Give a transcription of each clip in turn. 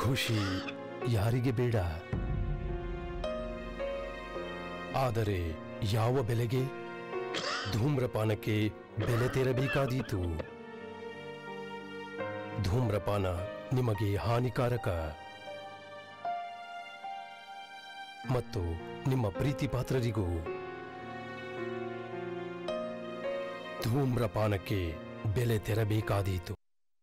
ಖುಷಿ ಯಾರಿಗೆ ಬೇಡ ಆದರೆ ಯಾವ ಬೆಲೆಗೆ ಧೂಮ್ರಪಾನಕ್ಕೆ ಬೆಲೆ ತೆರಬೇಕಾದೀತು ಧೂಮ್ರಪಾನ ನಿಮಗೆ ಹಾನಿಕಾರಕ ಮತ್ತು ನಿಮ್ಮ ಪ್ರೀತಿ ಪಾತ್ರರಿಗೂ ಧೂಮ್ರಪಾನಕ್ಕೆ ಬೆಲೆ ತೆರಬೇಕಾದೀತು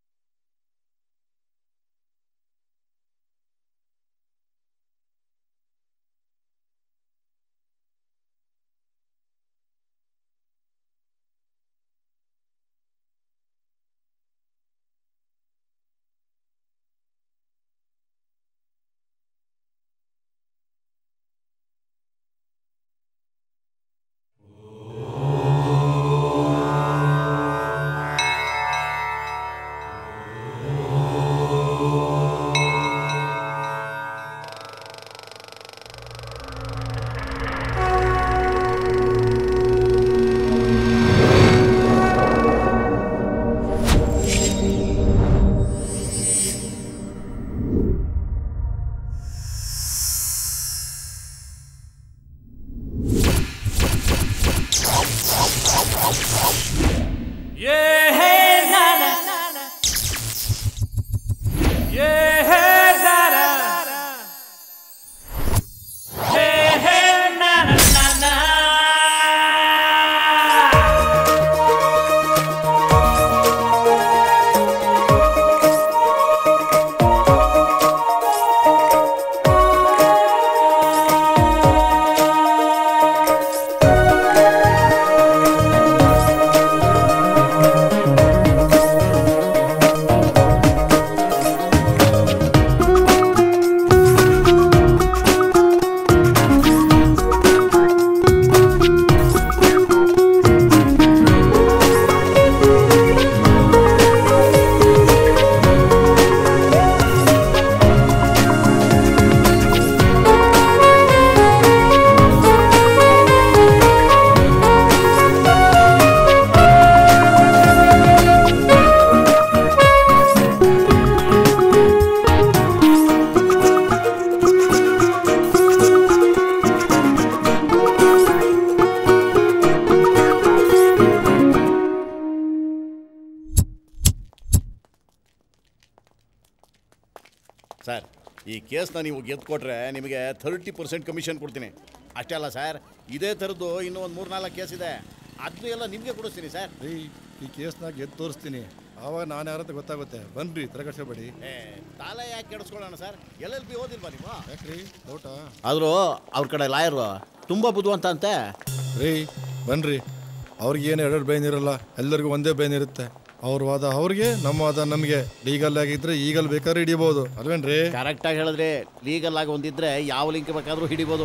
ಸರ್ ಈ ಕೇಸ್ನ ನೀವು ಗೆದ್ದುಕೊಟ್ರೆ ನಿಮಗೆ ಥರ್ಟಿ ಪರ್ಸೆಂಟ್ ಕಮಿಷನ್ ಕೊಡ್ತೀನಿ ಅಷ್ಟೇ ಅಲ್ಲ ಸರ್ ಇದೇ ಥರದ್ದು ಇನ್ನೂ ಒಂದು ಮೂರು ನಾಲ್ಕು ಕೇಸ್ ಇದೆ ಅದನ್ನು ಎಲ್ಲ ನಿಮಗೆ ಕೊಡಿಸ್ತೀನಿ ಸರ್ ರೀ ಈ ಕೇಸ್ನ ಗೆದ್ದು ತೋರಿಸ್ತೀನಿ ಆವಾಗ ನಾನು ಯಾರಂತ ಗೊತ್ತಾಗುತ್ತೆ ಬನ್ರಿ ತಲೆಗಡ್ಸಬೇಡಿ ಏ ತಾಲೆ ಯಾಕೆ ಕೆಡಿಸ್ಕೊಳ್ಳೋಣ ಸರ್ ಎಲ್ ಎಲ್ ಬಿ ಓದಿಲ್ವಾ ನೀವು ಯಾಕ್ರಿ ಡೌಟಾ ಆದರೂ ಅವ್ರ ಕಡೆ ಲಾಯರು ತುಂಬ ಬುದ್ಧಿವಂತ ಅಂತೆ ರೀ ಬನ್ರಿ ಅವ್ರಿಗೆ ಏನು ಎರಡು ಬ್ರೈನ್ ಇರಲ್ಲ ಎಲ್ಲರಿಗೂ ಒಂದೇ ಬ್ರೈನ್ ಇರುತ್ತೆ ಅವ್ರ ವಾದ ಅವ್ರಿಗೆ ನಮ್ಮ ವಾದ ನಮಗೆ ಲೀಗಲ್ ಆಗಿದ್ರೆ ಈಗಲ್ ಬೇಕಾದ್ರೆ ಹಿಡಿಬೋದು ಅಲ್ವೇನ್ರಿ ಕರೆಕ್ಟಾಗಿ ಹೇಳಿದ್ರೆ ಲೀಗಲ್ ಆಗಿ ಒಂದಿದ್ರೆ ಯಾವ ಲಿಂಕ್ ಬೇಕಾದರೂ ಹಿಡಿಬೋದು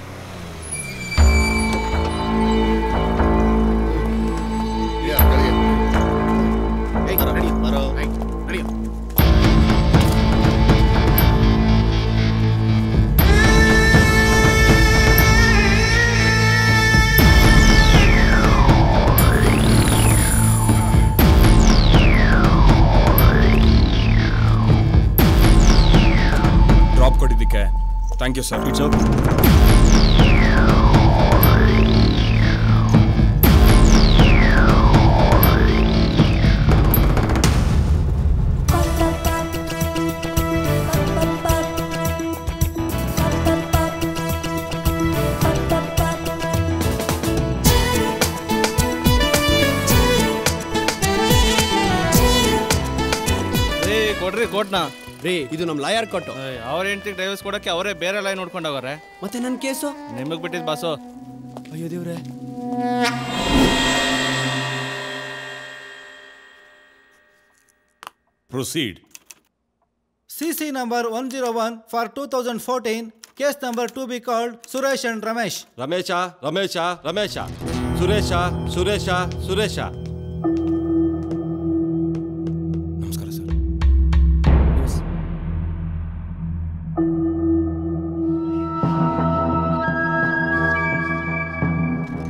ಏಯ್, ನಡಿ, ಬರೋ. ಏಯ್, ನಡಿ. ಡ್ರಾಪ್ ಕೊಟ್ಟಿದ್ದಕ್ಕೆ thank you sir it's okay ರೀ ಕೊಡ್ರಿ ಕೋಟ್ನ ರೀ ಇದು ನಮ್ಮ ಲಾಯರ್ ಕೊಟ್ಟು ಅವ್ರ ಹೆಂಡತಿಗೆ ಡೈವರ್ಸ್ ಕೊಡಕ್ಕೆ ಅವರೇ ಬೇರೆ ಲೈನ್ ನೋಡ್ಕೊಂಡವ್ರೆ ಮತ್ತೆ ನನ್ನ ಕೇಸು ನಿಮಗ್ ಬಿಟ್ಟಿದ್ ಬಾಸು ಅಯ್ಯೋ ದೇವ್ರೆ Proceed. CC number 101 for 2014, case number to be called Suresh and Ramesh. Ramesh Ramesh Ramesh Suresh Suresh Suresh ನಮಸ್ಕಾರ ಸರ್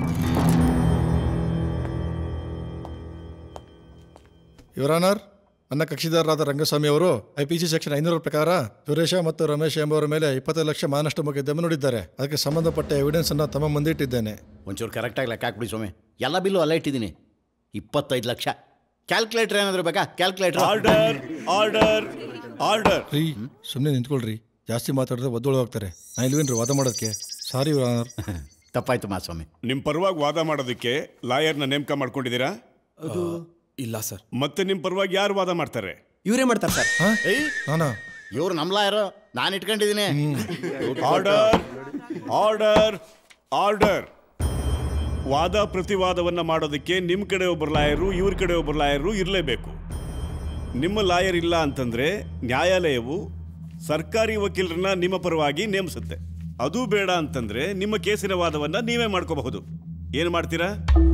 ಯುವರ್ ಆನರ್ ನನ್ನ ಕಕ್ಷಿದಾರರಾದ ರಂಗಸ್ವಾಮಿ ಅವರು ಐಪಿಸಿ ಸೆಕ್ಷನ್ ಐನೂರ ಪ್ರಕಾರ ಸುರೇಶ ಮತ್ತು ರಮೇಶ್ ಎಂಬುವರ ಮೇಲೆ ಇಪ್ಪತ್ತೈದು ಲಕ್ಷ ಮಾನಷ್ಟ ಮೊಕದ್ದಮೆ ನೋಡಿದ್ದಾರೆ ಅದಕ್ಕೆ ಸಂಬಂಧಪಟ್ಟ ಎವಿಡೆನ್ಸ್ ಅನ್ನ ತಮ್ಮ ಮುಂದೆ ಇಟ್ಟಿದ್ದೇನೆ ಒಂಚೂರು ಕರೆಕ್ಟಾಗಿ ಲೆಕ್ಕ ಹಾಕ್ಬಿಡಿ ಸ್ವಾಮಿ ಎಲ್ಲ ಬಿಲ್ಲು ಅಲ್ಲೇ ಇಟ್ಟಿದ್ದೀನಿ ಇಪ್ಪತ್ತೈದು ಲಕ್ಷ ಕ್ಯಾಲ್ಕುಲೇಟರ್ ಏನಾದರೂ ಬೇಕಾ ಕ್ಯಾಲ್ಕುಲೇಟರ್ ಆರ್ಡರ್ ಆರ್ಡರ್ ಆರ್ಡರ್ ರೀ ಸುಮ್ಮನೆ ನಿಂತ್ಕೊಳ್ರಿ ಜಾಸ್ತಿ ಮಾತಾಡಿದ್ರೆ ಒದ್ದೊಳ ಹೋಗ್ತಾರೆ ನಾ ಇಲ್ವೇನ್ರಿ ವಾದ ಮಾಡೋದಕ್ಕೆ ಸಾರಿ ಯುವರ್ ಆನರ್ ತಪ್ಪಾಯ್ತು ಮಾಸ್ವಾಮಿ ನಿಮ್ಮ ಪರವಾಗಿ ವಾದ ಮಾಡೋದಕ್ಕೆ ಲಾಯರ್ನ ನೇಮಕ ಮಾಡ್ಕೊಂಡಿದ್ದೀರಾ ಇಲ್ಲ ಸರ್ ಮತ್ತೆ ನಿಮ್ಮ ಪರವಾಗಿ ಯಾರು ವಾದ ಮಾಡ್ತಾರೆ ಇವರೇ ಮಾಡ್ತಾರೆ ಸರ್ ಏಯ್ ನಾನಾ ಇವ್ರು ನಮ್ಲ ಯಾರು ನಾನು ಇಟ್ಕೊಂಡಿದ್ದೀನಿ ಆರ್ಡರ್ ಆರ್ಡರ್ ಆರ್ಡರ್ ವಾದ ಪ್ರತಿವಾದವನ್ನ ಮಾಡೋದಕ್ಕೆ ನಿಮ್ಮ ಕಡೆ ಒಬ್ಬರು ಲಾಯರು ಇವ್ರ ಕಡೆ ಒಬ್ಬರು ಲಾಯರು ಇರಲೇಬೇಕು ನಿಮ್ಮ ಲಾಯರ್ ಇಲ್ಲ ಅಂತಂದ್ರೆ ನ್ಯಾಯಾಲಯವು ಸರ್ಕಾರಿ ವಕೀಲರನ್ನ ನಿಮ್ಮ ಪರವಾಗಿ ನೇಮಿಸುತ್ತೆ ಅದು ಬೇಡ ಅಂತಂದ್ರೆ ನಿಮ್ಮ ಕೇಸಿನ ವಾದವನ್ನ ನೀವೇ ಮಾಡ್ಕೋಬಹುದು ಏನು ಮಾಡ್ತೀರಾ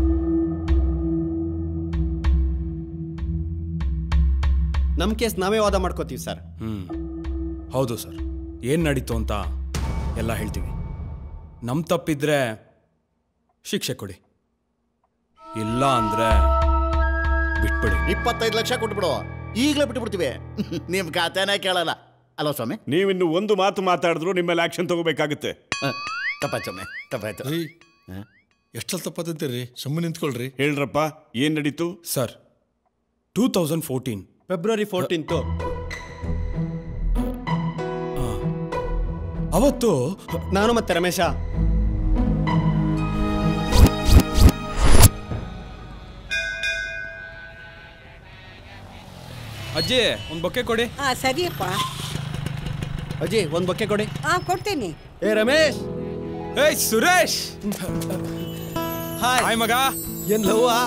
ನಮ್ಮ ಕೇಸ್ ನಾವೇ ವಾದ ಮಾಡ್ಕೋತೀವಿ ಸರ್ ಹ್ಮ್ ಹೌದು ಸರ್ ಏನು ನಡೀತು ಅಂತ ಎಲ್ಲ ಹೇಳ್ತೀವಿ ನಮ್ಮ ತಪ್ಪಿದ್ರೆ ಶಿಕ್ಷೆ ಕೊಡಿ ಇಲ್ಲ ಅಂದ್ರೆ ಬಿಟ್ಬಿಡಿ ಇಪ್ಪತ್ತೈದು ಲಕ್ಷ ಕೊಟ್ಬಿಡು ಈಗಲೇ ಬಿಟ್ಬಿಡ್ತೀವಿ ನಿಮ್ಮ ಖಾತೆನೇ ಕೇಳಲ್ಲ ಅಲ್ವಾ ಸ್ವಾಮಿ ನೀವಿನ್ನು ಒಂದು ಮಾತು ಮಾತಾಡಿದ್ರು ನಿಮ್ಮ ಮೇಲೆ ಆಕ್ಷನ್ ತಗೋಬೇಕಾಗುತ್ತೆ ಹ, ತಪ್ಪಾಯ್ತು ಸ್ವಾಮಿ ತಪ್ಪಾಯ್ತು ರೀ ಎಷ್ಟಲ್ಲಿ ತಪ್ಪತ್ತಂತೀರಿ ಸುಮ್ಮನೆ ನಿಂತ್ಕೊಳ್ರಿ ಹೇಳ್ರಪ್ಪ ಏನ್ ನಡೀತು sir two thousand fourteen February fourteenth ಅವತ್ತು ನಾನು ಮತ್ತೆ ರಮೇಶ ಅಜ್ಜಿ ಒಂದು ಬೊಕ್ಕೆ ಕೊಡಿ ಹಾ ಸರಿಯಪ್ಪ ಅಜ್ಜಿ ಒಂದು ಬೊಕ್ಕೆ ಕೊಡಿ ಹಾ ಕೊಡ್ತೀನಿ ಏ ರಮೇಶ್ ಏಯ್ ಸುರೇಶ್ ಹಾಯ್ ಹಾಯ್ ಮಗ ಏನ್ ಲವ್ವಾ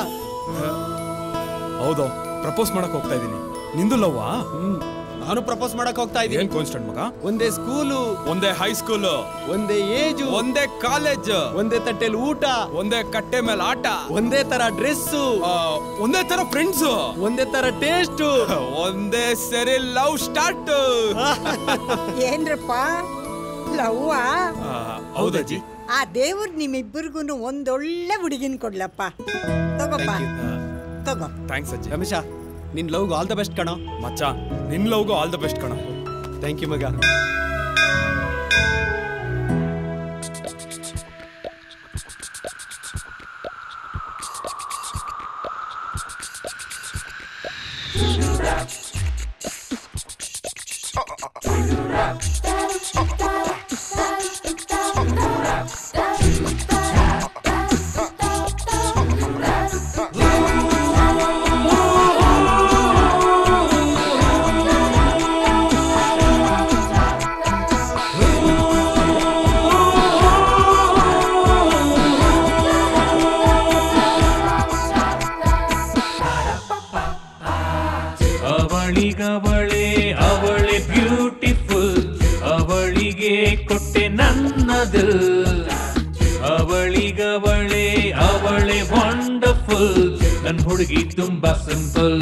ಹೌದು ಪ್ರಪೋಸ್ ಮಾಡಕ್ ಹೋಗ್ತಾ ಇದ್ದೀನಿ ನಿಂದು ಲವ್ವಾ ನಾನು ಪ್ರಪೋಸ್ ಮಾಡಕ್ ಹೋಗ್ತಾ ಏನ್ ಇದ್ದೀನಿ ಕಾನ್ಸ್ಟೆಂಟ್ ಮಗ ಒಂದೇ ಸ್ಕೂಲು ಒಂದೇ ಹೈಸ್ಕೂಲು ಒಂದೇ ಏಜು ಒಂದೇ ಕಾಲೇಜ್ ಒಂದೇ ತಟ್ಟೆಲಿ ಊಟ ಒಂದೇ ಕಟ್ಟೆ ಮೇಲೆ ಆಟ ಒಂದೇ ತರ ಡ್ರೆಸ್ಸು ಆ, ಒಂದೇ ತರ ಫ್ರೆಂಡ್ಸ್ ಒಂದೇ ತರ ಟೇಸ್ಟು ಒಂದೇ ಸರಿ ಲವ್ ಸ್ಟಾರ್ಟ್ ಏನ್ರಪ್ಪ ಲವ್ವಾ ಹೌದಜ್ಜಿ ಆ ದೇವ್ರು ನಿಮ್ಮಿಬ್ಬರಿಗೂ ಒಂದೊಳ್ಳೆ ಹುಡುಗಿನ ಕೊಡ್ಲಪ್ಪ ತಗೋಪ್ಪ ತಗೋ ಥ್ಯಾಂಕ್ಸ್ ಅಜ್ಜಿ ರಮೇಶ ನಿನ್ ಲವ್ಗೆ ಆಲ್ ದ ಬೆಸ್ಟ್ ಕಣೋ ಮಚ್ಚ ನಿನ್ ಲವ್ಗೂ ಆಲ್ ದ ಬೆಸ್ಟ್ ಕಣ ಥ್ಯಾಂಕ್ ಯು ಮಗ ಅವಳಿಗವಳೆ ಅವಳೆ ಬ್ಯೂಟಿಫುಲ್ ಅವಳಿಗೆ ಕೊಟ್ಟೆ ನನ್ನದಿಲ್ ಅವಳಿಗವಳೆ ಅವಳೆ ವಂಡರ್ಫುಲ್ ನನ್ ಹುಡುಗಿ ತುಂಬಾ ಸಿಂಪಲ್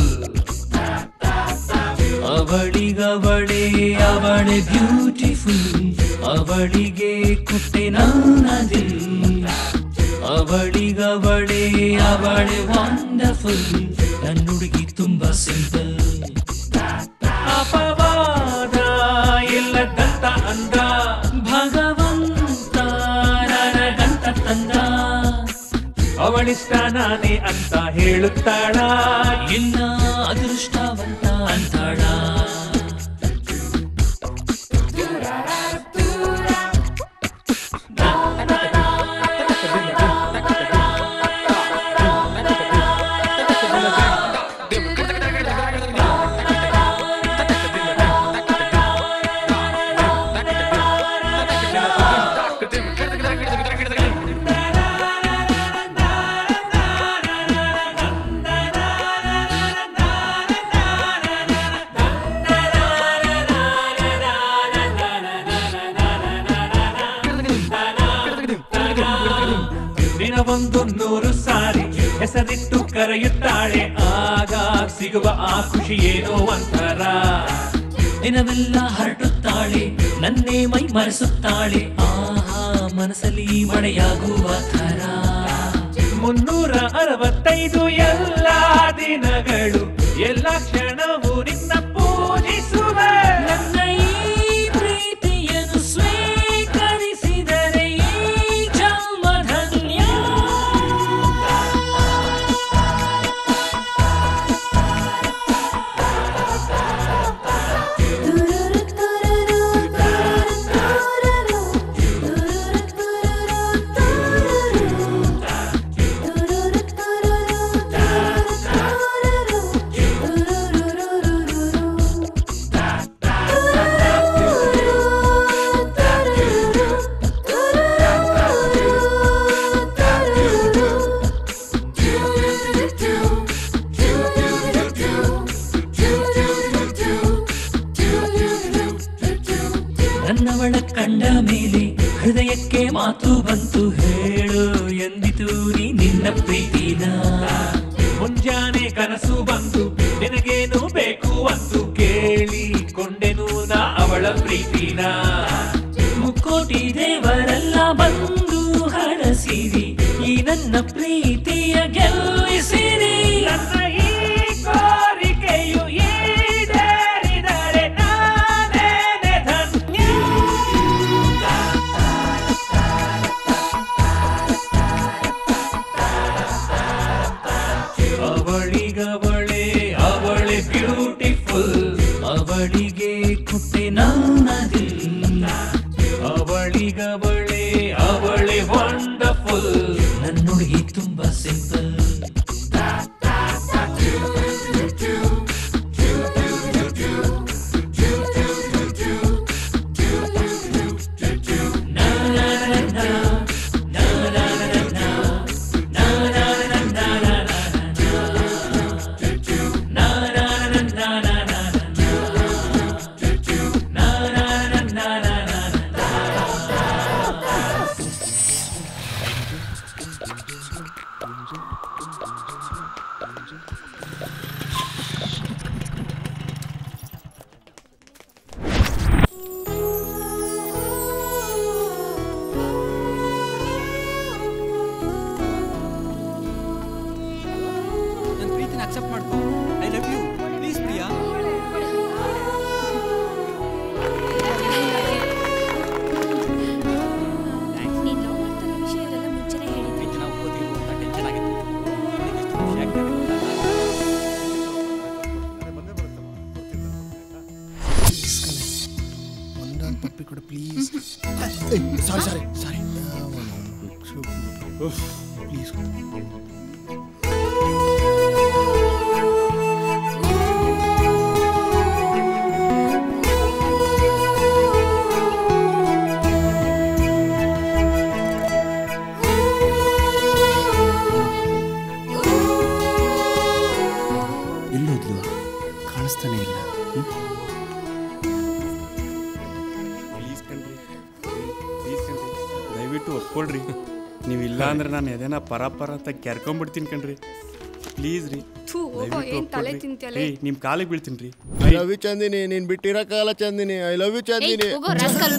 ಅವಳಿಗವಳೆ ಅವಳೆ ಬ್ಯೂಟಿಫುಲ್ ಅವಳಿಗೆ ಕೊಟ್ಟೆ ನನ್ನದಿಲ್ ಅವಳಿಗವಳೆ ಅವಳೆ ವಂಡರ್ಫುಲ್ ನನ್ನ ಹುಡುಗಿ ತುಂಬಾ ಸಿಂಪಲ್ ಅಪವಾದ ಇಲ್ಲದಂತ ಅಂದ ಭಗವಂತ ನನಗಂತ ತಂದ ಅವಳಿಷ್ಟ ನಾನೇ ಅಂತ ಹೇಳುತ್ತಾಳ ಇನ್ನ ಅದೃಷ್ಟವಂತ ಅಂತಾಳ ದಿನವೊಂದು ನೂರು ಸಾರಿ ಹೆಸರಿಟ್ಟು ಕರೆಯುತ್ತಾಳೆ ಆಗ ಸಿಗುವ ಆ ಖುಷಿ ಏನೋ ಒಂಥರ ದಿನವೆಲ್ಲ ಹರಡುತ್ತಾಳೆ ನನ್ನೇ ಮೈ ಮರೆಸುತ್ತಾಳೆ ಆಹಾ ಮನಸ್ಸಲ್ಲಿ ಮಳೆಯಾಗುವ ಥರ ಮುನ್ನೂರ ಅರವತ್ತೈದು ಎಲ್ಲ ದಿನಗಳು ಎಲ್ಲ ಕ್ಷಣವೂ ನಿನ್ನ ಪೂಜಿಸುವೆ ನನ್ನ ಈ ಪ್ರೀತಿಯನ್ನು ಸ್ವೀಕರಿಸಿದರೆ ಈ ಜನ್ಮ ಧನ್ಯ ನನ್ನವಳ ಕಂಡ ಮೇಲೆ ಹೃದಯಕ್ಕೆ ಮಾತು ಬಂತು ಹೇಳು ಎಂದಿತು ನೀ ನಿನ್ನ ಪ್ರೀತಿನ ಮುಂಜಾನೆ ಕನಸು ಬಂತು ನಿನಗೇನು ಬೇಕು ಅಂತು ಕೇಳಿಕೊಂಡೆನು ನಾ ಅವಳ ಪ್ರೀತಿನ ಮುಕ್ಕೋಟಿ ದೇವರೆಲ್ಲ ಬಂದು ಹರಸಿರಿ ಈ ನನ್ನ ಪ್ರೀತಿಯ ಗೆಲ್ಲಿಸಿರಿ ನನ್ನ ಈ ಕೋರಿಕೆಯು ಈಡೇರಿದರೆ ನಾನೇನೆ ಧನ್ಯ ಅವಳಿಗವಳೆ ಅವಳೆ ಬ್ಯೂಟಿಫುಲ್ ಅವಳಿಗೆ ಕೊಟ್ಟೆ ನನ್ನದಿಲ್ಲ ಅವಳಿಗವಳೆ ಅವಳೆ ವಂಡರ್ಫುಲ್ ನನ್ನೊಳಗೆ ತುಂಬಾ ಸಿಂಪಲ್ ನನ್ನ ಪ್ರೀತಿನ ಅಕ್ಸೆಪ್ಟ್ ಮಾಡ್ಕೊ I love you please Priya ನೀನ್ ಲವ್ ಮಾಡ್ತಾರೋ ವಿಷಯದೆಲ್ಲ ಮುಂಚೆನೆ ಹೇಳಿದ್ದೆ ನಾವು ಓದಿದ್ರು ಅಂತ ಟೆನ್ಷನ್ ಆಗಿತ್ತು ನಿನಗೆ ಎಷ್ಟು ಖುಷಿ ಆಗ್ತಾ ಇದೆ ಗೊತ್ತಾ? ಒಂದೊಂದು ಪಪ್ಪಿ ಕೊಡು please sorry sorry sorry please ಎಲ್ಲೋದ್ಲು ಕಾಣಿಸ್ತಾನೆ ಇಲ್ಲ ಹ್ಮ್? ಪ್ಲೀಸ್ ಕಣ್ರಿ ಪ್ಲೀಸ್ ಕಣ್ರಿ ದಯವಿಟ್ಟು ಒಪ್ಕೊಳ್ರಿ ನೀವು ಇಲ್ಲ ಅಂದ್ರೆ ನಾನು ಎದೇನ ಪರ ಪರ ಅಂತ ಕೆರ್ಕೊಂಡ್ಬಿಡ್ತೀನಿ ಕಣ್ರಿ ಪ್ಲೀಸ್ ರೀ ಥೂ, ಹೋಗೋ, ಏನ್ ತಲೆ ತಿಂತ್ಯಲೆ? ಏಯ್ ನಿಮ್ಮ ಕಾಲಿಗೆ ಬೀಳ್ತೀನಿ ರೀ ಐ ಲವ್ ಯು ಚಂದಿನಿ ನೀನ್ ಬಿಟ್ಟಿರೋ ಕಾಲ Chandini I love you Chandini ಏಯ್, ಹೋಗೋ, rascal.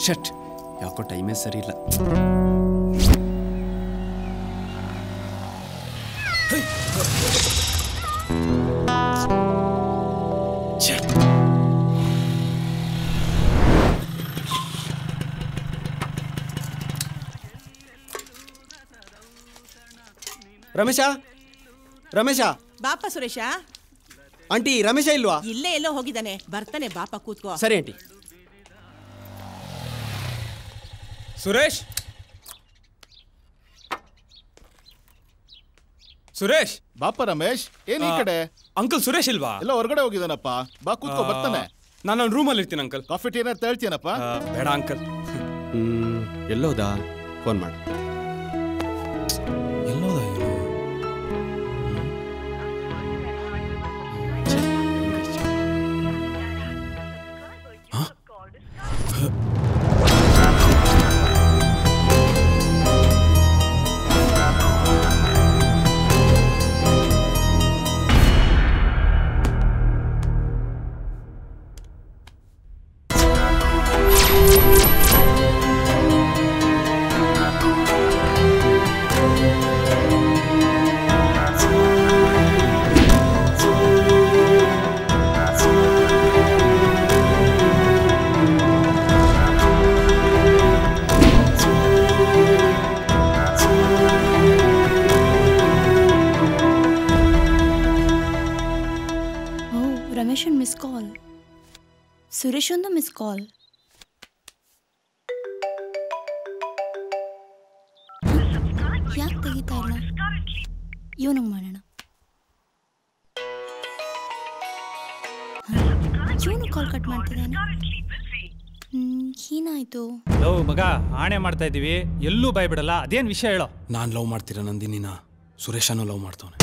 ಶಟ್ ಯಾಕೋ ಟೈಮೇ ಸರಿ ಇಲ್ಲ ರಮೇಶ ರಮೇಶ ಬಾಪ ಸುರೇಶ ಆಂಟಿ ರಮೇಶ ಇಲ್ವಾ ಇಲ್ಲೇ ಎಲ್ಲೋ ಹೋಗಿದ್ದಾನೆ ಬರ್ತಾನೆ ಬಾಪ ಕೂತ್ಕೋ ಸರಿ ಆಂಟಿ ಸುರೇಶ್ ಸುರೇಶ್ ಬಾಪ ರಮೇಶ್ ಏನ್ ಈ ಆ, ಕಡೆ ಅಂಕಲ್ ಸುರೇಶ್ ಇಲ್ವಾ ಎಲ್ಲ ಹೊರಗಡೆ ಹೋಗಿದಾನಪ್ಪ ಬಾ ಕೂತ್ಕೋ ಬರ್ತಾನೆ ನಾನು ಅವ್ನ ರೂಮಲ್ಲಿ ಇರ್ತೀನಿ ಅಂಕಲ್ ಕಾಫಿ ಟೀ ಏನಾರು ತಳ್ತೀನಪ್ಪ ಬೇಡ ಅಂಕಲ್ ಹ್ಮ್ ಎಲ್ಲೋದಾ ಫೋನ್ ಮಾಡಿ ಎಲ್ಲೋದ ಓ ರಮೇಶ್ ಒಂದು ಮಿಸ್ ಕಾಲ್ ಸುರೇಶ್ ಒಂದು ಮಿಸ್ ಕಾಲ್ ಯಾಕೆ ತೆಗಿತಾ ಇಲ್ಲ ಇವನಿಗೆ ಮಾಡೋಣ ಇವನು ಕಾಲ್ ಕಟ್ ಮಾಡ್ತಿದ್ದಾನೆ ಹ್ಮ್, ಏನಾಯ್ತು ಲವ್ ಮಗ ಆಣೆ ಮಾಡ್ತಾ ಇದ್ದೀವಿ ಎಲ್ಲೂ ಭಯ ಬಿಡಲ್ಲ ಅದೇನ್ ವಿಷಯ ಹೇಳೋ ನಾನು ಲವ್ ಮಾಡ್ತೀರ ನಂದಿನಿನ ಸುರೇಶನು ಲವ್ ಮಾಡ್ತಾವನೆ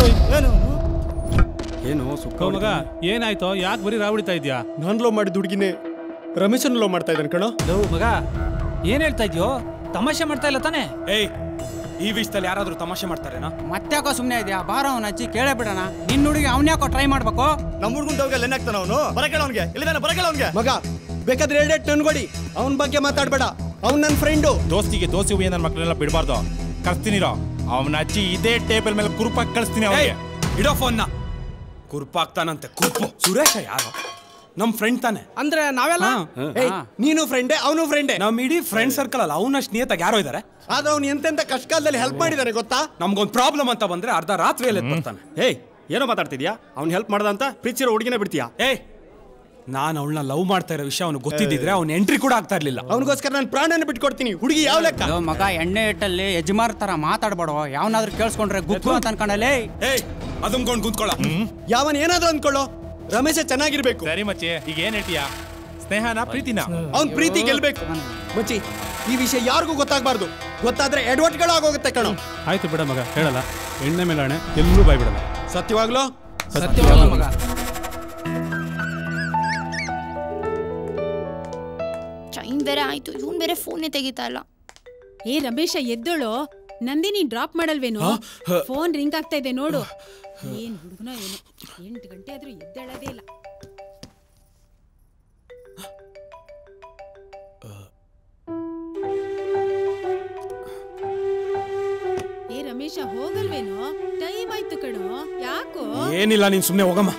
ಏನು ಲವ್ ಮಗ ಏನಾಯ್ತೋ ಯಾಕೆ ಬರೀ ರಾವಡಿತಾ ಇದ್ಯಾ ನಾನು ಲವ್ ಮಾಡಿದ ಹುಡುಗಿನೇ ರಮೇಶನ್ ಲವ್ ಮಾಡ್ತಾ ಇದ್ದಾನೆ ಕಣೋ ಲವ್ ಮಗ ಏನ್ ಹೇಳ್ತಾ ಇದ್ಯೋ ತಮಾಷೆ ಮಾಡ್ತಾ ಇಲ್ಲ ತಾನೇ ಏಯ್ ಈ ವಿಷಯದಲ್ಲಿ ಯಾರಾದ್ರೂ ತಮಾಷೆ ಮಾಡ್ತಾರೇನಾ ಮತ್ತ್ಯಾಕೋ ಸುಮ್ಮನೆ ಇದೆಯಾ ಬಾರೋ ಅವನ ಹಚ್ಚಿ ಕೇಳೇ ಬಿಡೋಣ ನಿನ್ನ ಹುಡುಗಿ ಅವನ್ಯಾಕೋ ಟ್ರೈ ಮಾಡ್ಬೇಕು ನಮ್ಮ ಹುಡುಗನ ಹೋಗಿ ಏನಾಗ್ತಾನ ಅವನು ಬರಕೇಳ ಅವನಿಗೆ ಎಲ್ಲಿದಾನೆ ಬರಕೇಳ ಅವನಿಗೆ ಮಗ ಬೇಕಾದ್ರೆ ಎರಡೆಟ್ ನನ್ಗೊಡಿ ಅವನ ಬಗ್ಗೆ ಮಾತಾಡ್ಬೇಡ ಅವ್ನು ನನ್ನ ಫ್ರೆಂಡು ದೋಸ್ತಿಗೆ ದೋಸ್ತಿ ಹುಯ್ಯ ನನ್ನ ಮಕ್ಕಳೆಲ್ಲ ಬಿಡಬಾರ್ದು ಕಳಿಸ್ತೀನಿರೋ ಅವನ ಅಜ್ಜಿ ಇದೇ ಟೇಬಲ್ ಮೇಲೆ ಕುರುಪಾಗಿ ಕಳಿಸ್ತೀನಿ ಅವನಿಗೆ ಇಡೋ ಫೋನ್ನ ಕುರ್ಪಾಗ್ತಾನಂತೆ ಕುರ್ಪು ಸುರೇಶ ಯಾರು ನಮ್ ಫ್ರೆಂಡ್ ತಾನೆ ಅಂದ್ರೆ ನಾವೆಲ್ಲ ಏಯ್, ನೀನು ಫ್ರೆಂಡೇ ಅವನು ಫ್ರೆಂಡೇ ನಮ್ ಇಡೀ ಫ್ರೆಂಡ್ ಸರ್ಕಲ್ ಅಲ್ಲ ಅವನಷ್ಟು ನಿಯತ್ತಾಗಿ ಯಾರೋ ಇದಾರೆ ಆದ್ರೆ ಅವ್ನು ಎಂತೆಂತ ಕಷ್ಟಕಾಲದಲ್ಲಿ ಹೆಲ್ಪ್ ಮಾಡಿದಾನೆ ಗೊತ್ತಾ ನಮ್ಗೊಂದ್ ಪ್ರಾಬ್ಲಮ್ ಅಂತ ಬಂದ್ರೆ ಅರ್ಧ ರಾತ್ರಿಯಲ್ಲಿ ಎದ್ದು ಬರ್ತಾನೆ ಏಯ್ ಏನೋ ಮಾತಾಡ್ತಿದ್ಯಾ ಅವ್ನು ಹೆಲ್ಪ್ ಮಾಡ್ದ ಅಂತ ಪ್ರೀತಿಸಿರೋ ಹುಡುಗಿನ ಬಿಡ್ತೀಯಾ ಏಯ್ ನಾನು ಅವಳನ್ನ ಲವ್ ಮಾಡ್ತಾ ಇರೋ ವಿಷಯ ಅವ್ನಿಗೆ ಗೊತ್ತಿದ್ದಿದ್ರೆ ಅವ್ನ ಎಂಟ್ರಿ ಕೂಡ ಆಗ್ತಾ ಇರ್ಲಿಲ್ಲ ಅವನಿಗೋಸ್ಕರ ನಾನು ಪ್ರಾಣನ ಬಿಟ್ಕೊಡ್ತೀನಿ ಹುಡುಗಿ ಯಾವ ಲೆಕ್ಕ ಲೋ ಮಗ ಎಣ್ಣೆ ಇಟ್ಟಲ್ಲಿ ಯಜಮಾರ್ ತರ ಮಾತಾಡ್ಬೇಡ ಯಾವನಾದ್ರೂ ಕೇಳಿಸ್ಕೊಂಡ್ರೆ ಗುಕ್ಕು ಅಂತ ಅನ್ಕೊಂಡಲೇ ಏಯ್ ಅದಂಕೊಂಡು ಕುಂತ್ಕೊಳ್ಳ ಯಾವನ್ ಏನಾದ್ರು ಅನ್ಕೊಳ್ಳೋ ರಮೇಶ ಚೆನ್ನಾಗಿರ್ಬೇಕು ಸರಿ ಮಚ್ಚಿ ಈಗ ಏನ್ ಹೇಳ್ತೀಯಾ ಸ್ನೇಹನ ಪ್ರೀತಿನ ಅವ್ನ್ ಪ್ರೀತಿ ಗೆಲ್ಬೇಕು ಮಚ್ಚಿ ಈ ವಿಷಯ ಯಾರಿಗೂ ಗೊತ್ತಾಗ್ಬಾರ್ದು ಗೊತ್ತಾದ್ರೆ ಎಡವಟ್ಗಳು ಆಗೋಗುತ್ತೆ ಕಣೋ ಆಯ್ತು ಬಿಡ ಮಗ ಹೇಳಲ್ಲ ಎಣ್ಣೆ ಮೇಲೆ ಹಣೆ ಎಲ್ಲೂ ಬಾಯ್ ಬಿಡಲ್ಲ ಸತ್ಯವಾಗ್ಲೋ ಸತ್ಯವಾಗ್ಲೂ ಮಗ ಟೈಮ್ ಬೇರೆ ಆಯ್ತು ಇವನ್ ಬೇರೆ ಫೋನೇ ತೆಗಿತಾ ಇಲ್ಲ ಏ ರಮೇಶ ಎದ್ದೋಳು ನಂದಿನಿ ಡ್ರಾಪ್ ಮಾಡಲ್ವೇನೋ ಹಾ, ಹ. ಫೋನ್ ರಿಂಗ್ ಆಗ್ತಾ ಇದೆ ನೋಡು ಏನ್ ಹುಡುಗನೋ ಏನೋ ಎಂಟು ಗಂಟೆ ಆದ್ರೂ ಎದ್ದೇಳದೇ ಇಲ್ಲ ಏ ರಮೇಶ ಹೋಗಲ್ವೇನೋ ಟೈಮ್ ಆಯ್ತು ಕಣೋ ಯಾಕೋ ಏನಿಲ್ಲ ನೀನ್ ಸುಮ್ನೆ ಹೋಗಮ್ಮ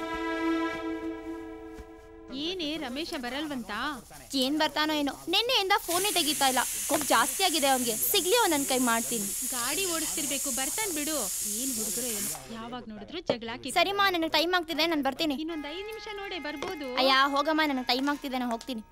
ಏನೇ ರಮೇಶ ಬರಲ್ವಂತ ಏನ್ ಬರ್ತಾನೋ ಏನೋ ನಿನ್ನೆಯಿಂದ ಫೋನೇ ತೆಗಿತಾ ಇಲ್ಲ ಕೊಬ್ಬು ಜಾಸ್ತಿ ಆಗಿದೆ ಅವನ್ಗೆ ಸಿಗ್ಲಿ ಅವ್ನ್ ನನ್ ಕೈ ಮಾಡ್ತೀನಿ ಗಾಡಿ ಓಡಿಸ್ತಿರ್ಬೇಕು ಬರ್ತಾನ್ ಬಿಡು ಏನ್ ಹುಡುಗರು ಏನೋ ಯಾವಾಗ ನೋಡಿದ್ರು ಜಗಳ ಸರಿಮಾ ನನಗೆ ಟೈಮ್ ಆಗ್ತಿದೆ ನಾನು ಬರ್ತೀನಿ ಇನ್ನೊಂದ್ ಐದ್ ನಿಮಿಷ ನೋಡಿ ಬರ್ಬೋದು ಅಯ್ಯ ಹೋಗಮ್ಮ ನನಗೆ ಟೈಮ್ ಆಗ್ತಿದೆ ನಾನು ಹೋಗ್ತೀನಿ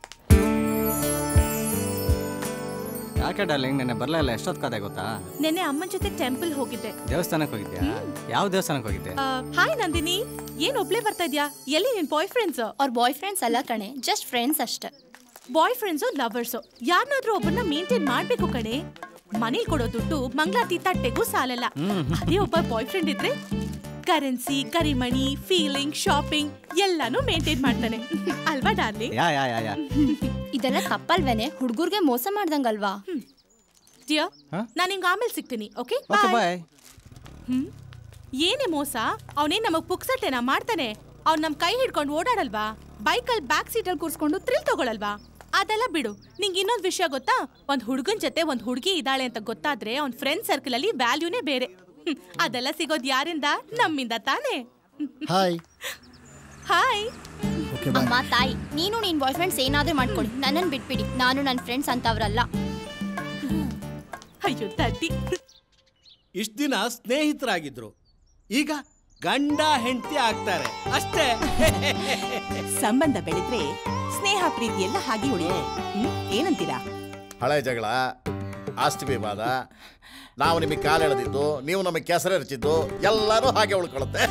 ಯಾಕೆ ಡಾರ್ಲಿಂಗ್ ನೆನ್ನೆ ಬರಲಿಲ್ಲ ಎಷ್ಟೊತ್ತು ಕತೆ ಗೊತ್ತಾ ನೆನ್ನೆ ಅಮ್ಮನ ಜೊತೆ ಟೆಂಪಲ್ ಹೋಗಿದ್ದೆ ದೇವಸ್ಥಾನಕ್ಕೆ ಹೋಗಿದ್ಯಾ ಯಾವ ದೇವಸ್ಥಾನಕ್ಕೆ ಹೋಗಿದ್ದೆ ಹಾಯ್ ನಂದಿನಿ ಏನ್ ಒಬ್ಳೆ ಬರ್ತಾ ಇದ್ಯಾ ಎಲ್ಲಿ ನಿನ್ ಬಾಯ್ ಫ್ರೆಂಡ್ಸ್ ಅವ್ರ ಬಾಯ್ ಫ್ರೆಂಡ್ಸ್ ಅಲ್ಲ ಕಣೆ ಜಸ್ಟ್ ಫ್ರೆಂಡ್ಸ್ ಅಷ್ಟೇ ಬಾಯ್ ಫ್ರೆಂಡ್ಸು ಲವರ್ಸು ಯಾರನ್ನಾದ್ರೂ ಒಬ್ಬರನ್ನ ಮೇಂಟೈನ್ ಮಾಡ್ಬೇಕು ಕಣೆ ಮನೇಲಿ ಕೊಡೋ ದುಡ್ಡು ಮಂಗಳಾತಿ ತಟ್ಟೆಗೂ ಸಾಲಲ್ಲ ಹ್ಮ್. ಅದೇ ಒಬ್ಬ ಬಾಯ್ ಫ್ರೆಂಡ್ ಇದ್ರೆ ಕರೆನ್ಸಿ ಕರಿಮಣಿ ಫೀಲಿಂಗ್ ಶಾಪಿಂಗ್ ಎಲ್ಲಾನು ಮೇಂಟೈನ್ ಮಾಡ್ತಾನೆ ಅಲ್ವಾ ಡಾರ್ಲಿಂಗ್ ಯಾ ಯಾ ಯಾ ಯಾ ಇದೆಲ್ಲ ತಪ್ಪಲ್ವೇನೆ ಹುಡುಗರ್ಗೆ ಮೋಸ ಮಾಡ್ದಂಗಲ್ವಾ ಡಿಯರ್ ಹಾ? ನಾನು ನಿಂಗೆ ಆಮೇಲೆ ಸಿಗ್ತೀನಿ ಓಕೆ ಓಕೆ ಬಾಯ್ ಹ್ಮ್ ಏನೇ ಮೋಸ ಅವನೇನ್ ನಮಗ್ ಪುಕ್ಸಟ್ಟೆನ ಮಾಡ್ತಾನೆ ಅವ್ನ್ ನಮ್ ಕೈ ಹಿಡ್ಕೊಂಡು ಓಡಾಡಲ್ವಾ ಬೈಕಲ್ಲಿ ಬ್ಯಾಕ್ ಸೀಟಲ್ಲಿ ಕೂರ್ಸ್ಕೊಂಡು ಥ್ರಿಲ್ ತಗೊಳಲ್ವಾ ಅದೆಲ್ಲ ಬಿಡು ನಿಂಗೆ ಇನ್ನೊಂದು ವಿಷಯ ಗೊತ್ತಾ ಒಂದ್ ಹುಡುಗನ್ ಜೊತೆ ಒಂದ್ ಹುಡುಗಿ ಇದ್ದಾಳೆ ಅಂತ ಗೊತ್ತಾದ್ರೆ ಅವ್ನ್ ಫ್ರೆಂಡ್ ಸರ್ಕಲ್ ಅಲ್ಲಿ ವ್ಯಾಲ್ಯೂನೇ ಬೇರೆ ಹ್ಮ್, ಅದೆಲ್ಲ ಸಿಗೋದ್ ಯಾರಿಂದ ನಮ್ಮಿಂದ ತಾನೇ ಹಾಯ್ ಹಾಯ್ ಅಮ್ಮ ತಾಯಿ ನೀನು ನಿನ್ ಬಾಯ್ ಫ್ರೆಂಡ್ಸ್ ಏನಾದ್ರೂ ಮಾಡ್ಕೊಳ್ಳಿ ನನ್ನನ್ನು ಬಿಟ್ಬಿಡಿ ನಾನು ನನ್ನ ಫ್ರೆಂಡ್ಸ್ ಅಂತವ್ರಲ್ಲ ಅಯ್ಯೋ ತಟ್ಟಿ ಇಷ್ಟ ದಿನ ಸ್ನೇಹಿತರಾಗಿದ್ರು ಈಗ ಗಂಡ ಹೆಂಡತಿ ಆಗ್ತಾರೆ ಅಷ್ಟೇ ಸಂಬಂಧ ಬೆಳೆದ್ರೆ ಸ್ನೇಹ ಪ್ರೀತಿ ಎಲ್ಲ ಹಾಗೆ ಉಳಿಯುತ್ತೆ ಹ್ಮ್? ಏನಂತೀರಾ ಹಳೆ ಜಗಳ ಆಸ್ತಿ ವಿವಾದ ನಾವು ನಿಮಗೆ ಕಾಲು ಎಳೆದಿದ್ದು ನೀವು ನಮಗೆ ಕೆಸರು ಎರಚಿದ್ದು ಎಲ್ಲರೂ ಹಾಗೆ ಉಳ್ಕೊಳ್ಳುತ್ತೆ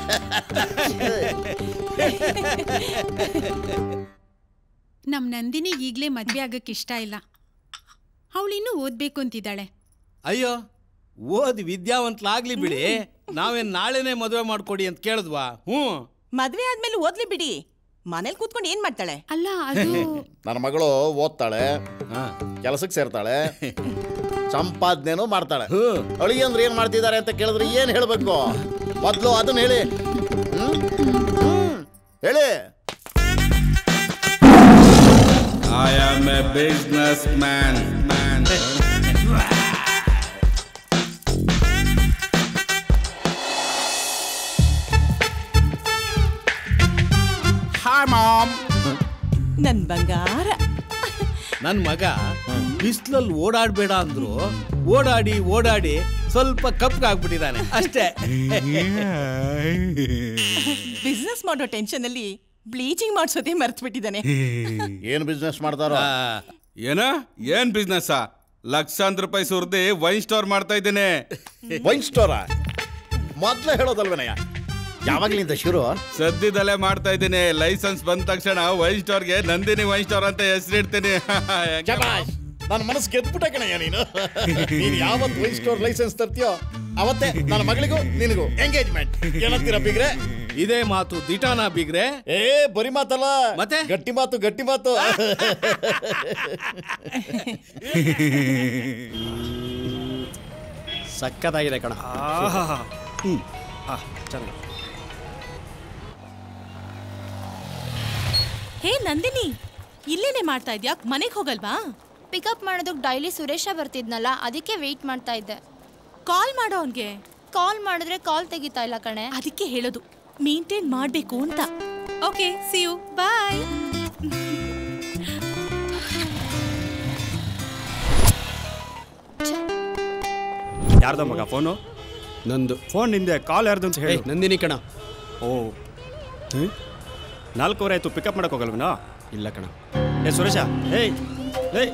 ನಮ್ ನಂದಿನಿ ಈಗ್ಲೇ ಮದ್ವೆ ಆಗಕ್ ಇಷ್ಟ ಇಲ್ಲ ಅವಳಿನ್ನೂ ಓದ್ಬೇಕು ಅಂತಿದ್ದಾಳೆ ಅಯ್ಯೋ ಓದಿ ವಿದ್ಯಾವಂತಲಾಗ್ಲಿ ಬಿಡಿ ನಾವೇನ್ ನಾಳೆನೆ ಮದುವೆ ಮಾಡ್ಕೊಡಿ ಅಂತ ಕೇಳಿದ್ವಾ ಹ್ಞೂ ಮದ್ವೆ ಆದ್ಮೇಲೆ ಓದ್ಲಿ ಬಿಡಿ ಮನೇಲಿ ಕೂತ್ಕೊಂಡು ಏನ್ ಮಾಡ್ತಾಳೆ ಅಲ್ಲ ಅದು ನನ್ನ ಮಗಳು ಓದ್ತಾಳೆ ಕೆಲಸಕ್ಕೆ ಸೇರ್ತಾಳೆ ಸಂಪಾದನೆನೂ ಮಾಡ್ತಾಳೆ ಅಳಿಯಂದ್ರೆ ಏನ್ ಮಾಡ್ತಿದ್ದಾರೆ ಅಂತ ಕೇಳಿದ್ರೆ ಏನ್ ಹೇಳ್ಬೇಕು ಮೊದ್ಲು ಅದನ್ನ ಹೇಳಿ ಹ್ಮ್? ಹ್ಮ್. ಹೇಳಿ I am a businessman. Man. Hi mom ನನ್ ಬಂಗಾರ ನನ್ ಮಗ ಬಿಸ್ಲಲ್ಲಿ ಓಡಾಡ್ಬೇಡ ಅಂದ್ರು ಓಡಾಡಿ ಓಡಾಡಿ ಸ್ವಲ್ಪ ಕಪ್ಪಾಗ್ಬಿಟ್ಟಿದ್ದಾನೆ ಅಷ್ಟೇ ಬಿಸ್ನೆಸ್ ಮಾಡೋ ಟೆನ್ಷನ್ ಅಲ್ಲಿ ಬ್ಲೀಚಿಂಗ್ ಮಾಡ್ಸೋದೇ ಮರ್ತ್ ಬಿಟ್ಟಿದ್ದಾನೆ ಏನ್ ಬಿಸ್ನೆಸ್ ಮಾಡ್ತಾರೋ ಏನ ಏನ್ ಬಿಸ್ನೆಸ್ ಲಕ್ಷಾಂತರ ರೂಪಾಯಿ ಸುರ್ದಿ ವೈನ್ ಸ್ಟೋರ್ ಮಾಡ್ತಾ ಇದ್ದೇನೆ ವೈನ್ ಸ್ಟೋರ ಮೊದ್ಲೇ ಹೇಳೋದಲ್ವೇನಯ್ಯ ಯಾವಾಗ್ಲಿಂದ ಶುರು ಸದ್ಯದಲ್ಲೇ ಮಾಡ್ತಾ ಇದ್ದೀನಿ ಲೈಸೆನ್ಸ್ ಬಂದ ತಕ್ಷಣ ವೈನ್ ಸ್ಟೋರ್ಗೆ ನಂದಿನಿ ವೈನ್ ಸ್ಟೋರ್ ಅಂತ ಹೆಸರಿಡ್ತೀನಿ ಶಬಾಷ್ ನನ್ನ ಮನಸ್ಸು ಗೆದ್ಬಿಟ್ಟ ಕಣಯ್ಯ ನೀನು ನೀನು ಯಾವತ್ ವೈನ್ ಸ್ಟೋರ್ ಲೈಸೆನ್ಸ್ ತರ್ತೀಯೋ ಅವತ್ತೇ ನನ್ನ ಮಗಳಿಗೂ ನಿನಗೂ ಎಂಗೇಜ್ಮೆಂಟ್ ಏನಂತೀರ ಬಿಗ್ರೆ ಇದೇ ಮಾತು ದಿಟಾನ ಬಿಗ್ರೆ ಏ ಬರಿ ಮಾತಲ್ಲ ಮತ್ತೆ ಗಟ್ಟಿ ಮಾತು ಗಟ್ಟಿ ಮಾತು ಸಕ್ಕತ್ತಾಗಿದೆ ಕಣ ಹ್ಮ್ ಆ, ಚೆನ್ನಾಗಿ ಹೇ ನಂದಿನಿ ಇಲ್ಲೇನೆ ಮಾಡ್ತಾ ಇದ್ಯಾ ಮನೆಗೆ ಹೋಗಲ್ವಾ ಪಿಕಪ್ ಮಾಡೋದಕ್ಕೆ ಡೈಲಿ ಸುರೇಶ ಬರ್ತಿದ್ನಲ್ಲ ಅದಕ್ಕೆ ವೆಯ್ಟ್ ಮಾಡ್ತಾ ಇದ್ದೆ ಕಾಲ್ ಮಾಡೋ ಅವ್ನ್ಗೆ ಕಾಲ್ ಮಾಡಿದ್ರೆ ಕಾಲ್ ತೆಗಿತಾ ಇಲ್ಲ ಕಣೆ ಅದಕ್ಕೆ ಹೇಳೋದು ಮೇಂಟೈನ್ ಮಾಡ್ಬೇಕು ಅಂತ ಓಕೆ ಸಿ ಯು ಬಾಯ್ ಯಾರ್ದ ಮಗ ಫೋನು ನಂದು ಫೋನ್ ನಿಂದೆ ಕಾಲ್ ಯಾರ್ದು ಅಂತ ಹೇಳಿ ನಂದಿನಿ ಕಣ ಓ ಹ್ಮ್? ನಾಲ್ಕೂವರೆ ಆಯ್ತು ಪಿಕಪ್ ಮಾಡಕ್ ಹೋಗಲ್ವನಾ ಇಲ್ಲ ಕಣ ಏ ಸುರೇಶ ಏಯ್ ಏಯ್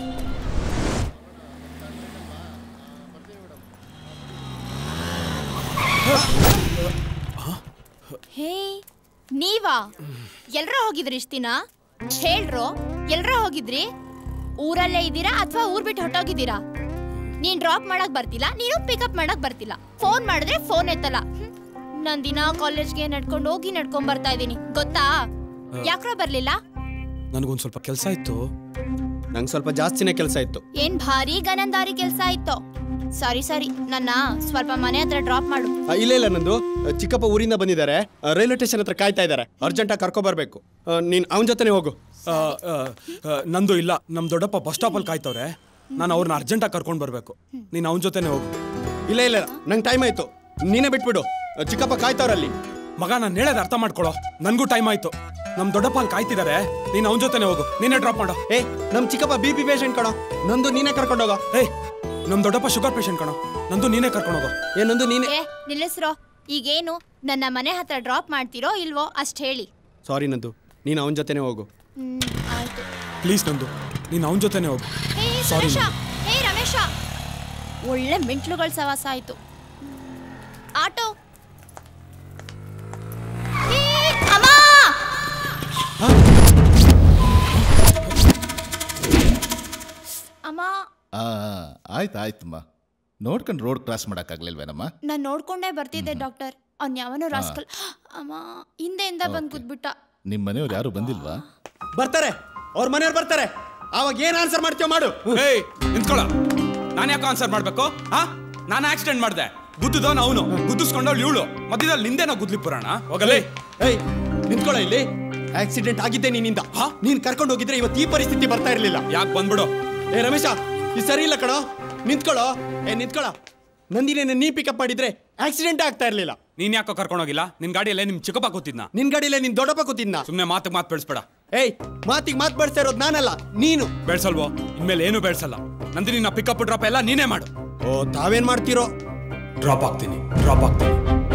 ಹೇ ನೀವಾ ಎಲ್ರ ಹೋಗಿದ್ರಿ ಇಷ್ಟ್ ದಿನ ಹೇಳ್ರೋ ಎಲ್ರ ಹೋಗಿದ್ರಿ ಊರಲ್ಲೇ ಇದ್ದೀರಾ ಅಥವಾ ಊರ್ ಬಿಟ್ಟು ಹೊಟ್ಟೋಗಿದ್ದೀರಾ ನೀನ್ ಡ್ರಾಪ್ ಮಾಡಕ್ ಬರ್ತಿಲ್ಲ ನೀನು ಪಿಕಪ್ ಮಾಡಕ್ ಬರ್ತಿಲ್ಲ ಫೋನ್ ಮಾಡಿದ್ರೆ ಫೋನ್ ಎತ್ತಲ್ಲ ಹ್ಮ್. ನಾನ್ ದಿನ ಕಾಲೇಜ್ಗೆ ನಡ್ಕೊಂಡು ಹೋಗಿ ನಡ್ಕೊಂಡ್ ಬರ್ತಾ ಇದೀನಿ ಗೊತ್ತಾ ಯಾಕ್ರೋ ಬರ್ಲಿಲ್ಲ ನನಗೊಂದು ಸ್ವಲ್ಪ ಕೆಲಸ ಇತ್ತು ನಂಗೆ ಸ್ವಲ್ಪ ಜಾಸ್ತಿನೇ ಕೆಲಸ ಇತ್ತು ಏನ್ ಭಾರಿ ಗನಂದಾರಿ ಕೆಲ್ಸ ಆಯ್ತು ಸಾರಿ ಸಾರಿ ನನ್ನ ಸ್ವಲ್ಪ ಮನೆ ಹತ್ರ ಡ್ರಾಪ್ ಮಾಡು ಆ, ಇಲ್ಲ ಇಲ್ಲ ನಂದು ಆ, ಚಿಕ್ಕಪ್ಪ ಊರಿಂದ ಬಂದಿದ್ದಾರೆ ಆ, ರೈಲ್ವೆ ಸ್ಟೇಷನ್ ಹತ್ರ ಕಾಯ್ತಾ ಇದ್ದಾರೆ ಅರ್ಜೆಂಟಾಗಿ ಕರ್ಕೊಬರ್ಬೇಕು ನೀನು ಅವನ ಜೊತೆನೆ ಹೋಗು ಆ, ಆ, ಆ, ನಂದು ಇಲ್ಲ ನಮ್ಮ ದೊಡ್ಡಪ್ಪ ಬಸ್ ಸ್ಟಾಪಲ್ಲಿ ಕಾಯ್ತವ್ರೆ ನಾನು ಅವ್ರನ್ನ ಅರ್ಜೆಂಟಾಗಿ ಕರ್ಕೊಂಡು ಬರಬೇಕು ನೀನು ಅವನ ಜೊತೆನೆ ಹೋಗು ಇಲ್ಲ ಇಲ್ಲ ನಂಗೆ ಟೈಮ್ ಆಯ್ತು ನೀನೇ ಬಿಟ್ಬಿಡು ಆ, ಚಿಕ್ಕಪ್ಪ ಕಾಯ್ತಾವ್ರಲ್ಲಿ ಮಗ ನಾನು ಹೇಳೋದು ಅರ್ಥ ಮಾಡ್ಕೊಳ್ಳೋ ನನಗೂ ಟೈಮ್ ಆಯ್ತು ನಮ್ಮ ದೊಡ್ಡಪ್ಪ ಅಲ್ಲಿ ಕಾಯ್ತಿದ್ದಾರೆ ನೀನು ಅವನ ಜೊತೆನೆ ಹೋಗು ನೀನೇ ಡ್ರಾಪ್ ಮಾಡೋ ಏ ನಮ್ಮ ಚಿಕ್ಕಪ್ಪ ಬಿ ಪಿ ಪೇಷಂಟ್ ಕಣೋ ನಂದು ನೀನೇ ಕರ್ಕೊಂಡು ಹೋಗೋ ಏಯ್ ನಮ್ಮ ದೊಡ್ಡಪ್ಪ ಶುಗರ್ ಪೇಷಂಟ್ ಕಣೋ ನಂದು ನೀನೇ ಕರ್ಕೊಂಡು ಹೋಗೋ ಏ ನಂದು ನೀನೇ ಏ ನಿಲ್ಲಿಸ್ರೋ ಈಗೇನು ನನ್ನ ಮನೆ ಹತ್ರ ಡ್ರಾಪ್ ಮಾಡ್ತೀರೋ ಇಲ್ವೋ ಅಷ್ಟ್ ಹೇಳಿ ಸಾರಿ ನಂದು ನೀನು ಅವನ ಜೊತೆನೆ ಹೋಗು ಹ್ಮ್ ಆಯ್ತು ಪ್ಲೀಸ್ ನಂದು ನೀನು ಅವನ ಜೊತೆನೆ ಹೋಗು ಹೇ ಸಾರಿ ಸುರೇಶ ಹೇ ರಮೇಶ ಒಳ್ಳೆ ಮೆಂಟ್ಲುಗಳ ಸವಾಸ ಆಯ್ತು ಆಟೋ ಹೇ, ಅಮ್ಮ! ಅಮ್ಮ ಆ ಆಯ್ತು ಆಯ್ತಮ್ಮ ನೋಡ್ಕೊಂಡು ರೋಡ್ ಕ್ರಾಸ್ ಮಾಡೋಕ್ಕಾಗ್ಲಿಲ್ವೇನಮ್ಮ ನಾನ್ ನೋಡ್ಕೊಂಡೇ ಬರ್ತಿದ್ದೆ ಡಾಕ್ಟರ್ ಅವ್ನ್ ಯಾವನೋ ರಾಸ್ಕಲ್ ಅಮ್ಮ ಹಿಂದೆಯಿಂದ ಬಂದ್ ಕೂತ್ಬಿಟ್ಟ ನಿಮ್ಮ ಮನೆಯವ್ರು ಯಾರು ಬಂದಿಲ್ವಾ ಬರ್ತಾರೆ ಅವ್ರ ಮನೆಯವ್ರು ಬರ್ತಾರೆ ಅವಾಗ ಏನ್ ಆನ್ಸರ್ ಮಾಡ್ತೀವಿ ಮಾಡು ಏಯ್ ನಿಂತ್ಕೊಳ್ಳ ನಾನು ಯಾಕೆ ಆನ್ಸರ್ ಮಾಡ್ಬೇಕು ಹಾ ನಾನು ಆಕ್ಸಿಡೆಂಟ್ ಮಾಡಿದೆ ಗುದ್ದಿದವನು ಅವನು ಗುದ್ದಿಸ್ಕೊಂಡವ್ಳು ಇವಳು ಮಧ್ಯದಲ್ಲಿ ನಿಂದೇನೋ ಗುದ್ಲಿ ಪುರಾಣ ಹೋಗಲೇ ಏಯ್ ನಿಂತ್ಕೊಳ್ಳ ಇಲ್ಲಿ ಆಕ್ಸಿಡೆಂಟ್ ಆಗಿದ್ದೆ ನಿನ್ನಿಂದ ನೀನ್ ಕರ್ಕೊಂಡು ಹೋಗಿದ್ರೆ ಇವತ್ತು ಈ ಪರಿಸ್ಥಿತಿ ಬರ್ತಾ ಇರ್ಲಿಲ್ಲ ಯಾಕೆ ಬಂದ್ಬಿಡು ಏ ರಮೇಶ ಇದು ಸರಿ ಇಲ್ಲ ಕಣೋ ನಿಂತ್ಕೊಳ್ಳೋ ಏ ನಿಂತ್ಕೊಳ್ಳೋ ನಂದಿನೇನ ನೀ ಪಿಕಪ್ ಮಾಡಿದ್ರೆ ಆಕ್ಸಿಡೆಂಟ್ ಆಗ್ತಾ ಇರ್ಲಿಲ್ಲ ನೀನ್ ಯಾಕೋ ಕರ್ಕೊಂಡೋಗಿಲ್ಲ ನಿನ್ ಗಾಡಿಯಲ್ಲೇ ನಿಮ್ ಚಿಕ್ಕಪ್ಪ ಕೂತಿದ್ನ ನಿನ್ ಗಾಡಿಯಲ್ಲೇ ನಿನ್ ದೊಡ್ಡಪ್ಪ ಕೂತಿದ್ನ ಸುಮ್ನೆ ಮಾತು ಮಾತು ಬೆಳೆಸ್ಬೇಡ ಏಯ್ ಮಾತಿಗೆ ಮಾತು ಬಡ್ಸ್ತಾ ಇರೋದು ನಾನಲ್ಲ ನೀನು ಬೆಳ್ಸಲ್ವೋ ಇನ್ಮೇಲೆ ಏನು ಬೆಳ್ಸಲ್ಲ ನಂದಿನಿ ನಾ ಪಿಕಪ್ ಡ್ರಾಪ್ ಎಲ್ಲ ನೀನೇ ಮಾಡು ಓ ತಾವೇನ್ ಮಾಡ್ತೀರೋ ಡ್ರಾಪ್ ಆಗ್ತೀನಿ ಡ್ರಾಪ್ ಆಗ್ತೀನಿ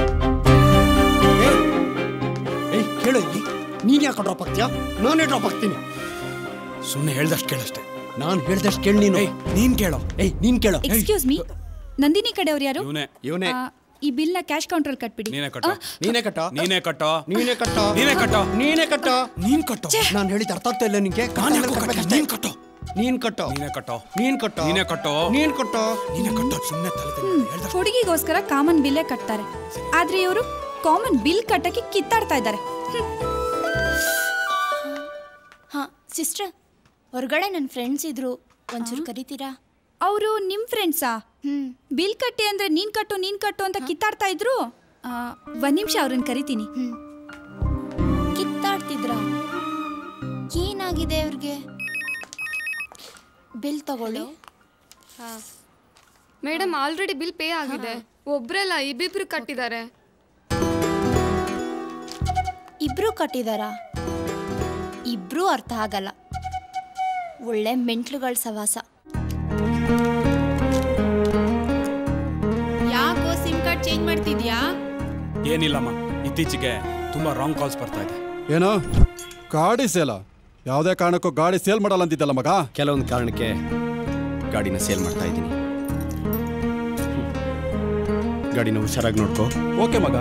ಏಯ್ ಕೇಳು ಇಲ್ಲಿ ನೀನ್ ಯಾಕೆ ಡ್ರಾಪ್ ಆಗ್ತೀಯಾ ನಾನೇ ಡ್ರಾಪ್ ಆಗ್ತೀನಿ ಸುಮ್ನೆ ಹೇಳ್ದಷ್ಟು ಕೇಳಷ್ಟೇ ನಾನು ಹೇಳ್ದಷ್ಟು ಕೇಳಿ ನೀನು ನೀನ್ ಕೇಳೋ ಏಯ್ ನೀನ್ ಕೇಳೋ ಎಕ್ಸ್ಕ್ಯೂಸ್ ಮೀ ನಂದಿನಿ ಕಡೆಯವ್ರು ಯಾರು ಇವನೇ ಇವನೇ ಆ, ಈ ಬಿಲ್ನ ಕ್ಯಾಶ್ ಕೌಂಟರ್ ಕಟ್ಬಿಡಿ ನೀನೇ ಕಟ್ಟೋ ನೀನೇ ಕಟ್ಟೋ ನೀನೇ ಕಟ್ಟೋ ನೀನೇ ಕಟ್ಟೋ ನೀನೇ ಕಟ್ಟೋ ನೀನೇ ಕಟ್ಟೋ ನೀನ್ ಕಟ್ಟೋ ನಾನು ಹೇಳಿದ ಅರ್ಥ ಆಗ್ತಾ ಇಲ್ಲ ನಿಂಗೆ ನಾನ್ ಯಾಕೋ ಕಟ್ಲಿ? ನೀನ್ ಕಟ್ಟೋ ನೀನ್ ಕಟ್ಟೋ ನೀನೇ ಕಟ್ಟೋ ನೀನ್ ಕಟ್ಟೋ ನೀನೇ ಕಟ್ಟೋ ನೀನ್ ಕಟ್ಟೋ ನೀನೇ ಕಟ್ಟೋ ಸುಮ್ನೆ ತಲೆ ಹ್ಮ್ ಹುಡುಗಿಗೋಸ್ಕರ ಕಾಮನ್ ಬಿಲ್ಲೇ ಕಟ್ತಾರೆ ಆದ್ರೆ ಇವರು ಕಾಮನ್ ಬಿಲ್ ಕಟ್ಟಕ್ಕೆ ಕಿತ್ತಾಡ್ತಾ ಇದ್ದಾರೆ ಹಾ ಸಿಸ್ಟರ್ ಹೊರಗಡೆ ನನ್ನ ಫ್ರೆಂಡ್ಸ್ ಇದ್ರು ಒಂಚೂರು ಕರಿತೀರಾ ಅವರು ನಿಮ್ ಫ್ರೆಂಡ್ಸಾ ಬಿಲ್ ಕಟ್ಟಿ ಅಂದ್ರೆ ನೀನ್ ಕಟ್ಟು ನೀನ್ ಕಟ್ಟು ಅಂತ ಕಿತ್ತಾಡ್ತಾ ಇದ್ರು ಆ, ಒಂದ್ ನಿಮಿಷ ಅವ್ರನ್ನ ಕರಿತೀನಿ ಕಿತ್ತಾಡ್ತಿದ್ರ ಏನಾಗಿದೆ ಅವ್ರಿಗೆ ಬಿಲ್ ತಗೊಳ್ಳಿ ಮೇಡಮ್ ಆಲ್ರೆಡಿ ಬಿಲ್ ಪೇ ಆಗಿದೆ ಒಬ್ರಲ್ಲ ಇಬ್ಬಿಬ್ರು ಕಟ್ಟಿದ್ದಾರೆ ಇಬ್ರು ಕಟ್ಟಿದಾರಾ ಇಬ್ರು ಅರ್ಥ ಆಗಲ್ಲ ಒಳ್ಳೆ ಮೆಂಟ್ಲುಗಳ ಸವಾಸ ಯಾಕೋ ಸಿಮ್ ಕಾರ್ಡ್ ಚೇಂಜ್ ಮಾಡ್ತಿದ್ಯಾ ಏನಿಲ್ಲಮ್ಮ ಇತ್ತೀಚೆಗೆ ತುಂಬಾ ರಾಂಗ್ ಕಾಲ್ಸ್ ಬರ್ತಾ ಇದೆ ಏನೋ ಗಾಡಿ ಸೇಲ ಯಾವುದೇ ಕಾರಣಕ್ಕೂ ಗಾಡಿ ಸೇಲ್ ಮಾಡಲ್ಲ ಅಂತಿದ್ದಲ್ಲ ಮಗ ಕೆಲವೊಂದು ಕಾರಣಕ್ಕೆ ಗಾಡಿನ ಸೇಲ್ ಮಾಡ್ತಾ ಇದ್ದೀನಿ ಗಾಡಿನ ಹುಷಾರಾಗಿ ನೋಡ್ಕೋ ಓಕೆ ಮಗ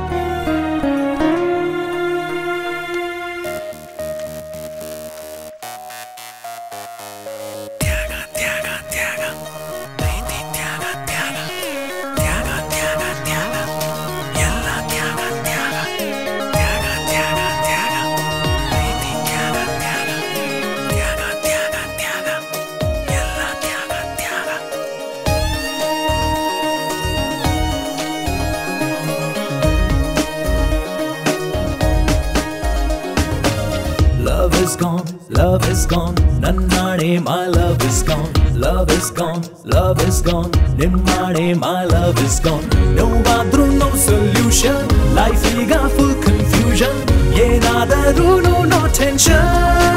Love is gone, love is gone, ನನ್ನಾಣೆ my love is gone. Love is gone, love is gone, ನಿಮ್ಮಾಣೆ my love is gone. ನೋವಾದ್ರೂ no solution, life ಈಗ full confusion. ಏನಾದರೂ no tension.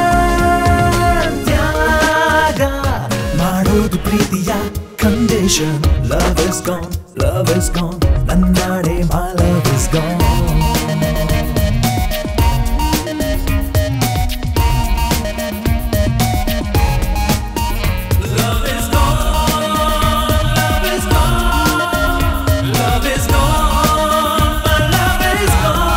ತ್ಯಾಗ ಮಾಡೋದು ಪ್ರೀತಿಯ condition Love is gone, love is gone, ನನ್ನಾಣೆ my love is gone. Love is gone, my love is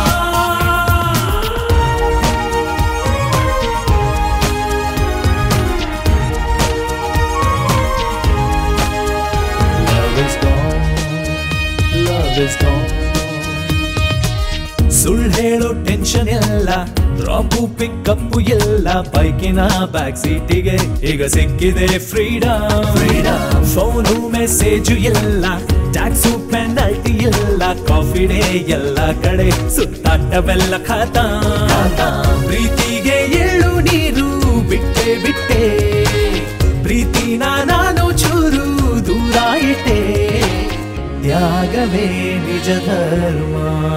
gone. Love is gone, love is gone. ಸುಳ್ಳು ಹೇಳೋ tension ಎಲ್ಲ drop pickup ಎಲ್ಲ ಬೈಕಿನ ಬ್ಯಾಕ್ ಸೀಟಿಗೆ ಈಗ ಸಿಕ್ಕಿದೆ ಫ್ರೀಡಮ್ ಫ್ರೀಡಮ್ ಫೋನು ಮೆಸೇಜು ಎಲ್ಲ ಟ್ಯಾಕ್ಸು ಪೆನಾಲ್ಟಿ ಎಲ್ಲ ಕಾಫಿ ಡೇ ಎಲ್ಲ ಕಡೆ ಸುತ್ತಾಟವೆಲ್ಲ ಖಾತಾ ಪ್ರೀತಿಗೆ ಎಳ್ಳು ನೀರು ಬಿಟ್ಟೆ ಬಿಟ್ಟೆ ಪ್ರೀತಿನ ನಾನು ಚೂರು ದೂರ ಇಟ್ಟೆ ತ್ಯಾಗವೇ ನಿಜ ಧರ್ಮ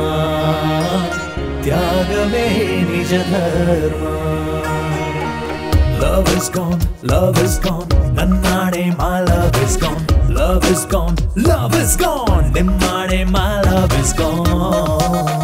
ತ್ಯಾಗವೇ ನಿಜ ಧರ್ಮ love is gone love is gone ನನ್ನಾಣೆ my love is gone love is gone love is gone ನಿಮ್ಮಾಣೆ my love is gone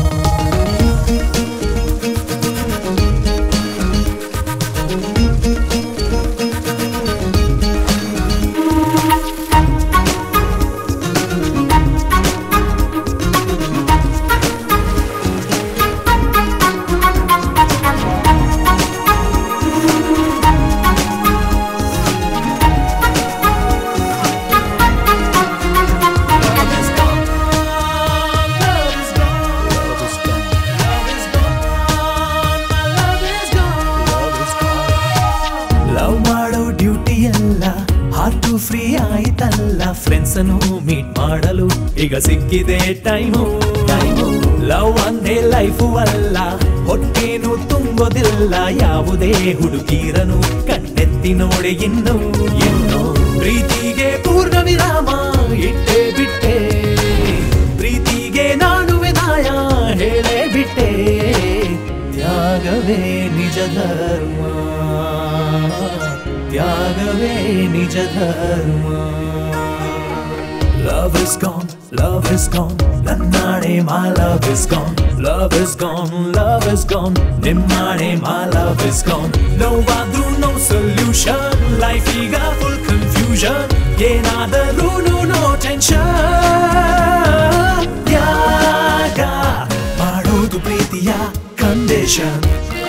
love ಮಾಡೋ ಡ್ಯೂಟಿ ಎಲ್ಲ ಹಾರ್ಟು ಫ್ರೀ ಆಯ್ತಲ್ಲ ಫ್ರೆಂಡ್ಸ್ ಅನ್ನು ಮೀಟ್ ಮಾಡಲು ಈಗ ಸಿಕ್ಕಿದೆ ಟೈಮು ಟೈಮು ಲವ್ ಒಂದೇ ಲೈಫು ಅಲ್ಲ ಹೊಟ್ಟೇನು ತುಂಬೋದಿಲ್ಲ ಯಾವುದೇ ಹುಡುಗಿರನು ಕಣ್ಣೆತ್ತಿ ನೋಡಿ ಇನ್ನು ಇನ್ನು ಪ್ರೀತಿಗೆ ಪೂರ್ಣ ವಿರಾಮ ಇಟ್ಟೇ ಬಿಟ್ಟೆ ಪ್ರೀತಿಗೆ ನಾನು ವಿದಾಯ ಹೇಳೇ ಬಿಟ್ಟೆ ತ್ಯಾಗವೇ ನಿಜ ಧರ್ಮ ತ್ಯಾಗವೇ ನಿಜ ಧರ್ಮ Love is gone, love is gone, ನನ್ನಾಣೆ my love is gone. Love is gone, love is gone, ನಿಮ್ಮಾಣೆ my love is gone. ನೋವಾದ್ರೂ no solution, life ಈಗ full confusion. ಏನಾದರೂ no tension. ತ್ಯಾಗ ಮಾಡೋದು ಪ್ರೀತಿಯ ಕಂಡೀಷನ್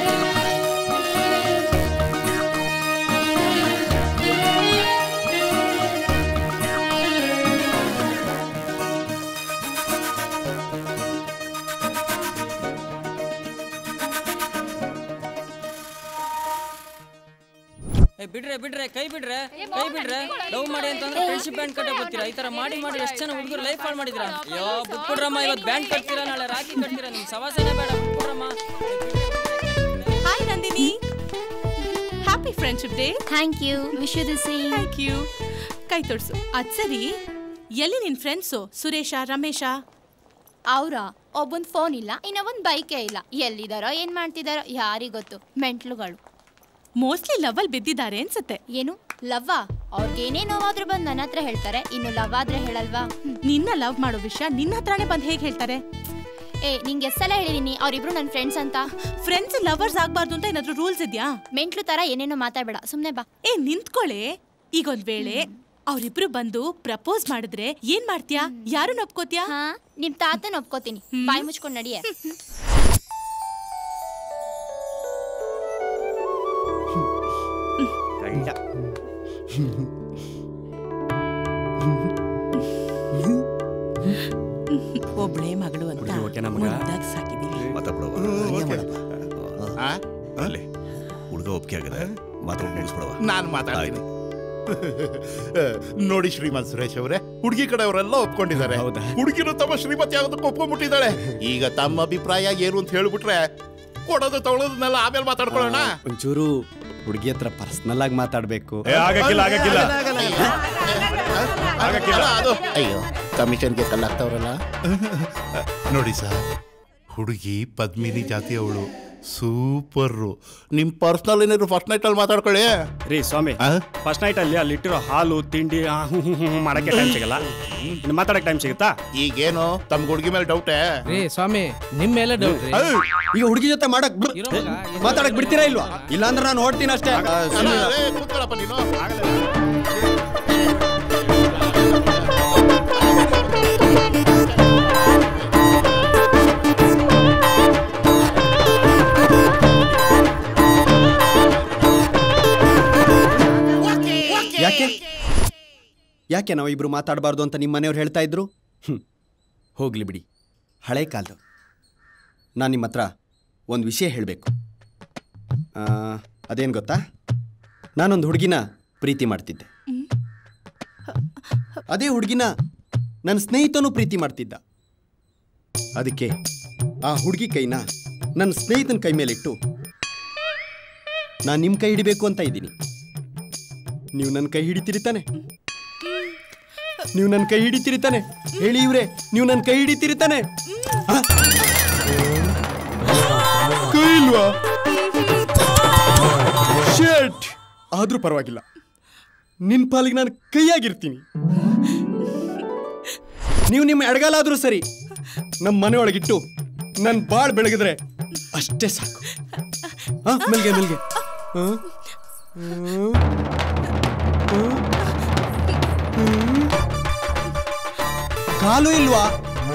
ಏ ಬಿಡ್ರೆ ಬಿಡ್ರೆ ಕೈ ಬಿಡ್ರೆ ಕೈ ಬಿಡ್ರೆ ಲವ್ ಮಾಡಿ ಅಂತಂದ್ರೆ ಫ್ರೆಂಡ್ಶಿಪ್ ಬ್ಯಾಂಡ್ ಕಟ್ಟೆ ಬರ್ತೀರಾ ಈ ತರ ಮಾಡಿ ಮಾಡಿ ಎಷ್ಟು ಜನ ಹುಡುಗರು ಲೈಫ್ ಹಾಳು ಮಾಡಿದ್ರ ಅಯ್ಯೋ ಬಿಟ್ಬಿಡ್ರಮ್ಮ ಇವತ್ತು ಬ್ಯಾಂಡ್ ಕಟ್ತೀರಾ ನಾಳೆ ರಾಖಿ ಕಟ್ತೀರಾ ನಿಮ್ ಸವಾಸನೆ ಬೇಡ ಬಿಟ್ಬಿಡ್ರಮ್ಮ hi Nandini happy friendship day thank you wish you the same thank you ಕೈ ತೊಡ್ಸು ಅದ್ ಸರಿ ಎಲ್ಲಿ ನಿನ್ ಫ್ರೆಂಡ್ಸು ಸುರೇಶ ರಮೇಶ ಅವ್ರ ಒಬ್ಬನ್ ಫೋನ್ ಇಲ್ಲ ಇನ್ನ ಒಂದ್ ಬೈಕೇ ಇಲ್ಲ ಎಲ್ಲಿದಾರೋ ಏನ್ ಮಾಡ್ತಿದಾರೋ ಯಾರಿಗ್ ಗೊತ್ತು ಮೆಂಟ್ಲುಗಳು ಮೋಸ್ಟ್ಲಿ ಲವಲ್ ಬಿದ್ದಿದ್ದಾರೆ ಅನ್ಸತ್ತೆ ಏನು ಲವ್ವಾ ಅವ್ರಿಗೇನೇ ನೋವಾದ್ರೂ ಬಂದು ನನ್ನ ಹತ್ರ ಹೇಳ್ತಾರೆ ಇನ್ನು ಲವ್ ಆದ್ರೆ ಹೇಳಲ್ವಾ ನಿನ್ನ ಲವ್ ಮಾಡೋ ವಿಷಯ ನಿನ್ನ ಹತ್ರನೇ ಬಂದು ಹೇಗೆ ಹೇಳ್ತಾರೆ ಏ ನಿಂಗೆ ಎಷ್ಟೆಲ್ಲ ಹೇಳಿದೀನಿ ಅವ್ರಿಬ್ರು ನನ್ನ ಫ್ರೆಂಡ್ಸ್ ಅಂತ ಫ್ರೆಂಡ್ಸ್ ಲವರ್ಸ್ ಆಗ್ಬಾರ್ದು ಅಂತ ಏನಾದ್ರೂ ರೂಲ್ಸ್ ಇದೆಯಾ ಮೆಂಟ್ಲು ತರ ಏನೇನೋ ಮಾತಾಡ್ಬೇಡ ಸುಮ್ನೆ ಬಾ ಏ ನಿಂತ್ಕೊಳ್ಳೆ ಈಗ ಒಂದ್ ವೇಳೆ ಅವ್ರಿಬ್ರು ಬಂದು ಪ್ರಪೋಸ್ ಮಾಡಿದ್ರೆ ಏನ್ ಮಾಡ್ತೀಯಾ ಯಾರು ಒಪ್ಕೋತ್ಯಾ ಹಾ ನಿಮ್ ತಾತನ ಒಪ್ಕೋತೀನಿ ಬಾಯಿ ಮುಚ್ಕೊಂಡ್ ನಡಿಯೇ ಒಬ್ಳೆ ಮಗಳು ಅಂತ ಓಕೆನಾ ಮಗ? ಮುದ್ದಾಗ್ ಸಾಕಿದೀವಿ ಅಲ್ಲೇ ಹುಡುಗ ಒಪ್ಪಿಗೆ ಆಗದ ಮಾತಾಡಿ ಮುಗಿಸ್ಬಿಡವ ನಾನು ಮಾತಾಡ್ತೀನಿ ನೋಡಿ ಶ್ರೀಮಂತ್ ಸುರೇಶ್ ಅವರೇ ಹುಡುಗಿ ಕಡೆಯವರೆಲ್ಲ ಒಪ್ಕೊಂಡಿದ್ದಾರೆ ಹುಡುಗಿರು ತಮ್ಮ ಶ್ರೀಮತಿ ಆಗೋದಕ್ಕೆ ಒಪ್ಕೊಂಡ್ಬಿಟ್ಟಿದ್ದಾಳೆ ಈಗ ತಮ್ಮ ಅಭಿಪ್ರಾಯ ಏನು ಅಂತ ಹೇಳ್ಬಿಟ್ರೆ ಕೊಡೋದು ತಗೊಳ್ಳೋದನ್ನೆಲ್ಲ ಆಮೇಲೆ ಮಾತಾಡ್ಕೊಳ್ಳೋಣ ಒಂಚೂರು ಹುಡುಗಿ ಹತ್ರ ಪರ್ಸನಲ್ ಆಗಿ ಮಾತಾಡ್ಬೇಕು ಏ, ಆಗಕ್ಕಿಲ್ಲ, ಆಗಕ್ಕಿಲ್ಲ. ಆಗಕ್ಕಿಲ್ಲ ಅದು ಅಯ್ಯೋ ಕಮಿಷನ್ಗೆ ಕಲ್ಲಾಗ್ತಾವ್ರಲ್ಲ ನೋಡಿ ಸರ್ ಹುಡುಗಿ ಪದ್ಮಿನಿ ಜಾತಿಯವಳು ಸೂಪರು ನಿಮ್ ಪರ್ಸನಲ್ ಏನಾದ್ರು ಫಸ್ಟ್ ನೈಟ್ ಅಲ್ಲಿ ಮಾತಾಡ್ಕೊಳ್ಳಿ ರೀ ಸ್ವಾಮಿ ಫಸ್ಟ್ ನೈಟ್ ಅಲ್ಲಿ ಅಲ್ಲಿಟ್ಟಿರೋ ಹಾಲು ತಿಂಡಿ ಆ, ಹ್ಮ್, ಹ್ಮ್, ಹ್ಮ್, ಮಾಡಕ್ಕೆ ಟೈಮ್ ಸಿಗಲ್ಲ ಇನ್ನು ಮಾತಾಡಕ್ಕೆ ಟೈಮ್ ಸಿಗುತ್ತಾ ಈಗೇನು ತಮ್ಮ ಹುಡುಗಿ ಮೇಲೆ ಡೌಟೇ ರೀ ಸ್ವಾಮಿ ನಿಮ್ ಮೇಲೆ ಡೌಟ್ ಈಗ ಹುಡುಗಿ ಜೊತೆ ಮಾಡಕ್ ಬಿ- ಮಾತಾಡಕ್ ಬಿಡ್ತೀರಾ ಇಲ್ವಾ ಇಲ್ಲಾಂದ್ರೆ ನಾನು ಹೊಡ್ತೀನಿ ಅಷ್ಟೇ ಕೂತ್ಕೊಳ್ಳಪ್ಪ ನೀನು ಯಾಕೆ ಯಾಕೆ ನಾವು ಇಬ್ರು ಮಾತಾಡಬಾರ್ದು ಅಂತ ನಿಮ್ಮ ಮನೆಯವ್ರು ಹೇಳ್ತಾ ಇದ್ರು ಹ್ಮ್ ಹೋಗ್ಲಿ ಬಿಡಿ ಹಳೆ ಕಾಲದ ನಾನು ನಿಮ್ಮ ಹತ್ರ ಒಂದು ವಿಷಯ ಹೇಳಬೇಕು ಅದೇನು ಗೊತ್ತಾ ನಾನೊಂದು ಹುಡುಗಿನ ಪ್ರೀತಿ ಮಾಡ್ತಿದ್ದೆ ಅದೇ ಹುಡುಗಿನ ನನ್ನ ಸ್ನೇಹಿತನೂ ಪ್ರೀತಿ ಮಾಡ್ತಿದ್ದ ಅದಕ್ಕೆ ಆ ಹುಡುಗಿ ಕೈನ ನನ್ನ ಸ್ನೇಹಿತನ ಕೈ ಮೇಲಿಟ್ಟು ನಾನು ನಿಮ್ಮ ಕೈ ಹಿಡಿಬೇಕು ಅಂತ ಇದ್ದೀನಿ ನೀವು ನನ್ನ ಕೈ ಹಿಡಿತೀರಿ ತಾನೆ ನೀವು ನನ್ನ ಕೈ ಹಿಡಿತೀರಿ ತಾನೆ ಹೇಳಿ ಇವ್ರೆ ನೀವು ನನ್ನ ಕೈ ಹಿಡಿತೀರಿ ತಾನೆ ಆ? ಕೈ ಇಲ್ವಾ ಶೇಟ್ ಆದ್ರೂ ಪರವಾಗಿಲ್ಲ ನಿನ್ ಪಾಲಿಗೆ ನಾನು ಕೈಯಾಗಿರ್ತೀನಿ ನೀವು ನಿಮ್ಮ ಎಡಗಾಲಾದ್ರೂ ಸರಿ ನಮ್ಮ ಮನೆಯೊಳಗಿಟ್ಟು ನನ್ನ ಬಾಳ್ ಬೆಳಗಿದ್ರೆ ಅಷ್ಟೇ ಸಾಕು ಹಾ ಮೆಲ್ಗೆ ಮೆಲ್ಗೆ ಹಾ ಹ್ಮ್. ಹ್ಮ್. ಹ್ಮ್. ಕಾಲು ಇಲ್ವಾ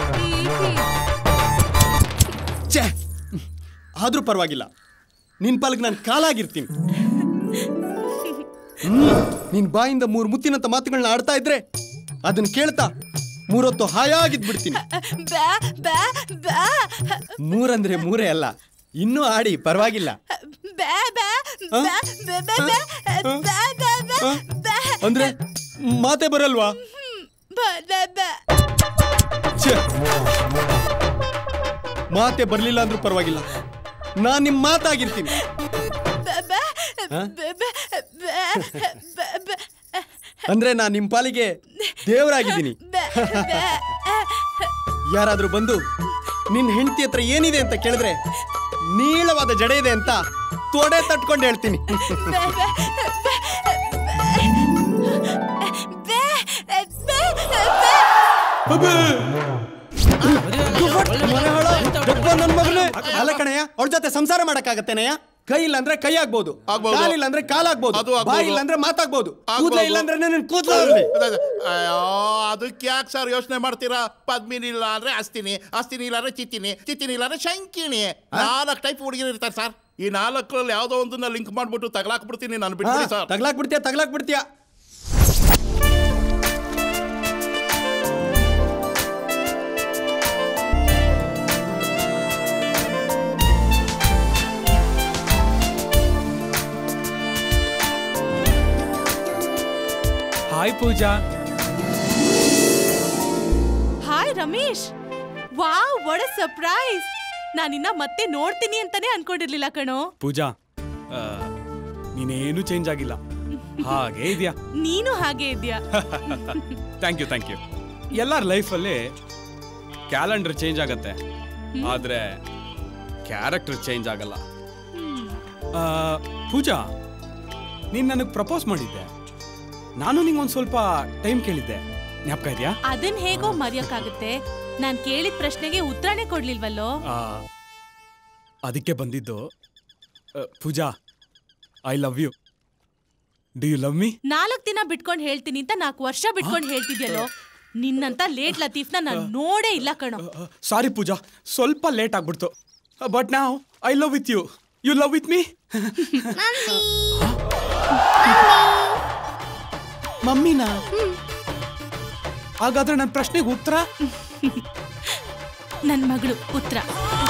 ಛೇ ಆದ್ರೂ ಪರವಾಗಿಲ್ಲ ನಿನ್ ಪಾಲಿಗೆ ನಾನು ಕಾಲಾಗಿರ್ತೀನಿ ಹ್ಮ್. ನಿನ್ ಬಾಯಿಂದ ಮೂರು ಮುತ್ತಿನಂತ ಮಾತುಗಳನ್ನ ಆಡ್ತಾ ಇದ್ರೆ ಅದನ್ನ ಕೇಳ್ತಾ ಮೂರೊತ್ತು ಹಾಯಾಗಿದ್ ಬಿಡ್ತೀನಿ ಮೂರಂದ್ರೆ ಮೂರೇ ಅಲ್ಲ ಇನ್ನೂ ಆಡಿ ಪರವಾಗಿಲ್ಲ ಅಂದ್ರೆ ಮಾತೆ ಬರಲ್ವಾ ಛೆ. ಮಾತೆ ಬರ್ಲಿಲ್ಲ ಅಂದ್ರೂ ಪರವಾಗಿಲ್ಲ ನಾನ್ ನಿಮ್ ಮಾತಾಗಿರ್ತೀನಿ ಹ? ಅಂದ್ರೆ ನಾನ್ ನಿಮ್ ಪಾಲಿಗೆ ದೇವರಾಗಿದ್ದೀನಿ ಯಾರಾದ್ರೂ ಬಂದು ನಿನ್ ಹೆಂಡತಿ ಹತ್ರ ಏನಿದೆ ಅಂತ ಕೇಳಿದ್ರೆ ನೀಳವಾದ ಜಡೆ ಇದೆ ಅಂತ ತೊಡೆ ತಟ್ಕೊಂಡು ಹೇಳ್ತೀನಿ ನನ್ ಮಗನೇ ಅಲ್ಲ ಕಣಯ್ಯ ಅವ್ರ ಜೊತೆ ಸಂಸಾರ ಮಾಡಕ್ಕಾಗತ್ತೇನಯ್ಯ ಕೈ ಇಲ್ಲ ಅಂದ್ರೆ ಕೈ ಆಗ್ಬೋದು ಕಾಲಿಲ್ಲ ಅಂದ್ರೆ ಕಾಲಾಗ್ಬೋದು ಅದು ಆಗ್ಬೋದು. ಬಾಯಿ ಇಲ್ಲ ಅಂದ್ರೆ ಮಾತಾಗ್ಬೋದು ಆಗ್ಬೋದು. ಕೂದಲ ಇಲ್ಲ ಅಂದ್ರೆ ನನ್ನ ಕೂದಲ ಇರ್ಲಿ. ಅಯ್ಯೋ ಅದಕ್ಕೆ ಯಾಕೆ ಸರ್ ಯೋಚನೆ ಮಾಡ್ತೀರಾ ಪದ್ಮಿನಿ ಇಲ್ಲ ಅಂದ್ರೆ ಅಸ್ತಿನಿ ಅಸ್ತಿನಿ ಇಲ್ಲ ಅಂದ್ರೆ ಚಿತ್ತಿನಿ ಚಿತ್ತಿನಿ ಇಲ್ಲ ಅಂದ್ರೆ ಶಂಕಿನಿ ನಾಲ್ಕು ಟೈಪ್ ಹುಡುಗಿರು ಇರ್ತಾರೆ ಸರ್ ಈ ನಾಲ್ಕರಲ್ಲಿ ಯಾವ್ದೋ ಒಂದನ್ನ ಲಿಂಕ್ ಮಾಡ್ಬಿಟ್ಟು ತಗಲಾಕ್ಬಿಡ್ತೀನಿ ನಾನು ಬಿಟ್ಬಿಡಿ ಸರ್ ತಗ್ಲಾಕ್ ಬಿಡ್ತೀಯ ತಗ್ಲಾಕ್ ಬಿಡ್ತೀಯ hi Pooja hi Ramesh wow what a surprise ನಾನಿನ್ನ ಮತ್ತೆ ನೋಡ್ತೀನಿ ಅಂತಾನೆ ಅನ್ಕೊಂಡಿರ್ಲಿಲ್ಲ ಕಣೋ ಪೂಜಾ ಆ, ನೀನೇನು ಚೇಂಜ್ ಆಗಿಲ್ಲ ಹಾಗೆ ಇದೆಯಾ ನೀನು ಹಾಗೆ ಇದ್ಯಾ ಥ್ಯಾಂಕ್ ಯು ಥ್ಯಾಂಕ್ ಯು ಎಲ್ಲರ ಲೈಫಲ್ಲಿ ಕ್ಯಾಲೆಂಡರ್ ಚೇಂಜ್ ಆಗತ್ತೆ ಆದ್ರೆ ಕ್ಯಾರೆಕ್ಟರ್ ಚೇಂಜ್ ಆಗಲ್ಲ ಆ, ಪೂಜಾ ನೀನ್ ನನಗೆ ಪ್ರಪೋಸ್ ಮಾಡಿದ್ದೆ ನಾನು ನಿಂಗೆ ಒಂದು ಸ್ವಲ್ಪ ಟೈಮ್ ಕೇಳಿದ್ದೆ ಜ್ಞಾಪಕ ಇದೆಯಾ ಅದನ್ ಹೇಗೋ ಮರೆಯಕ್ಕಾಗುತ್ತೆ ನಾನ್ ಕೇಳಿದ ಪ್ರಶ್ನೆಗೆ ಉತ್ತರನೇ ಕೊಡ್ಲಿಲ್ವಲ್ಲೋ ಆ, ಅದಕ್ಕೆ ಬಂದಿದ್ದು ಆ, Pooja I love you do you love me ನಾಲ್ಕ್ ದಿನ ಬಿಟ್ಕೊಂಡ್ ಹೇಳ್ತೀನಿ ಅಂತ ನಾಲ್ಕು ವರ್ಷ ಬಿಟ್ಕೊಂಡ್ ಹೇಳ್ತಿದ್ಯಲ್ಲೋ ನಿನ್ನಂತ ಲೇಟ್ ಲತೀಫ್ನ ನಾನ್ ನೋಡೇ ಇಲ್ಲ ಕಣೋ ಸಾರಿ ಪೂಜಾ ಸ್ವಲ್ಪ ಲೇಟ್ ಆಗ್ಬಿಡ್ತು ಬಟ್ ನಾವು I love with you you love with me ಮಮ್ಮಿನಾ ಹಾಗಾದ್ರೆ ನನ್ನ ಪ್ರಶ್ನೆಗೆ ಉತ್ತರ ನನ್ ಮಗಳು ಉತ್ತರ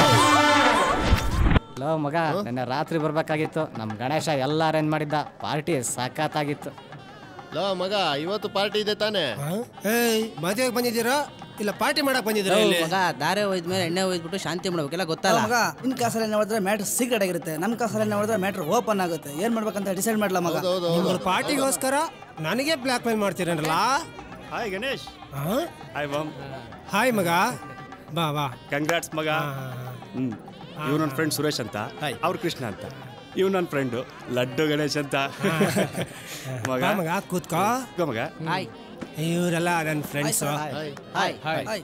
ಲೋ ಮಗ ನಿನ್ನೆ ರಾತ್ರಿ ಬರ್ಬೇಕಾಗಿತ್ತು ನಮ್ಮ ಗಣೇಶ ಎಲ್ಲ ಅರೇಂಜ್ ಮಾಡಿದ್ದ ಪಾರ್ಟಿ ಸಖತ್ತಾಗಿತ್ತು ಲೋ ಮಗ ಇವತ್ತು ಪಾರ್ಟಿ ಇದೆ ತಾನೇ ಏಯ್ ಮದುವೆಗೆ ಬಂದಿದ್ದೀರಾ ಇಲ್ಲ ಪಾರ್ಟಿ ಮಾಡಕ್ ಬಂದಿದ್ದೀರಾ ಇಲ್ಲಿ ಮಗ ದಾರೆ ಹೋಯ್ದ್ಮೇಲೆ ಎಣ್ಣೆ ಹೋಯ್ದ್ಬಿಟ್ಟು ಶಾಂತಿ ಮಾಡ್ಬೇಕೆಲ್ಲ ಗೊತ್ತಲ್ಲ ಮಗ ನಿನ್ ಕಾಸಲ್ಲಿ ಎಣ್ಣೆ ಹೊಡೆದ್ರೆ ಮ್ಯಾಟ್ರ್ ಸೀಕ್ರೆಟ್ ಆಗಿರುತ್ತೆ ನಮ್ ಕಾಸಲ್ಲಿ ಎಣ್ಣೆ ಹೊಡೆದ್ರೆ ಮ್ಯಾಟ್ರ್ ಓಪನ್ ಆಗುತ್ತೆ ಏನ್ ಮಾಡ್ಬೇಕಂತ ಡಿಸೈಡ್ ಮಾಡ್ಲಾ ಮಗ ನಿಮ್ಗಳ ಪಾರ್ಟಿಗೋಸ್ಕರ ನನಗೆ ಬ್ಲ್ಯಾಕ್ ಮೇಲ್ ಮಾಡ್ತೀರಲ್ಲ ಹಾಯ್ ಗಣೇಶ್ ಹಾಯ್ ಹಾಯ್ ಬಾಮ್ ಹಾಯ್ ಮಗ ಬಾ ಬಾ ಕಂಗ್ರಾಟ್ಸ್ ಮಗ ಹ್ಮ್ ಇವ್ ನನ್ನ ಫ್ರೆಂಡ್ ಸುರೇಶ್ ಅಂತ ಅವ್ರು ಕೃಷ್ಣ ಅಂತ ಇವ್ ನನ್ನ ಫ್ರೆಂಡು ಲಡ್ಡು ಗಣೇಶ್ ಅಂತ ಮಗ ಬಾ ಮಗ ಕೂತ್ಕೋ ಗೋ ಮಗ ಹಾಯ್ ಇವರೆಲ್ಲ ನನ್ನ ಫ್ರೆಂಡ್ಸ್ ಹಾಯ್ ಹಾಯ್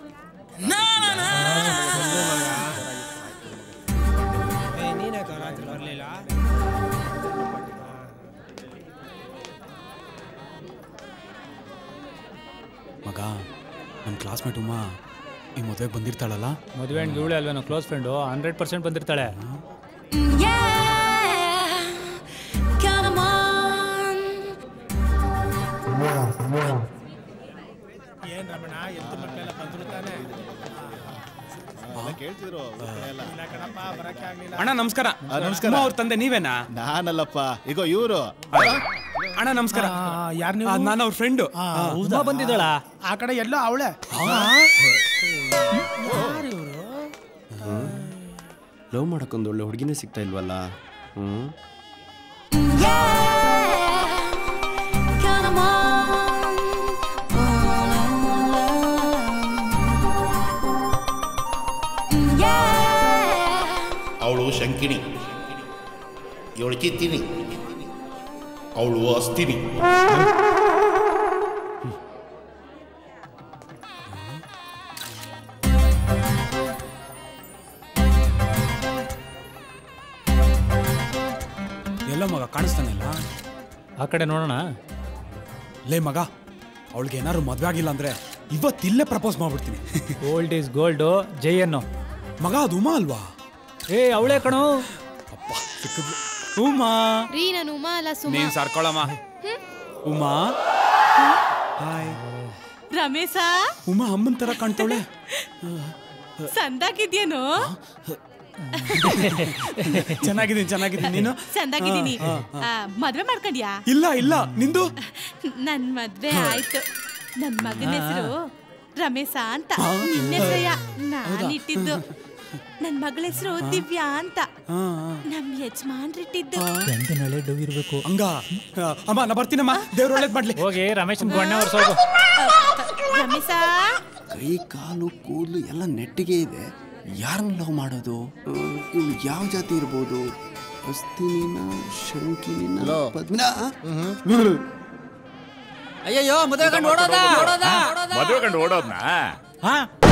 ನೀನೇ ರಾತ್ರಿ ಬರಲಿಲ್ಲ ಮಗ ನನ್ನ ಕ್ಲಾಸ್ಮೇಟ್ ಉಮಾ ಈ ಮದುವೆಗೆ ಬಂದಿರ್ತಾಳಲ್ಲ ಮದುವೆ ಹೆಣ್ಣು ಇವಳೆ ಅಲ್ವೇನೋ ಕ್ಲೋಸ್ ಫ್ರೆಂಡು ಹಂಡ್ರೆಡ್ ಪರ್ಸೆಂಟ್ ಬಂದಿರ್ತಾಳೆ ಏನ್ ರಮಣ ಎತ್ತು ಮಕ್ಕಳೆಲ್ಲ ಬಂದ್ರು ತಾನೆ ಕೇಳ್ತಿದ್ರು ಅಣ್ಣ ನಮಸ್ಕಾರ ನಮಸ್ಕಾರ. ಉಮಾ ಅವ್ರ ತಂದೆ ನೀವೇನಾ ನಾನಲ್ಲಪ್ಪ ಈಗ ಇವರು ಅಣ್ಣ ನಮಸ್ಕಾರ ಯಾರು ಆ, ನಾನು ಅವ್ರ ಫ್ರೆಂಡು ಉಮಾ ಬಂದಿದ್ದಾಳ ಆ ಕಡೆ ಎಲ್ಲೋ ಅವಳೆ ಲವ್ ಮಾಡಕ್ಕೊಂದು ಒಳ್ಳೆ ಹುಡುಗಿನೇ ಸಿಗ್ತಾ ಇಲ್ವಲ್ಲ ಹ್ಮ್ ಅವಳು ಶಂಕಿಣಿ ಇವಳು ಚಿತ್ತಿನಿ ಅವಳು ಅಸ್ತಿನಿ ಎಲ್ಲ ಮಗ ಕಾಣಿಸ್ತಾನೆ ಇಲ್ಲ ಆ ಕಡೆ ನೋಡೋಣ ಲೇ ಮಗ ಅವಳಿಗೆ ಏನಾದ್ರು ಮದ್ವೆ ಆಗಿಲ್ಲ ಅಂದ್ರೆ ಇವತ್ತಿಲ್ಲೇ ಪ್ರಪೋಸ್ ಮಾಡ್ಬಿಡ್ತೀನಿ ಗೋಲ್ಡ್ ಈಸ್ ಗೋಲ್ಡು ಜೈ ಅನ್ನೋ ಮಗ ಅದು ಉಮಾ ಅಲ್ವಾ ಏ ಅವಳೇ ಕಣೋ ಸಿಕ್ಕಿದ್ಲು ಉಮಾ ರೀ ನಾನು ಉಮಾ ಅಲ್ಲ ಸುಮಾ ನೀನ್ ಸರ್ಕೊಳಮ್ಮ ಉಮಾ ಹಾಯ್ ರಮೇಶ ಉಮಾ ಅಮ್ಮನ್ ತರ ಕಾಣ್ತಾವಳೆ ಸಂದಾಗಿದ್ಯೇನೋ ಚೆನ್ನಾಗಿದ್ದೀನಿ ಚೆನ್ನಾಗಿದ್ದೀನಿ ನೀನು ಚಂದಾಗಿದ್ದೀನಿ ಹಾ, ಹಾ. ಆ, ಮದ್ವೆ ಮಾಡ್ಕೊಂಡ್ಯಾ ಇಲ್ಲ ಇಲ್ಲ ನಿಂದು ನನ್ ಮದ್ವೆ ಆಯ್ತು ನನ್ ಮಗನ ಹೆಸರು ರಮೇಶ ಅಂತ ನಿನ್ನ ಹೆಸರಯ್ಯ ನಾನ್ ಇಟ್ಟಿದ್ದು ನನ್ ಮಗಳ ಹೆಸರು ದಿವ್ಯಾ ಅಂತ ನಮ್ ಯಜಮಾನ್ರಿಟ್ಟಿದ್ದು ಗಂಡನಳೆ ಡವ್ ಇರ್ಬೇಕು ಹಂಗ ಆ, ಅಮ್ಮ ನಾ ಬರ್ತೀನಮ್ಮ ದೇವ್ರ ಒಳ್ಳೇದ್ ಮಾಡ್ಲಿ ಹೋಗಿ ರಮೇಶನ್ ಗೊಣ್ಣೆ ಹೊರ್ಸೋಗು ರಮೇಶ ಕೈ ಕಾಲು ಕೂದಲು ಎಲ್ಲ ನೆಟ್ಟಿಗೆ ಇದೆ ಯಾರನ್ನ ಲವ್ ಮಾಡೋದು ಇವಳು ಯಾವ ಜಾತಿ ಇರ್ಬೋದು ಅಸ್ತಿನಿನ ಶಂಕಿನಿನ ಪದ್ಮಿನ ಅಯ್ಯಯ್ಯೋ ಮದುವೆ ಕಂಡು ಓಡೋದ ಓಡೋದ ಮದುವೆ ಕಂಡು ಓಡೋದ್ನ ಹಾ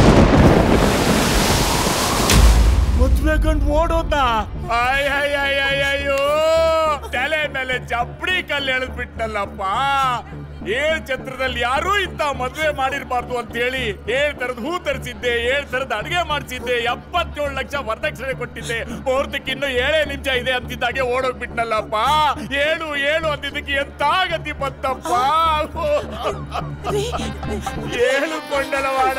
ಮದುವೆ ಕಂಡು ಓಡೋದ್ನ ಆಯ್ ಆಯ್ ಆಯ್ ಆಯ್ ಅಯ್ಯೋ ತಲೆ ಮೇಲೆ ಚಪ್ಪಡಿ ಕಲ್ಲು ಎಳೆದ್ ಬಿಟ್ನಲ್ಲಪ್ಪ ಏಳ್ ಛತ್ರದಲ್ಲಿ ಯಾರೂ ಇಂತ ಮದುವೆ ಮಾಡಿರ್ಬಾರ್ದು ಅಂತ ಹೇಳಿ ಏಳ್ ತರದ್ ಹೂ ತರಿಸಿದ್ದೆ ಏಳ್ ತರದ್ ಅಡಿಗೆ ಮಾಡಿಸಿದ್ದೆ ಎಪ್ಪತ್ತೇಳು ಲಕ್ಷ ವರದಕ್ಷಿಣೆ ಕೊಟ್ಟಿದ್ದೆ ಮುಹೂರ್ತಕ್ಕೆ ಇನ್ನು ಏಳೇ ನಿಮಿಷ ಇದೆ ಅಂತಿದ್ದಾಗೆ ಓಡೋಗ್ಬಿಟ್ನಲ್ಲಪ್ಪ ಏಳು ಏಳು ಅಂದಿದ್ದಕ್ಕೆ ಎಂತ ಗತಿ ಬಂತಪ್ಪ ಏಳು ಕೊಂಡಲವಾಡ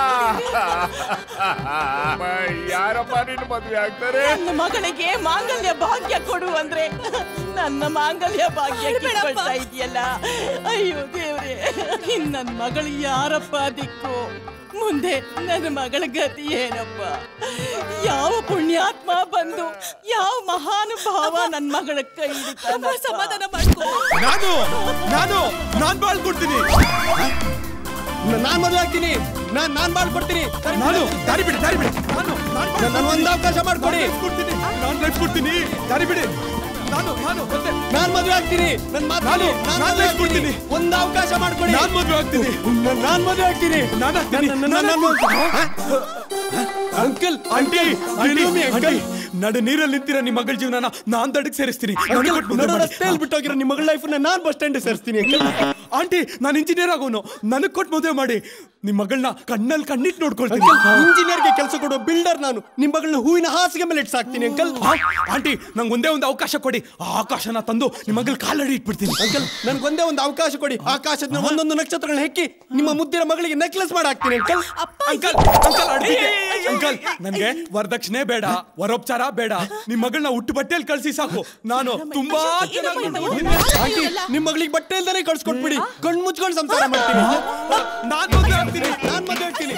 ಯಾರಪ್ಪ ನಿನ್ನ ಮದುವೆ ಆಗ್ತಾರೆ ನನ್ನ ಮಗಳಿಗೆ ಮಾಂಗಲ್ಯ ಭಾಗ್ಯ ಕೊಡು ಅಂದ್ರೆ ನನ್ನ ಮಾಂಗಲ್ಯ ಭಾಗ್ಯ ಕಿತ್ಕೊಳ್ತಾ ಇದೆಯಲ್ಲ ಅಯ್ಯೋ ದೇವ್ರೆ ಇನ್ ನನ್ ಮಗಳು ಯಾರಪ್ಪ ದಿಕ್ಕು ಮುಂದೆ ನನ್ನ ಮಗಳ ಗತಿ ಏನಪ್ಪ ಯಾವ ಪುಣ್ಯಾತ್ಮ ಬಂದು ಯಾವ ಮಹಾನುಭಾವ ನನ್ನ ಮಗಳ ಕೈ ಹಿಡಿತಾನ ಸಮಾಧಾನ ಮಾಡ್ಕೋ ನಾನು ನಾನು ನಾನ್ ಬಾಳ್ ಕೊಡ್ತೀನಿ ನಾನ್ ಮದುವೆ ಆಗ್ತೀನಿ ನಾನ್ ನಾನ್ ಮಾಡ್ಕೊಡ್ತೀನಿ ನಾನು ದಾರಿ ಬಿಡಿ ದಾರಿ ಬಿಡಿ ನಾನು ನನ್ನ ಒಂದು ಅವಕಾಶ ಮಾಡ್ಕೊಡಿ ಕೊಡ್ತೀನಿ ನಾನು ಲೈಫ್ ಕೊಡ್ತೀನಿ ದಾರಿ ಬಿಡಿ ನಾನು ನಾನು ಮತ್ತೆ ನಾನ್ ಮದುವೆ ಆಗ್ತೀನಿ ನನ್ ಮಾತು ನಾನು ಕೇಳಿ. ನಾನ್ ನಾನು ಮದ್ವೆ ಲೈಫ್ ಕೊಡ್ತೀನಿ ಆಗ್ತೀನಿ. ಒಂದ್ ಅವಕಾಶ ಮಾಡ್ಕೊಡಿ ನಾನ್ ಮದುವೆ ಆಗ್ತೀನಿ ನಾನ್- ನಾನ್ ಮದುವೆ ಆಗ್ತೀನಿ ನಾನು ಆಗ್ತೀನಿ ನನ್ನ- ನನ್ನ- ನನ್ನ- ಅಂಕಲ್ ಆಂಟಿ ಆಂಟಿ ಅಂಕಲ್ ನಡು ನೀರಲ್ಲಿ ನಿಂತಿರೋ ನಿಮ್ಮ ಮಗಳ ಜೀವನನ ನಾನ್ ದಡಕ್ ಸೇರಿಸ್ತೀನಿ ನನಗೆ ಕೊಟ್ಟು ಮದುವೆ ಮಾಡಿ. ರಸ್ತೆಯಲ್ಲಿ ಬಿಟ್ಟೋಗಿರೋ ನಿಮ್ಮ ಮಗಳ ಲೈಫ್ ನಾನ್ ಬಸ್ ಸ್ಟ್ಯಾಂಡ್ ಸೇರಿಸ್ತೀನಿ ಆಂಟಿ ನಾನು ಇಂಜಿನಿಯರ್ ಆಗೋನು ನನಗ್ ಕೊಟ್ಟು ಮದುವೆ ಮಾಡಿ ನಿಮ್ಮ ಮಗಳನ್ನ ಕಣ್ಣಲ್ಲಿ ಕಣ್ಣಿಟ್ಟು ನೋಡ್ಕೊಳ್ತೀನಿ ಇಂಜಿನಿಯರ್ಗೆ ಕೆಲಸ ಕೊಡೋ ಬಿಲ್ಡರ್ ನಾನು ನಿಮ್ಮ ಮಗಳನ್ನ ಹೂವಿನ ಹಾಸಿಗೆ ಮೇಲೆ ಇಟ್ಸಾಕ್ತೀನಿ ಅಂಕಲ್ ಆ, ಆಂಟಿ ನಂಗೆ ಒಂದೇ ಒಂದು ಅವಕಾಶ ಕೊಡಿ ಆ ಅವಕಾಶನ ತಂದು ನಿಮ್ಮ ಮಗಳ ಕಾಲಡಿ ಇಟ್ಬಿಡ್ತೀನಿ ಅಂಕಲ್ ನನ್ಗೆ ಒಂದೇ ಒಂದು ಅವಕಾಶ ಕೊಡಿ ಆಕಾಶದ ಒಂದೊಂದು ನಕ್ಷತ್ರಗಳನ್ನ ಹೆಕ್ಕಿ ನಿಮ್ಮ ಮುದ್ದಿನ ಮಗಳಿಗೆ ನೆಕ್ಲೆಸ್ ಮಾಡಾಕ್ತೀನಿ ಅಂಕಲ್ ಅಂಕಲ್ ಅಂಕಲ್ ಅಡ್ಡಿಗೆ ಅಂಕಲ್ ನನ್ಗೆ ವರದಕ್ಷಿಣೆ ಬೇಡ ವರೋಪಚಾರ ಬೇಡ ನಿಮ್ ಮಗಳನ್ನ ಹುಟ್ಟು ಬಟ್ಟೆಯಲ್ಲಿ ಕಳ್ಸಿ ಸಾಕು ನಾನು ತುಂಬಾ ಚೆನ್ನಾಗಿ ನೋಡ್ಕೊಳ್ತೀನಿ. ಆಂಟಿ ನಿಮ್ಮ ಮಗಳಿಗೆ ಬಟ್ಟೆ ಇಲ್ದಾನೆ ಕಳ್ಸ್ಕೊಟ್ಬಿಡಿ ಕಣ್ ಮುಚ್ಕೊಂಡು ಸಂಸಾರ ಮಾಡ್ತೀನಿ ನಾನ್ ಮದ್ವೆ ಆಗ್ತೀನಿ ನಾನ್ ಮದುವೆ ಆಗ್ತೀನಿ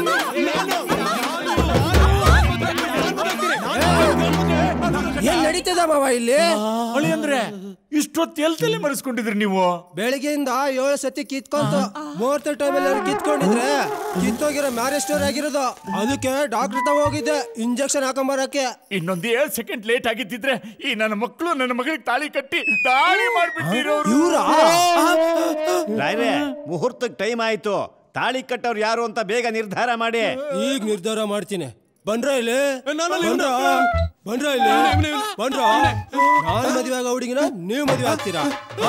ಏನ್ ನಡೀತದ ಮಾವ ಇಲ್ಲಿ ಹೊಳಿ ಅಂದ್ರೆ ಇಷ್ಟೊತ್ತು ಎಲ್ತಲ್ಲಿ ಮರೆಸ್ಕೊಂಡಿದ್ರಿ ನೀವು ಬೆಳಿಗ್ಗೆಯಿಂದ ಏಳು ಸತಿ ಕಿತ್ಕೊಂತು ಮುಹೂರ್ತ ಟೈಮಲ್ಲಿ ಅವ್ರು ಕಿತ್ಕೊಂಡಿದ್ರೆ ಕಿತ್ತೋಗಿರೋ ಮ್ಯಾರೇಜ್ ಸ್ಟೋರ್ ಆಗಿರೋದು ಅದಕ್ಕೆ ಡಾಕ್ಟರ್ ತವ ಹೋಗಿದ್ದೆ ಇಂಜೆಕ್ಷನ್ ಹಾಕೊಂಬರಕ್ಕೆ ಇನ್ನೊಂದು ಏಳು ಸೆಕೆಂಡ್ ಲೇಟ್ ಆಗಿದ್ದಿದ್ರೆ ಈ ನನ್ನ ಮಕ್ಕಳು ನನ್ನ ಮಗಳಿಗೆ ತಾಳಿ ಕಟ್ಟಿ ತಾಳಿ ಮಾಡ್ಬಿಟ್ಟಿರೋರು ಇವ್ರಾ? ರಾಯ್ರೆ ಮುಹೂರ್ತಕ್ಕೆ ಟೈಮ್ ಆಯ್ತು ತಾಳಿ ಕಟ್ಟವ್ರು ಯಾರು ಅಂತ ಬೇಗ ನಿರ್ಧಾರ ಮಾಡಿ ಈಗ ನಿರ್ಧಾರ ಮಾಡ್ತೀನಿ ಬಂದ್ರ ಇಲ್ಲಿ ಬಂದ್ರ ಬಂದ್ರ ಇಲ್ಲಿ ಬಂದ್ರ ನಾನ್ ಮದುವೆ ಆಗೋ ಹುಡುಗಿನ ನೀವು ಮದುವೆ ಆಗ್ತೀರಾ ಹಾ?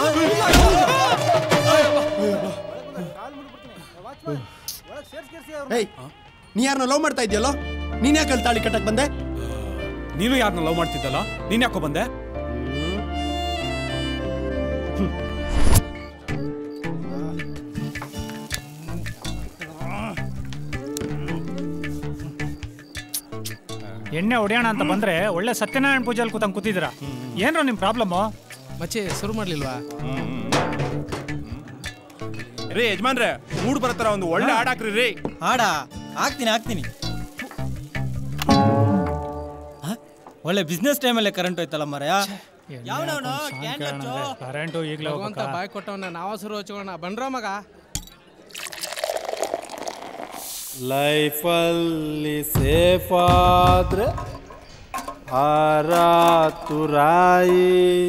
ಏಯ್ ನೀ ಯಾರನ್ನ ಲವ್ ಮಾಡ್ತಾ ಇದೆಯಲ್ಲೋ ನೀನ್ ಯಾಕೆ ಅಲ್ಲಿ ತಾಳಿ ಕಟ್ಟಕ್ ಬಂದೆ ನೀನು ಯಾರನ್ನ ಲವ್ ಮಾಡ್ತಿದ್ದಲ್ಲ ನೀನ್ ಯಾಕೋ ಬಂದೆ ಎಣ್ಣೆ ಹೊಡೆಯೋಣ ಅಂತ ಬಂದ್ರೆ ಒಳ್ಳೆ ಸತ್ಯನಾರಾಯಣ ಪೂಜೆಯಲ್ಲಿ ಕೂತಂಗ್ ಕೂತಿದ್ದೀರಾ ಏನ್ರ ನಿಮ್ ಪ್ರಾಬ್ಲಮ್ ಮಚ್ಚಿ ಶುರು ಮಾಡ್ಲಿಲ್ವಾ ರೇ ಯಜಮಾನ್ರೆ ಮೂಡ್ ಬರತ್ತಾರ ಒಂದು ಒಳ್ಳೆ ಹಾಡ್ ಹಾಕ್ರಿ ರೀ ಹಾಡ ಹಾಕ್ತೀನಿ ಹಾಕ್ತೀನಿ ಒಳ್ಳೆ ಬಿಸ್ನೆಸ್ ಟೈಮಲ್ಲೇ ಕರೆಂಟ್ ಹೋಯ್ತಲ್ಲ ಮರಯ ಕರೆಂಟು ಈಗಲೇ ಭಗವಂತ ಬಾಯ್ ಕೊಟ್ಟವನ ನಾವ ಶುರು ಹಚ್ಕೋಣ ಬಂದ್ರ ಮಗ ಲೈಫಲ್ಲಿ ಸೇಫ್ ಆದ್ರೆ ಹಾರ ತುರಾಯಿ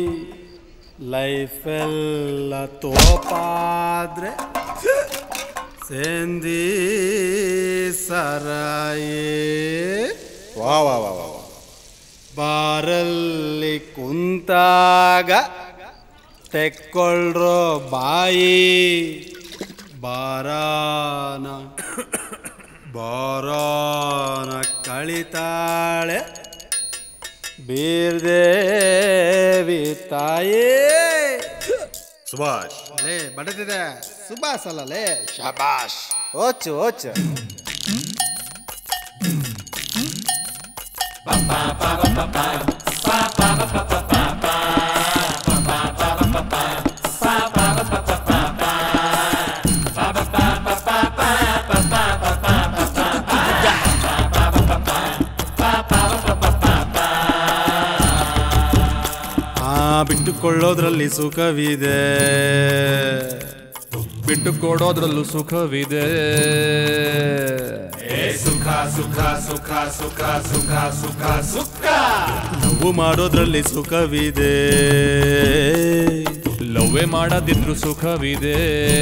ಲೈಫೆಲ್ಲ ತೋಪಾದ್ರೆ ಸೇಂದಿ ಸರಾಯಿ ವಾ ವಾ ವಾ ವಾ ವಾ. ಬಾರಲ್ಲಿ ಕುಂತಾಗ ತೆಕ್ಕೊಳ್ರೋ ಬಾಯಿ ಬಾರಾನ ಬಾರಾನ ಕಳಿತಾಳೆ ಬೀರ್ದೇವಿ ತಾಯೇ ಸುಭಾಷ್ ಲೇ ಬಡದಿದೆ ಸುಭಾಸ್ ಅಲ್ಲ ಲೇ ಶಬಾಷ್ ಓಚು ಓಚು ಬಿಟ್ಟುಕೊಳ್ಳೋದ್ರಲ್ಲಿ ಸುಖವಿದೆ ಬಿಟ್ಟು ಕೊಡೋದ್ರಲ್ಲೂ ಸುಖವಿದೆ ಸುಖ ಸುಖ ಸುಖ ಸುಖ ಸುಖ ಸುಖ ಸುಖ ನೋವು ಮಾಡೋದ್ರಲ್ಲಿ ಸುಖವಿದೆ ಲವ್ವೇ ಮಾಡದಿದ್ರು ಸುಖವಿದೆ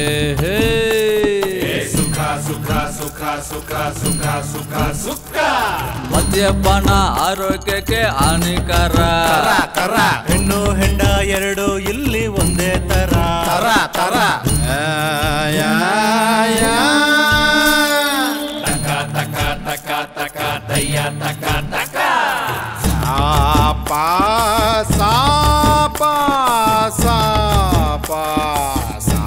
ಸುಖ ಸುಖ ಸುಖ ಸುಖ ಸುಖ ಸುಖ ಸುಖ ಮದ್ಯಪಾನ ಆರೋಗ್ಯಕ್ಕೆ ಹಾನಿಕರ ಕರ ಹೆಣ್ಣು ಹೆಂಡ ಎರಡು ಇಲ್ಲಿ ಒಂದೇ ತರ ತರ ತರ ತಕ ತಕ ತಕ ತಕ ದಯ್ಯ ತಕ ತಕ ಸಾಪ ಸಾಪ ಸಾಪ ಸಾ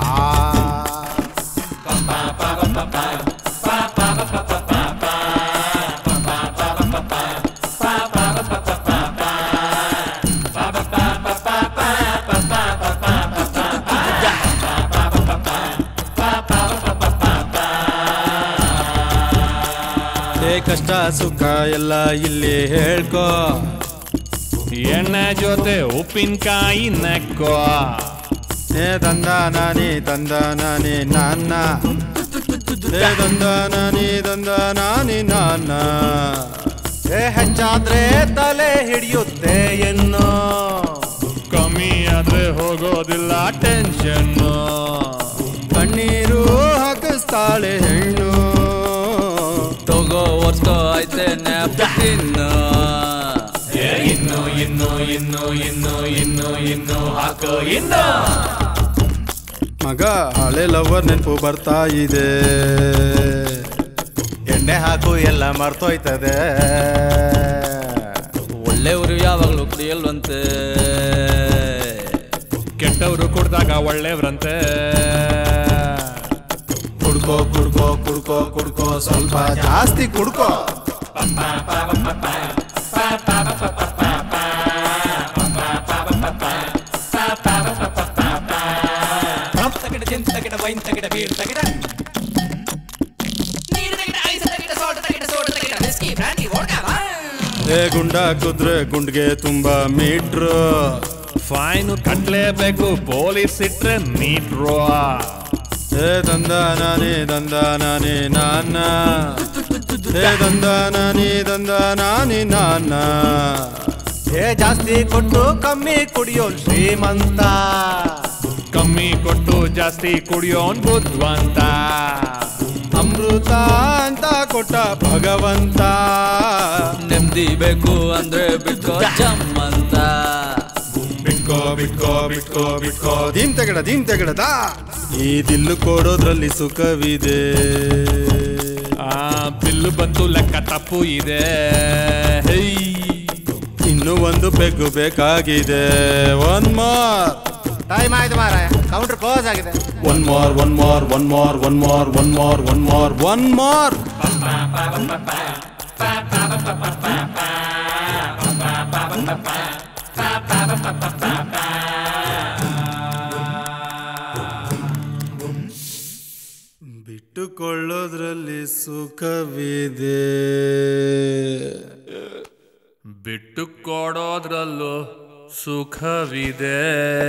ಏ ಕಷ್ಟ ಸುಖ ಎಲ್ಲ ಇಲ್ಲಿ ಹೇಳ್ಕೋ ಎಣ್ಣೆ ಜೊತೆ ಉಪ್ಪಿನಕಾಯಿ ನೆಕ್ಕೋ ಏ ತಂದ ನಾನಿ ತಂದ ನಾನಿ ನಾನ್ನ ಏ ತಂದ ನಾನಿ ತಂದ ನಾನಿ ನಾನ್ನ ಏ ಹೆಚ್ಚಾದ್ರೆ ತಲೆ ಹಿಡಿಯುತ್ತೆ ಎನ್ನೋ ಕಮ್ಮಿ ಆದ್ರೆ ಹೋಗೋದಿಲ್ಲ ಟೆನ್ಷನ್ ಕಣ್ಣೀರು ಹಾಕಿಸ್ತಾಳೆ ಹೆಣ್ಣು ತಗೋ ಒರ್ಸ್ಕೋ ಐತೆ ನ್ಯಾಪ್ಕಿನ್ನು ಇನ್ನು ಇನ್ನು ಇನ್ನು ಇನ್ನು ಇನ್ನು ಇನ್ನು ಹಾಕೋ ಇನ್ನು ಮಗ ಹಳೆ ಲವರ್ ನೆನಪು ಬರ್ತಾ ಇದೆ ಎಣ್ಣೆ ಹಾಕು ಎಲ್ಲ ಮರ್ತೋಯ್ತದೆ ಒಳ್ಳೆಯವರು ಯಾವಾಗಲೂ ಕುಡಿಯಲ್ವಂತೆ ಕೆಟ್ಟವರು ಕುಡ್ದಾಗ ಒಳ್ಳೆಯವ್ರಂತೆ ಕುಡ್ಕೋ ಕುಡ್ಕೋ ಕುಡ್ಕೋ ಕುಡ್ಕೋ ಸ್ವಲ್ಪ ಜಾಸ್ತಿ ಕುಡ್ಕೋ ಏ ಗುಂಡ ಕುದ್ರೆ ಗುಂಡ್ಗೆ ತುಂಬಾ ಮೀಟ್ರು ಫೈನ್ ಕಟ್ಲೇಬೇಕು ಪೊಲೀಸ್ ಇಟ್ರೆ ಮೀಟ್ರು ಏ ದಂದ ನಾನಿ ದಂದ ನಾನಿ ನಾನ ಏ ದಂದ ನಾನಿ ದಂದ ನಾನಿ ನಾನ ಏ ಜಾಸ್ತಿ ಕೊಟ್ಟು ಕಮ್ಮಿ ಕುಡಿಯೋನ್ ಶ್ರೀಮಂತ ಕಮ್ಮಿ ಕೊಟ್ಟು ಜಾಸ್ತಿ ಕುಡಿಯೋನ್ ಬುದ್ಧವಂತ ಅಮೃತ ಅಂತ ಕೊಟ್ಟ ಭಗವಂತ ನೆಮ್ಮದಿ ಬೇಕು ಅಂದ್ರೆ ಬಿಟ್ಕೋ ಜಮ್ಮಂತ ಬಿಟ್ಕೋ ಬಿಟ್ಕೋ ಬಿಟ್ಕೋ ಬಿಟ್ಕೋ ದೀಮ್ ತೆಗಡ ದೀಮ್ ತೆಗಡದ ಈ ದಿಲ್ಲು ಕೊಡೋದ್ರಲ್ಲಿ ಸುಖವಿದೆ ಆ ಬಿಲ್ಲು ಬಂತು ಲೆಕ್ಕ ತಪ್ಪು ಇದೆ ಹೈ ಇನ್ನು ಒಂದು ಪೆಗ್ಗು ಬೇಕಾಗಿದೆ ಒನ್ ಮಾರ್ ಟೈಮ್ ಆಯ್ತು ಮಾರ ಕೌಂಟರ್ ಕ್ಲೋಸ್ ಆಗಿದೆ ಒನ್ ಮಾರ್ ಒನ್ ಮಾರ್ ಒನ್ ಮಾರ್ ಒನ್ ಮಾರ್ ಒನ್ ಮಾರ್ ಒನ್ ಮಾರ್ ಒನ್ ಮಾರ್ ಬಿಟ್ಟುಕೊಳ್ಳೋದ್ರಲ್ಲಿ ಸುಖವಿದೆ ಬಿಟ್ಟು ಕೊಡೋದ್ರಲ್ಲೂ ಸುಖವಿದೆ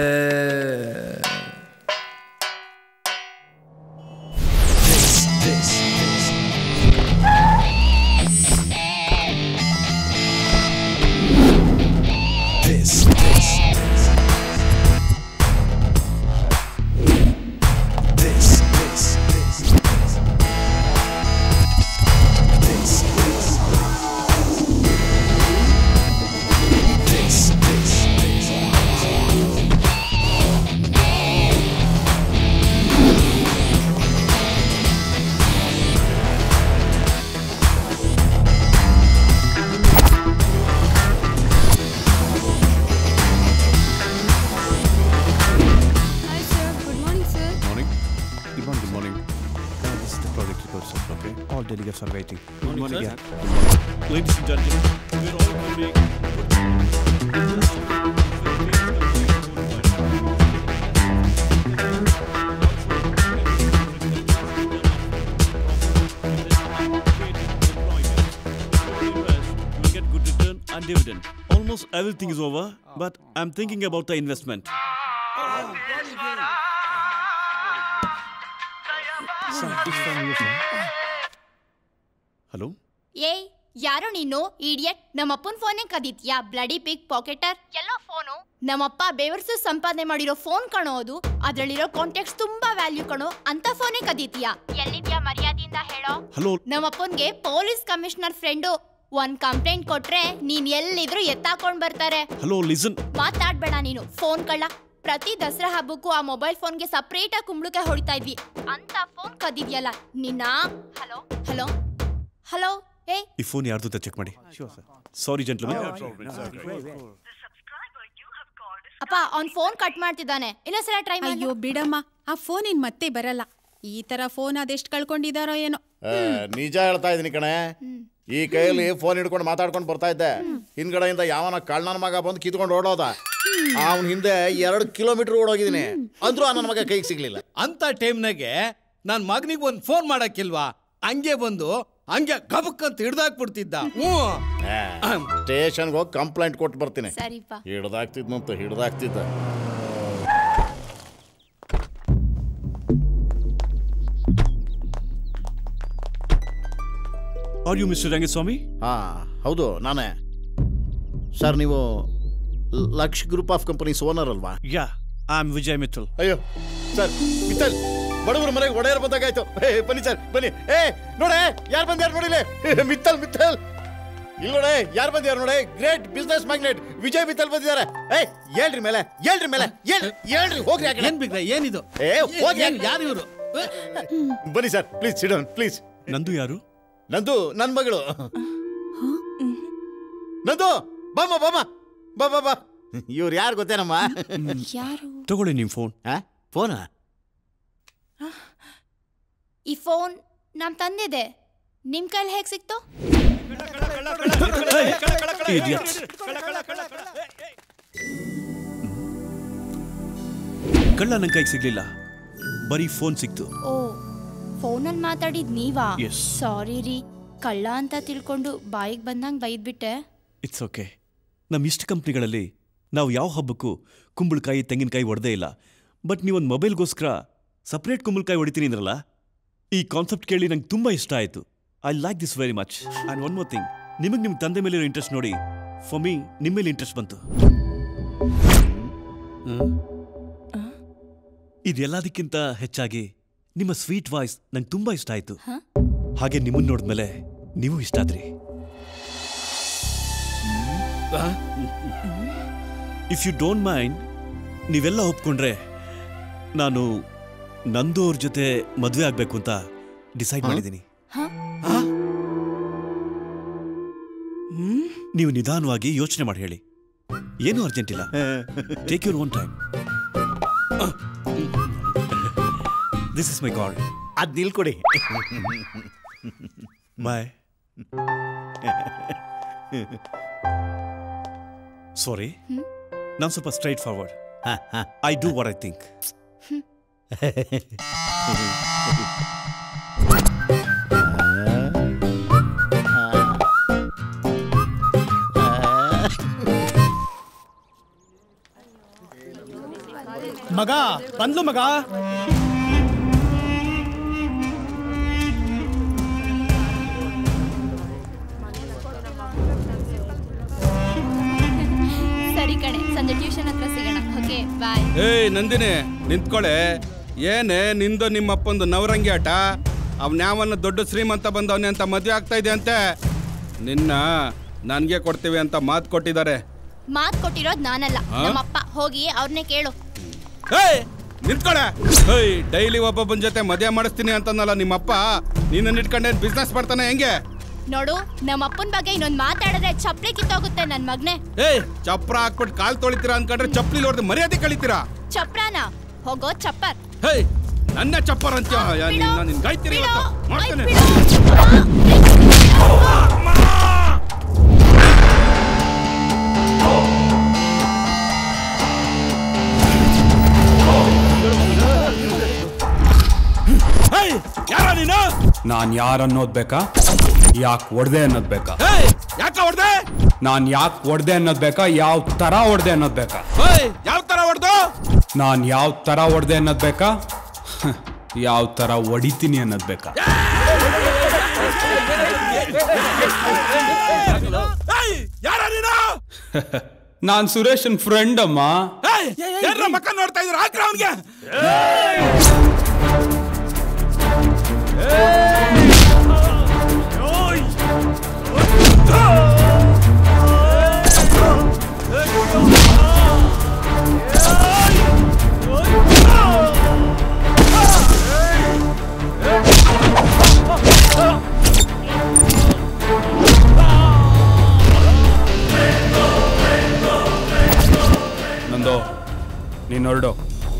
This, this, this, this, this, this, this, this, Hi, sir. Good morning, sir. Morning. Good morning. Good morning. Uh, this is the project report, sir. Okay. All delegates are waiting. Good morning, sir. Yeah. Ladies and gentlemen, we're all coming. will get good return and dividend. Almost almost everything is over but I am thinking about the investment hello ಏಯ್ ಯಾರೋ ನೀನು idiot ನಮ್ಮಪ್ಪನ ಫೋನೇ ಕದೀತ್ಯಾ bloody pig pocketer ಎಲ್ಲೋ phone ನಮ್ಮಪ್ಪ ಬೇವರ್ಸು ಸಂಪಾದನೆ ಮಾಡಿರೋ ಫೋನ್ ಕಣೋ ಅದು ಅದ್ರಲ್ಲಿರೋ ಕಾಂಟ್ಯಾಕ್ಟ್ಸ್ ತುಂಬಾ ವ್ಯಾಲ್ಯೂ ಕಣೋ ಅಂತ ಫೋನೇ ಕದೀತ್ಯಾ ಎಲ್ಲಿದ್ಯಾ ಮರ್ಯಾದೆಯಿಂದ ಹೇಳೋ ಹಲೋ ನಮ್ಮಪ್ಪನ್ಗೆ ಪೊಲೀಸ್ ಕಮಿಷನರ್ ಫ್ರೆಂಡು ಒಂದ್ ಕಂಪ್ಲೇಂಟ್ ಕೊಟ್ರೆ ನೀನ್ ಎಲ್ಲಿದ್ರು ಎತ್ತಾಕೊಂಡ್ ಬರ್ತಾರೆ ಹಲೋ ಲಿಸನ್ ಮಾತಾಡ್ಬೇಡ ನೀನು ಫೋನ್ ಕಳ್ಳ ಪ್ರತಿ ದಸರಾ ಹಬ್ಬಕ್ಕೂ ಆ ಮೊಬೈಲ್ ಫೋನ್ಗೆ ಸಪ್ರೇಟ್ ಆಗಿ ಕುಂಬಳಕಾಯಿ ಹೊಡಿತಾ ಇದ್ವಿ ಅಂತ ಫೋನ್ ಕದಿದ್ಯಲ್ಲ ನಿನ್ನ ಹಲೋ ಹಲೋ ಹಲೋ ಏ ಈ ಫೋನ್ ಯಾರ್ದು ಅಂತ ಚೆಕ್ ಮಾಡಿ ಸಾರಿ ಜೆಂಟ್ಲ್ಮನ್ ಅಪ್ಪ ಅವ್ನ್ ಫೋನ್ ಕಟ್ ಮಾಡ್ತಿದ್ದಾನೆ ಇನ್ನೊಂದ್ಸಲ ಟ್ರೈ ಮಾಡಿ ಅಯ್ಯೋ ಬಿಡಮ್ಮ ಆ ಫೋನ್ ಇನ್ ಮತ್ತೆ ಬರಲ್ಲ ಈ ತರ ಫೋನ್ ಅದೆಷ್ಟು ಕಳ್ಕೊಂಡಿದಾರೋ ಏನೋ ಆ, ನಿಜ ಹೇಳ್ತಾ ಇದೀನಿ ಕಣೆ ಈ ಕೈಯಲ್ಲಿ ಫೋನ್ ಹಿಡ್ಕೊಂಡು ಮಾತಾಡ್ಕೊಂಡು ಬರ್ತಾ ಇದ್ದೆ ಹಿಂದ್ಗಡೆಯಿಂದ ಯಾವನ ಕಳ್ಳನ ಮಗ ಬಂದು ಕಿತ್ಕೊಂಡು ಓಡೋದ ಅವನ ಹಿಂದೆ ಎರಡು ಕಿಲೋಮೀಟರ್ ಓಡೋಗಿದ್ದೀನಿ ಅಂದ್ರೂ ಆ ನನ್ನ ಮಗ ಕೈಗೆ ಸಿಗ್ಲಿಲ್ಲ ಅಂತ ಟೈಮ್ನಾಗೆ ನನ್ನ ಮಗನಿಗೆ ಒಂದು ಫೋನ್ ಮಾಡಕ್ಕಿಲ್ವಾ ಹಂಗೆ ಬಂದು ಹಂಗೆ ಗಬಕ್ ಅಂತ ಹಿಡ್ದಾಕ್ಬಿಡ್ತಿದ್ದ ಹ್ಞೂ ಸ್ಟೇಷನ್ಗೆ ಹೋಗಿ ಕಂಪ್ಲೇಂಟ್ ಕೊಟ್ಟು ಬರ್ತೀನಿ ಸರಿಪ್ಪ ಹಿಡ್ದಾಕ್ತಿದ್ನಂತ ಹಿಡ್ದಾಕ್ತಿದ್ದ ಆರ್ ಯು ಮಿಸ್ಟರ್ ರಂಗಸ್ವಾಮಿ ಹಾ ಹೌದು ನಾನೇ ಸರ್ ನೀವು Laksh group of companies owner ಅಲ್ವಾ yeah I am Vijay Mittal ಅಯ್ಯೋ ಸರ್ ಮಿತ್ತಲ್ ಬಡವರ ಮನೆಗೆ ಒಡೆಯರ್ ಬಂದಾಗಾಯ್ತು ಏ ಬನ್ನಿ ಸರ್ ಬನ್ನಿ ಏ ನೋಡೆ ಯಾರು ಬಂದ್ಯಾರು ನೋಡಿಲೆ ಮಿತ್ತಲ್ ಮಿತ್ತಲ್ ಇಲ್ಲಿ ನೋಡೆ ಯಾರು ಬಂದ್ಯಾರು ನೋಡಿ great business magnate Vijay Mittal ಬಂದಿದ್ದಾರೆ ಏ ಹೇಳ್ರಿ ಮೇಲೆ ಹೇಳ್ರಿ ಮೇಲೆ ಹೇಳ್ರಿ ಹೇಳ್ರಿ ಹೋಗ್ರಿ ಆ ಕಡೆ. ಏನ್ ಬಿಗ್ರ ಏನಿದು ಏ ಹೋಗಿ ಏನ್- ಯಾರು ಇವರು ಬನ್ನಿ ಸರ್ ಪ್ಲೀಸ್ ಸಿಡನ್ ಪ್ಲೀಸ್ ನಂದು ಯಾರು ನಂದು ನನ್ನ ಮಗಳು ನಂದು ಬಾಮ ಬಾಮ ಬಾ ಬಾ ಬಾ ಇವ್ರು ಯಾರು ಗೊತ್ತೇನಮ್ಮ ಯಾರು ತಗೊಳ್ಳಿ ನಿಮ್ಮ ಫೋನ್ ಫೋನಾ ಈ ಫೋನ್ ನಮ್ ತಂದಿದೆ ನಿಮ್ ಕೈಲಿ ಹೇಗ್ ಸಿಕ್ತು Idiot. ಕಳ್ಳ ನನ್ನ ಕೈಗೆ ಸಿಗ್ಲಿಲ್ಲ ಬರೀ ಫೋನ್ ಸಿಕ್ತು ಓ ಫೋನಲ್ಲಿ ಮಾತಾಡಿದ್ ನೀವಾ Yes. ಸಾರಿ ರೀ ಕಳ್ಳ ಅಂತ ತಿಳ್ಕೊಂಡು ಬಾಯಿಗೆ ಬಂದಂಗ್ ಬೈದ್ಬಿಟ್ಟೆ ಇಟ್ಸ್ ಓಕೆ ನಮ್ಮ ಇಷ್ಟ ಕಂಪ್ನಿಗಳಲ್ಲಿ ನಾವು ಯಾವ ಹಬ್ಬಕ್ಕೂ ಕುಂಬಳಕಾಯಿ ತೆಂಗಿನಕಾಯಿ ಹೊಡೆದೇ ಇಲ್ಲ ಬಟ್ ನೀವೊಂದು ಮೊಬೈಲ್ಗೋಸ್ಕರ ಸಪ್ರೇಟ್ ಕುಂಬಳಕಾಯಿ ಹೊಡಿತೀನಿ ಅಂದ್ರಲ್ಲ ಈ ಕಾನ್ಸೆಪ್ಟ್ ಕೇಳಿ ನಂಗೆ ತುಂಬ ಇಷ್ಟ ಆಯಿತು I like this very much and one more thing ನಿಮಗೆ ನಿಮ್ಮ ತಂದೆ ಮೇಲೆ ಇಂಟ್ರೆಸ್ಟ್ ನೋಡಿ ಫಾರ್ ಮೀ ನಿಮ್ಮ ಮೇಲೆ ಇಂಟ್ರೆಸ್ಟ್ ಬಂತು ಇದೆಲ್ಲದಕ್ಕಿಂತ ಹೆಚ್ಚಾಗಿ ನಿಮ್ಮ ಸ್ವೀಟ್ ವಾಯ್ಸ್ ನಂಗೆ ತುಂಬ ಇಷ್ಟ ಆಯಿತು ಹಾಗೆ ನಿಮ್ಮನ್ನ ನೋಡಿದ್ಮೇಲೆ ನೀವು ಇಷ್ಟ ಆದ್ರಿ ಇಫ್ ಯು ಡೋಂಟ್ ಮೈಂಡ್ ನೀವೆಲ್ಲ ಒಪ್ಕೊಂಡ್ರೆ ನಾನು ನಂದು ಅವ್ರ ಜೊತೆ ಮದುವೆ ಆಗ್ಬೇಕು ಅಂತ ಡಿಸೈಡ್ ಮಾಡಿದ್ದೀನಿ ನೀವು ನಿಧಾನವಾಗಿ ಯೋಚನೆ ಮಾಡಿ ಹೇಳಿ ಏನೂ ಅರ್ಜೆಂಟ್ ಇಲ್ಲ take your own time this is my call ಅದ್ ನಿಲ್ಕೊಡಿ ಬಾಯ್ ಸಾರಿ ನಾನು ಸ್ವಲ್ಪ straightforward I do what I think ಮಗ ಬಂದ್ಲು ಮಗ ಸರಿ ಕಣೆ ಸಂಜೆ ಟ್ಯೂಷನ್ ಹತ್ರ ಸಿಗೋಣ ಓಕೆ ಬಾಯ್ ಏಯ್ ನಂದಿನಿ ನಿಂತ್ಕೊಳೆ ಏನೇ ನಿಂದು ನಿಮ್ಮ ಅಪ್ಪಂದು ನವರಂಗಿ ಆಟ ಅವನ್ಯಾವನ್ನ ದೊಡ್ಡ ಶ್ರೀಮಂತ ಬಂದವನೇ ಅಂತ ಮದುವೆ ಆಗ್ತಾ ಇದೆ ಅಂತೆ ನಿನ್ನ ನನಗೆ ಕೊಡ್ತೀವಿ ಅಂತ ಮಾತು ಕೊಟ್ಟಿದ್ದಾರೆ ಮಾತ್ ಕೊಟ್ಟಿರೋದ್ ನಾನಲ್ಲ ಹಾ? ನಮ್ಮಪ್ಪ ಹೋಗಿ ಅವ್ರನ್ನೇ ಕೇಳು ಏಯ್ ನಿಂತ್ಕೊಳೆ ಏಯ್ ಡೈಲಿ ಒಬ್ಬೊಬ್ಬನ ಜೊತೆ ಮದುವೆ ಮಾಡಿಸ್ತೀನಿ ಅಂತಂದಲ್ಲ ನಿಮ್ಮಪ್ಪ ನೀನನ್ನ ಇಟ್ಕೊಂಡೆ ಬಿಸ್ನೆಸ್ ಮಾಡ್ತಾನೆ ಹೆಂಗೆ ನೋಡು ನಮ್ಮಪ್ಪನ ಬಗ್ಗೆ ಇನ್ನೊಂದ್ ಮಾತಾಡಿದ್ರೆ ಚಪ್ಲಿ ಕಿತ್ತೋಗುತ್ತೆ ನನ್ ಮಗ್ನೆ ಏಯ್ ಚಪ್ರ ಹಾಕ್ಬಿಟ್ಟು ಕಾಲ್ ತೊಳಿತೀರಾ ಅನ್ಕೊಂಡ್ರೆ ಚಪ್ಲಿ ಹೊಡೆದು ಮರ್ಯಾದೆ ಕಳಿತೀರಾ ಚಪ್ರಾನ ಹೋಗೋ ಚಪ್ಪರ್ ಹೇಯ್ ನನ್ನ ಚಪ್ಪರ್ ಅಂತ ನಿನ್ನ ನಿನ್ ಗೈತೀರಿ ಇವತ್ತು ಮಾಡ್ತೇನೆ ಯಾರ ನೀನು ನಾನ್ ಯಾರನ್ನೋದ್ ಬೇಕಾ ಯಾಕೆ ಹೊಡೆದೆ ಅನ್ನೋದು ಬೇಕಾ ಯಾಕೆ ಹೊಡೆದೆ ನಾನ್ ಯಾಕೆ ಹೊಡೆದೆ ಅನ್ನೋದು ಬೇಕಾ ಯಾವ ತರ ಹೊಡೆದೆ ಅನ್ನೋದು ಬೇಕಾ ಯಾವ ತರ ಹೊಡೆದು ನಾನ್ ಯಾವ ತರ ಹೊಡೆದೆ ಅನ್ನೋದು ಬೇಕಾ ಯಾವ ತರ ಹೊಡಿತೀನಿ ಅನ್ನೋದು ಬೇಕಾ ಯಾರ ನೀನು ನಾನ್ ಸುರೇಶನ್ ಫ್ರೆಂಡ್ ಅಮ್ಮ ಯಾರ ಮಕ್ಕ ನೋಡ್ತಾ ಇದ್ರ ಹಾಕ್ರ ಅವನ್ಗೆ ನಂದು ನೀನ್ ಹೊರಡು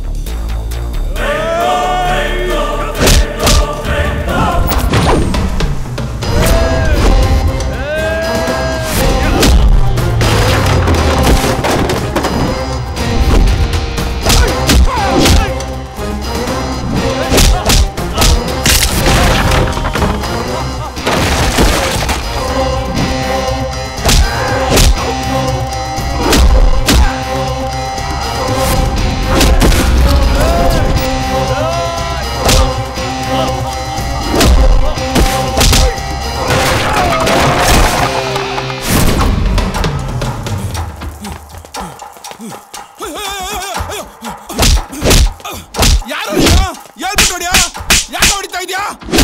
ಯಾರು ನೀನು ಹೇಳ್ಬಿಟ್ಟು ಹೊಡಿಯಾ ಯಾಕೆ ಹೊಡಿತಾ ಇದೀಯಾ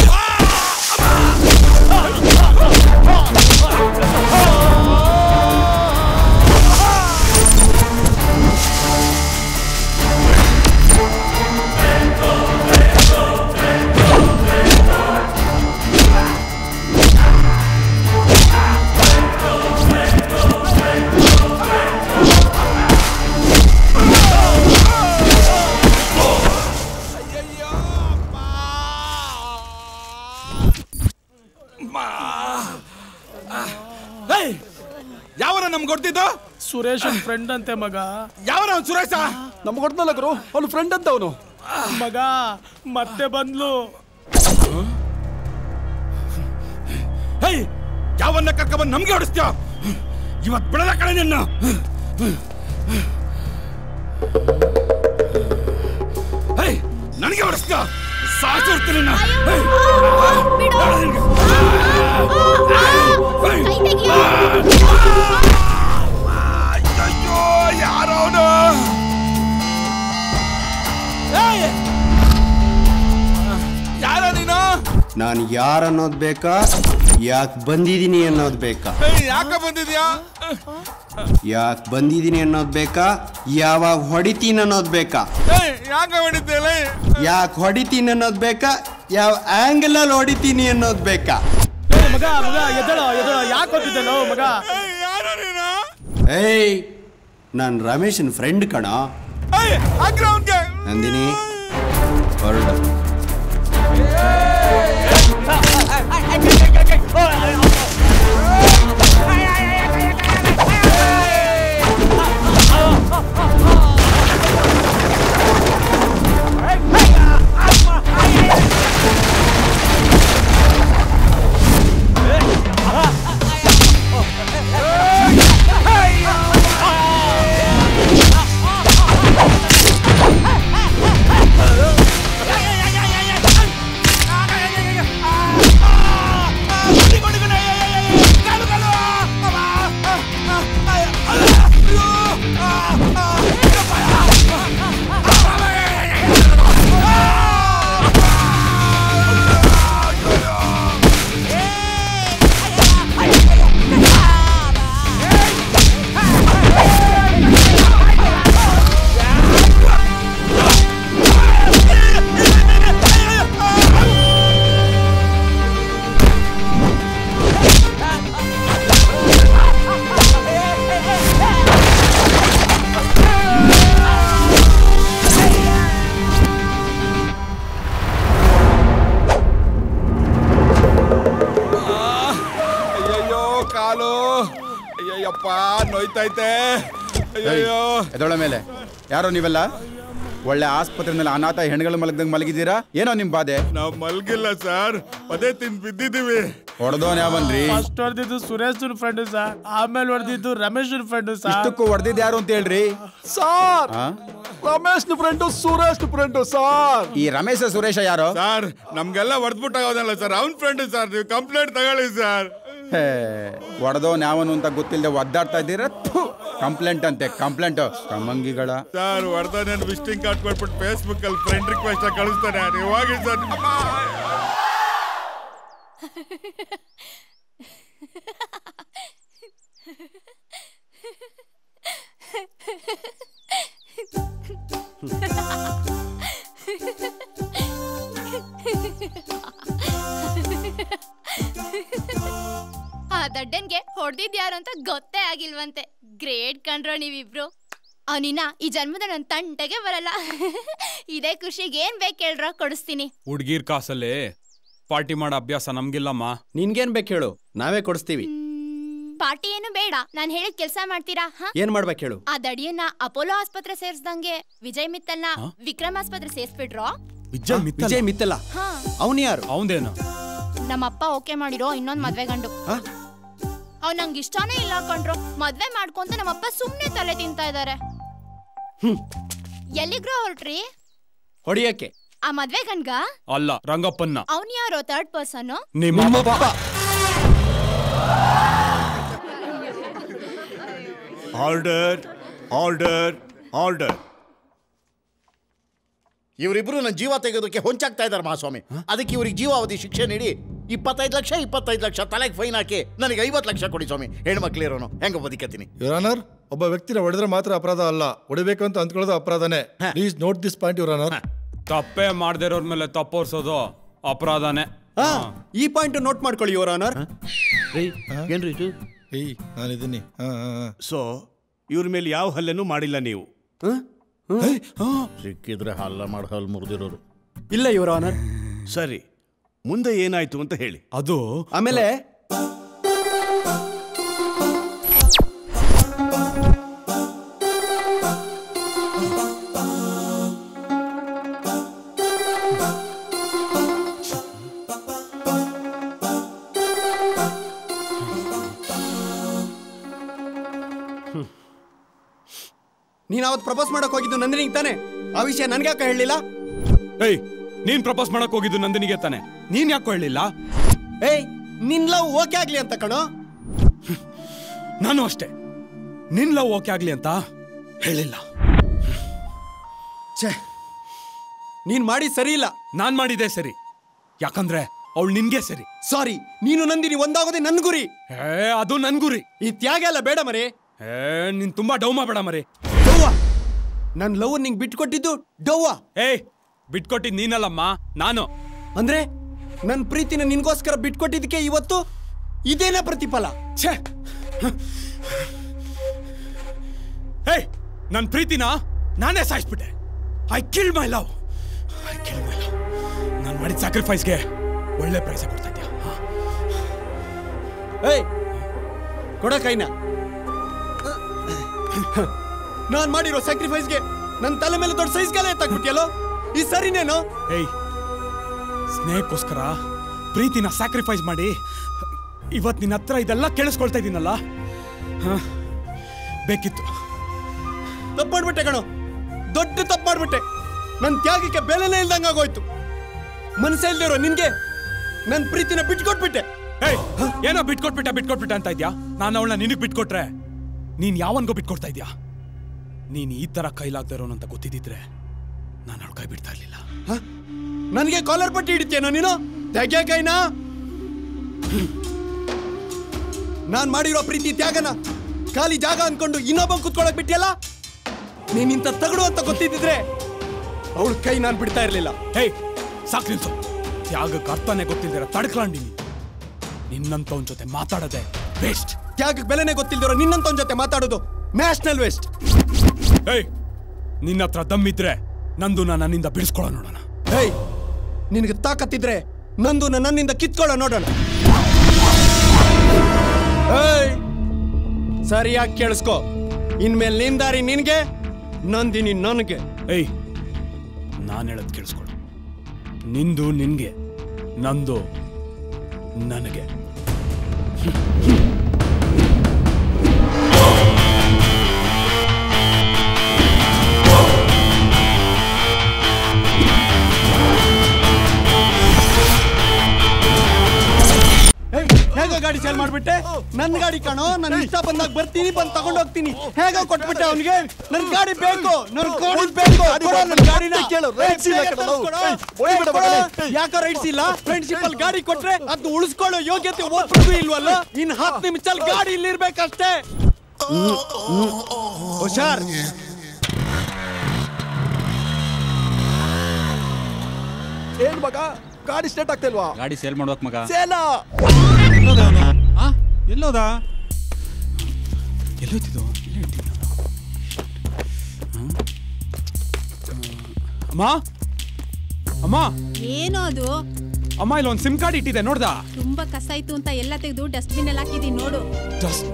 ಯಾವನ ನಮ್ಗೆ ಕೊಡ್ತಿದ್ದು ಸುರೇಶ್ ಫ್ರೆಂಡ್ ಅಂತೆ ಮಗ ಯಾವನ ಅವ್ನು ಸುರೇಶ ನಮ್ಗೆ ಕೊಡ್ತಲ್ಲ ಗುರು ಅವ್ನು ಫ್ರೆಂಡ್ ಅಂತ ಅವನು ಮಗ ಮತ್ತೆ ಬಂದ್ಲು ಹೇ ಯಾವನ್ನ ಕರ್ಕೊಂಡ್ಬಂದು ನಮ್ಗೆ ಹೊಡಿಸ್ತೀಯ ಇವತ್ ಬಿಡದ ಕಡೆ ನಿನ್ನ ಹೇ ನನಗೆ ಹೊಡಿಸ್ತೀಯ ಸಾಚಿರ್ತೀನಿ ಅಯ್ಯೋ ಯಾರೋ ಅವನು ಯಾರ ನೀನು ನಾನು ಯಾರು ಅನ್ನೋದು ಬೇಕಾ ಯಾಕೆ ಬಂದಿದ್ದೀನಿ ಅನ್ನೋದು ಬೇಕಾ ಯಾಕ ಬಂದಿದ್ಯಾ ಯಾಕೆ ಬಂದಿದ್ದೀನಿ ಅನ್ನೋದು ಬೇಕಾ ಯಾವಾಗ ಹೊಡಿತೀನಿ ಅನ್ನೋದು ಬೇಕಾ ಯಾಕ ಹೊಡಿದ್ದೇಲೆ ಯಾಕೆ ಹೊಡಿತೀನಿ ಅನ್ನೋದು ಬೇಕಾ ಯಾವ ಆಂಗಲಲ್ಲಿ ಹೊಡಿತೀನಿ ಅನ್ನೋದು ಬೇಕಾ ಮಗ ಮಗ ಎದ್ದಳ ಎದ್ದಳ ಯಾಕೆ ಹೋಗಿದ್ದಲ್ಲ ಮಗ ಏಯ್ ನಾನು ರಮೇಶನ್ ಫ್ರೆಂಡ್ ಕಣ ನಂದಿನಿ ಹೊರಡು ಅಯ್ಯಯ್ಯೋ ಕಾಲು ಅಯ್ಯಯ್ಯಪ್ಪ ನೋಯ್ತೈತೆ ಅಯ್ಯಯ್ಯೋ ಎದೊಳ ಮೇಲೆ ಯಾರೋ ನೀವೆಲ್ಲ ಒಳ್ಳೆ ಆಸ್ಪತ್ರೆನಲ್ಲಿ ಅನಾಥ ಹೆಣ್ಗಳು ಮಲಗ್ದಂಗ್ ಮಲಗಿದ್ದೀರಾ ಏನೋ ನಿಮ್ ಬಾಧೆ ನಾವ್ ಮಲ್ಗಿಲ್ಲ ಸರ್ ಪದೇ ತಿಂದ್ ಬಿದ್ದಿದ್ದೀವಿ ಹೊಡೆದೋನ್ ಯಾವನ್ರಿ ಫಸ್ಟ್ ಹೊಡೆದಿದ್ದು ಸುರೇಶ್ ಫ್ರೆಂಡ್ ಸರ್ ಆಮೇಲೆ ಹೊಡೆದಿದ್ದು ರಮೇಶ್ ಫ್ರೆಂಡ್ ಸರ್ ಇಷ್ಟಕ್ಕೂ ಹೊಡೆದಿದ್ದು ಯಾರು ಅಂತ ಹೇಳ್ರಿ ಸಾರ್ ಆ? Ramesh friend Suresh friend sir ಈ ರಮೇಶ ಸುರೇಶ ಯಾರು ಸರ್ ನಮ್ಗೆಲ್ಲ ಹೊಡೆದ್ಬಿಟ್ಟಾಗೋದಲ್ಲ ಸರ್ ಅವ್ನ್ ಫ್ರೆಂಡ್ ಸರ್ ನೀವು ಕಂಪ್ಲೇಂಟ್ ತಗೊಳ್ಳಿ ಸರ್ ಹೊಡೆದೋನ್ ಯಾವನು ಅಂತ ಗೊತ್ತಿಲ್ಲದೆ ಒದ್ದಾಡ್ತಾ ಇದ್ದೀರಾ ಕಂಪ್ಲೇಂಟ್ ಅಂತೆ ಕಂಪ್ಲೇಂಟ್ ಕಮ್ಮಂಗಿಗಳ ಸರ್ ಹೊಡೆದ ವಿಸಿಟಿಂಗ್ ಕಾರ್ಡ್ ಕೊಟ್ಬಿಟ್ಟು ಫೇಸ್ಬುಕ್ ಅಲ್ಲಿ ಫ್ರೆಂಡ್ ರಿಕ್ವೆಸ್ಟ್ ಕಳಿಸ್ತಾನೆ ನೀವು ಹೋಗಿ ಸರ್ ಆ ದಡ್ಡನ್ಗೆ ಹೊಡೆದಿದ್ ಯಾರು ಅಂತ ಗೊತ್ತೇ ಆಗಿಲ್ವಂತೆ ಗ್ರೇಟ್ ಕಣ್ರೋ ನೀವಿಬ್ರು ಅವನಿನ್ನ ಈ ಜನ್ಮದ ನನ್ ತಂಟೆಗೆ ಬರಲ್ಲ ಇದೇ ಖುಷಿಗೆ ಏನ್ ಬೇಕು ಹೇಳ್ರ ಕೊಡಿಸ್ತೀನಿ ಹುಡ್ಗೀರ್ ಕಾಸಲ್ಲಿ ಪಾರ್ಟಿ ಮಾಡೋ ಅಭ್ಯಾಸ ನಮ್ಗಿಲ್ಲಮ್ಮ ನಿನ್ಗೇನ್ ಬೇಕು ಹೇಳು ನಾವೇ ಕೊಡಿಸ್ತೀವಿ ಪಾರ್ಟಿ ಏನು ಬೇಡ ನಾನ್ ಹೇಳಿದ ಕೆಲ್ಸ ಮಾಡ್ತೀರಾ ಹ ಏನ್ ಮಾಡ್ಬೇಕು ಹೇಳು ಆ ದಡಿಯನ್ನ ಅಪೋಲೋ ಆಸ್ಪತ್ರೆ ಸೇರ್ಸ್ದಂಗೆ ವಿಜಯ್ ಮಿತ್ತಲ್ನ ವಿಕ್ರಮ್ ಆಸ್ಪತ್ರೆ ಸೇರ್ಸ್ಬಿಡ್ರೋ ವಿಜಯ್ ಮಿತ್ತಲ್ ವಿಜಯ್ ಮಿತ್ತಲ್ಲ ಹಾ ಅವನು ಯಾರು ಅವಂದೇನು ನಮ್ಮಪ್ಪ ಓಕೆ ಮಾಡಿರೋ ಇನ್ನೊಂದ್ ಮದ್ವೆ ಗಂಡು ಅವ್ ನಂಗೆ ಇಷ್ಟಾನೇ ಇಲ್ಲ ಕಣ್ರು ಮದ್ವೆ ಮಾಡ್ಕೊಂತ ನಮ್ಮಪ್ಪ ಸುಮ್ನೆ ತಲೆ ತಿಂತಾ ಇದಾರೆ ಎಲ್ಲಿಗ್ರೋ ಹೊರಟ್ರಿ ಹೊಡಿಯಕ್ಕೆ ಆ ಮದ್ವೆ ಗಂಡ್ಗ ಅಲ್ಲ ರಂಗಪ್ಪನ್ನ ಅವನ್ ಯಾರೋ ಥರ್ಡ್ ಪರ್ಸನ್ ನಿಮ್ಮ ಆರ್ಡರ್ ಆರ್ಡರ್ ಆರ್ಡರ್ ಇವರಿಬ್ರು ನನ್ನ ಜೀವ ತೆಗೆಯೋದಕ್ಕೆ ಹೊಂಚಾಗ್ತಾ ಇದ್ದಾರೆ ಮಹಾಸ್ವಾಮಿ ಅದಕ್ಕೆ ಇವ್ರಿಗೆ ಜೀವಾವಧಿ ಶಿಕ್ಷೆ ನೀಡಿ ಇಪ್ಪತ್ತೈದು ಲಕ್ಷ ಇಪ್ಪತ್ತೈದು ಲಕ್ಷ ತಲೆಗೆ ಫೈನ್ ಹಾಕಿ ನನಗೆ ಐವತ್ತು ಲಕ್ಷ ಕೊಡಿ ಸ್ವಾಮಿ ಹೆಣ್ಮಕ್ಳಿರೋನು ಹೆಂಗ ಬದುಕತ್ತೀನಿ ಯುವರ್ ಒಬ್ಬ ವ್ಯಕ್ತಿನ ಹೊಡೆದ್ರೆ ಮಾತ್ರ ಅಪರಾಧ ಅಲ್ಲ ಹೊಡಿಬೇಕು ಅಂತ ಅಂದ್ಕೊಳ್ಳೋದು ಅಪರಾಧನೇ please note this point your honour ತಪ್ಪೇ ಮಾಡದೇ ಇರೋರ್ ಮೇಲೆ ತಪ್ಪೋರ್ಸೋದು ಅಪರಾಧನೇ ಈ ಪಾಯಿಂಟ್ ನೋಟ್ ಮಾಡ್ಕೊಳ್ಳಿ ಯುವರ್ ಆನರ್ ಏನ್ರಿ ಇದು ಏಯ್ ನಾನಿದ್ದೀನಿ ಸೊ ಇವ್ರ ಮೇಲೆ ಯಾವ ಹಲ್ಲೆನೂ ಮಾಡಿಲ್ಲ ನೀವು ಸಿಕ್ಕಿದ್ರೆ ಹಲ್ಲ ಮಾಡಿ ಹಲ್ ಮುರಿದಿರೋರು ಇಲ್ಲ ಯುವರ್ ಆನರ್ ಸರಿ ಮುಂದೆ ಏನಾಯ್ತು ಅಂತ ಹೇಳಿ ಅದು ಆಮೇಲೆ ನೀನ್ ಅವತ್ತು ಪ್ರಪೋಸ್ ಮಾಡಕ್ ಹೋಗಿದ್ದು ನಂದಿನಿಗೆ ತಾನೆ ಆ ವಿಷಯ ನನ್ಗೆ ಯಾಕೆ ಹೇಳಲಿಲ್ಲ ಏಯ್ ನೀನ್ ಪ್ರಪೋಸ್ ಮಾಡಕ್ ಹೋಗಿದ್ದು ನಂದಿನಿಗೆ ತಾನೆ ನೀನ್ ಯಾಕೋ ಹೇಳಿಲ್ಲ ಏಯ್ ನಿನ್ ಲವ್ ಓಕೆ ಆಗ್ಲಿ ಅಂತ ಕಣೋ ನಾನು ಅಷ್ಟೇ ನಿನ್ ಲವ್ ಓಕೆ ಆಗ್ಲಿ ಅಂತ ಹೇಳಿಲ್ಲ ಛೇ ನೀನ್ ಮಾಡಿ ಸರಿ ಇಲ್ಲ ನಾನ್ ಮಾಡಿದೆ ಸರಿ ಯಾಕಂದ್ರೆ ಅವಳು ನಿನ್ಗೆ ಸರಿ ಸಾರಿ ನೀನು ನಂದಿನಿ ಒಂದಾಗೋದೇ ನನ್ ಗುರಿ ಏ ಅದು ನನ್ ಗುರಿ ಈ ತ್ಯಾಗ ಎಲ್ಲ ಬೇಡ ಮರೆ ಏ ನೀನ್ ತುಂಬಾ ಡೌ ಮಾಡಬೇಡ ಮರಿ ಡವ್ವ ನನ್ ಲವ್ ನಿಂಗ್ ಬಿಟ್ಕೊಟ್ಟಿದ್ದು ಡವ್ವ ಏಯ್ ಬಿಟ್ಕೊಟ್ಟಿದ್ ನೀನಲ್ಲಮ್ಮ ನಾನು ಅಂದ್ರೆ ನನ್ ಪ್ರೀತಿನ ನಿನ್ಗೋಸ್ಕರ ಬಿಟ್ಕೊಟ್ಟಿದ್ದಕ್ಕೆ ಇವತ್ತು ಇದೇನ ಪ್ರತಿಫಲ ಛೇ ಏಯ್ ನನ್ ಪ್ರೀತಿನ ನಾನೇ ಸಾಯಿಸ್ಬಿಟ್ಟೆ I kill my love I kill my love ನಾನು ಮಾಡಿದ ಸ್ಯಾಕ್ರಿಫೈಸ್ಗೆ ಒಳ್ಳೆ ಪ್ರೈಸ್ ಕೊಡ್ತಾ ಇದ್ಯಾ ಏಯ್ ಕೊಡ ಕೈನ ನಾನ್ ಮಾಡಿರೋ ಸ್ಯಾಕ್ರಿಫೈಸ್ಗೆ ನನ್ ತಲೆ ಮೇಲೆ ದೊಡ್ಡ ಸೈಜ್ ಗಾಲ ಎತ್ತಾಕ್ಬಿಟ್ಟಿಯಲ್ಲೋ ಈ ಸರಿನೇನು ಏಯ್ ಸ್ನೇಹಕ್ಕೋಸ್ಕರ ಪ್ರೀತಿನ ಸ್ಯಾಕ್ರಿಫೈಸ್ ಮಾಡಿ ಇವತ್ತು ನಿನ್ನ ಹತ್ರ ಇದೆಲ್ಲ ಕೇಳಿಸ್ಕೊಳ್ತಾ ಇದ್ದೀನಲ್ಲ ಹ, ಬೇಕಿತ್ತು ತಪ್ಪು ಮಾಡ್ಬಿಟ್ಟೆ ಕಣೋ ದೊಡ್ಡ ತಪ್ಪು ಮಾಡ್ಬಿಟ್ಟೆ ನನ್ ತ್ಯಾಗಕ್ಕೆ ಬೆಲೆನೇ ಇಲ್ದಂಗ ಆಗೋಯ್ತು ಮನಸ್ಸೇ ಇಲ್ದಿರೋ ನಿನ್ಗೆ ನನ್ ಪ್ರೀತಿನ ಬಿಟ್ಕೊಟ್ಬಿಟ್ಟೆ ಏಯ್ ಏನೋ ಬಿಟ್ಕೊಟ್ಬಿಟ್ಟ ಬಿಟ್ಕೊಟ್ಬಿಟ್ಟ ಅಂತ ಇದ್ಯಾ ನಾನು ಅವಳನ್ನ ನಿನಗ್ ಬಿಟ್ಕೊಟ್ರೆ ನೀನ್ ಯಾವನ್ಗೋ ಬಿಟ್ಕೊಡ್ತಾ ಇದ್ಯಾ ನೀನ್ ಈ ತರ ಕೈಲಾಗ್ದೇ ಇರೋನು ಅಂತ ಗೊತ್ತಿದ್ದಿದ್ರೆ ನಾನು ಅವಳ ಕೈ ಬಿಡ್ತಾ ಇರ್ಲಿಲ್ಲ ನನ್ಗೆ ಕಾಲರ್ ಪಟ್ಟಿ ಹಿಡಿತೇನೋ ನೀನು ತೆಗೆ ಕೈನ ನಾನ್ ಮಾಡಿರೋ ಪ್ರೀತಿ ತ್ಯಾಗನ ಖಾಲಿ ಜಾಗ ಅನ್ಕೊಂಡು ಇನ್ನೊಬ್ಬ ಕುತ್ಕೊಳಕ್ ಬಿಟ್ಟಿಯಲ್ಲ ನೀನ್ ಇಂಥ ತಗಡು ಅಂತ ಗೊತ್ತಿದ್ದಿದ್ರೆ ಅವಳ ಕೈ ನಾನ್ ಬಿಡ್ತಾ ಇರ್ಲಿಲ್ಲ ಹೇಯ್ ಸಾಕ್ ನಿಲ್ಸು ತ್ಯಾಗಕ್ಕೆ ಅರ್ಥನೇ ಗೊತ್ತಿಲ್ದಿರ ತಡ್ಕೊಂಡಿ ನಿನ್ನಂತವನ್ ಜೊತೆ ಮಾತಾಡದೆ ವೇಸ್ಟ್ ತ್ಯಾಗಕ್ಕೆ ಬೆಲೆನೇ ಗೊತ್ತಿಲ್ದಿರೋ ನಿನ್ನಂತವನ್ ಜೊತೆ ಮಾತಾಡೋದು ನ್ಯಾಷನಲ್ ವೇಸ್ಟ್ ಏಯ್ ನಿನ್ನ ಹತ್ರ ದಮ್ಮಿದ್ರೆ ನಂದು ನಾನು ನನ್ನಿಂದ ಬಿಡಿಸ್ಕೊಳ್ಳೋ ನೋಡೋಣ ಹೇಯ್ ನಿನಗೆ ತಾಕತ್ತಿದ್ರೆ ನಂದು ನನ್ನಿಂದ ಕಿತ್ಕೊಳ್ಳೋ ನೋಡೋಣ ಏಯ್ ಸರಿಯಾಗಿ ಕೇಳಿಸ್ಕೊ ಇನ್ಮೇಲೆ ನಿನ್ ದಾರಿ ನಿನ್ಗೆ ನಂದಿನಿ ನನಗೆ ಏಯ್ ನಾನು ಹೇಳೋದು ಕೇಳಿಸ್ಕೊಡು ನಿಂದು ನಿನ್ಗೆ ನಂದು ನನಗೆ ಹೇಗೋ ಗಾಡಿ ಸೇಲ್ ಮಾಡ್ಬಿಟ್ಟೆ ನನ್ನ ಗಾಡಿ ಕಾಣೋ ನನ್ನ ಇಷ್ಟ ಬಂದಾಗ ಬರ್ತೀನಿ ಬಂದು ತಗೊಂಡು ಹೋಗ್ತೀನಿ ಹೇಗೋ ಕೊಟ್ಬಿಟ್ಟೆ ಅವನಿಗೆ ನನ್ ಗಾಡಿ ಬೇಕು ನನ್ ಗಾಡಿ ಬೇಕು ಕೊಡು ನನ್ ಗಾಡಿನ ಕೇಳು, rights ಇಲ್ಲ ಕಣೋ. ಕೊಡು. ಏಯ್, ಹೊಡಿಬೇಡ ಕೊಡು. ಮಗನೇ. ಯಾಕೋ ರೈಟ್ಸ್ ಇಲ್ಲ ಫ್ರೆಂಡ್ಶಿಪ್ ಅಲ್ಲಿ ಗಾಡಿ ಕೊಟ್ರೆ ಅದು ಉಳಿಸ್ಕೊಳ್ಳೋ ಯೋಗ್ಯತೆ ಒಬ್ಬರಿಗೂ ಇಲ್ವಲ್ಲ ಇನ್ ಹತ್ತು ನಿಮಿಷದಲ್ಲಿ ಗಾಡಿ ಇಲ್ಲಿರ್ಬೇಕಷ್ಟೇ ಹುಷಾರ್ ಏನ್ ಮಗ ಗಾಡಿ ಸ್ಟಾರ್ಟ್ ಆಗ್ತಿಲ್ವಾ ಗಾಡಿ ಸೇಲ್ ಮಾಡ್ಬೇಕು ಮಗ ಸೇಲ ಎಲ್ಲೋದ ಎಲ್ಲೋತಿದ್ದು ಅಮ್ಮ ಅಮ್ಮ ಏನೋ ಅದು ಅಮ್ಮ ಇಲ್ಲಿ ಒಂದು ಸಿಮ್ ಕಾರ್ಡ್ ಇಟ್ಟಿದೆ ನೋಡ್ದಾ ತುಂಬಾ ಕಸ ಇತ್ತು ಅಂತ ಎಲ್ಲ ತೆಗೆದು ಡಸ್ಟ್ಬಿನ್ ಅಲ್ಲಿ ಹಾಕಿದೀನಿ ನೋಡು Dust-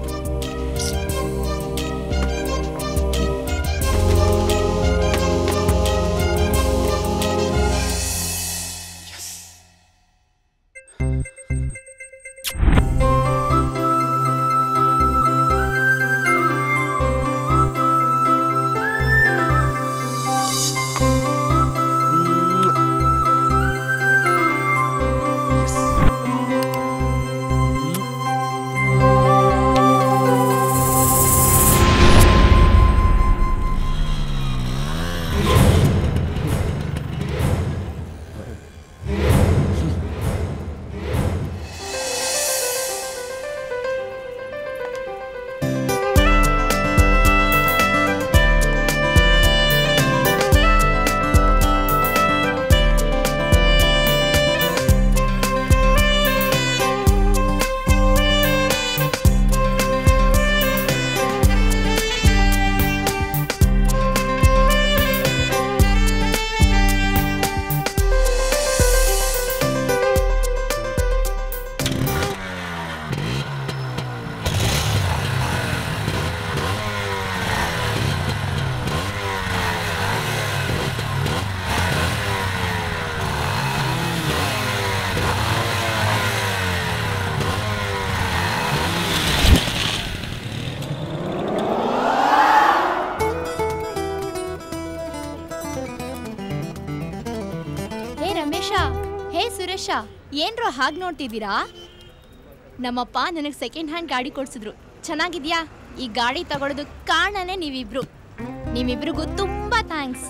ಹೇ ರಮೇಶ ಹೇ ಸುರೇಶ ಏನ್ರೋ ಹಾಗೆ ನೋಡ್ತಿದ್ದೀರಾ ನಮ್ಮಪ್ಪ ನನಗೆ ಸೆಕೆಂಡ್ ಹ್ಯಾಂಡ್ ಗಾಡಿ ಕೊಡ್ಸಿದ್ರು ಚೆನ್ನಾಗಿದ್ಯಾ ಈ ಗಾಡಿ ತಗೊಳ್ಳೋದು ಕಾರಣನೇ ನೀವಿಬ್ರು ನಿಮ್ಮಿಬ್ರಿಗೂ ತುಂಬಾ ಥ್ಯಾಂಕ್ಸ್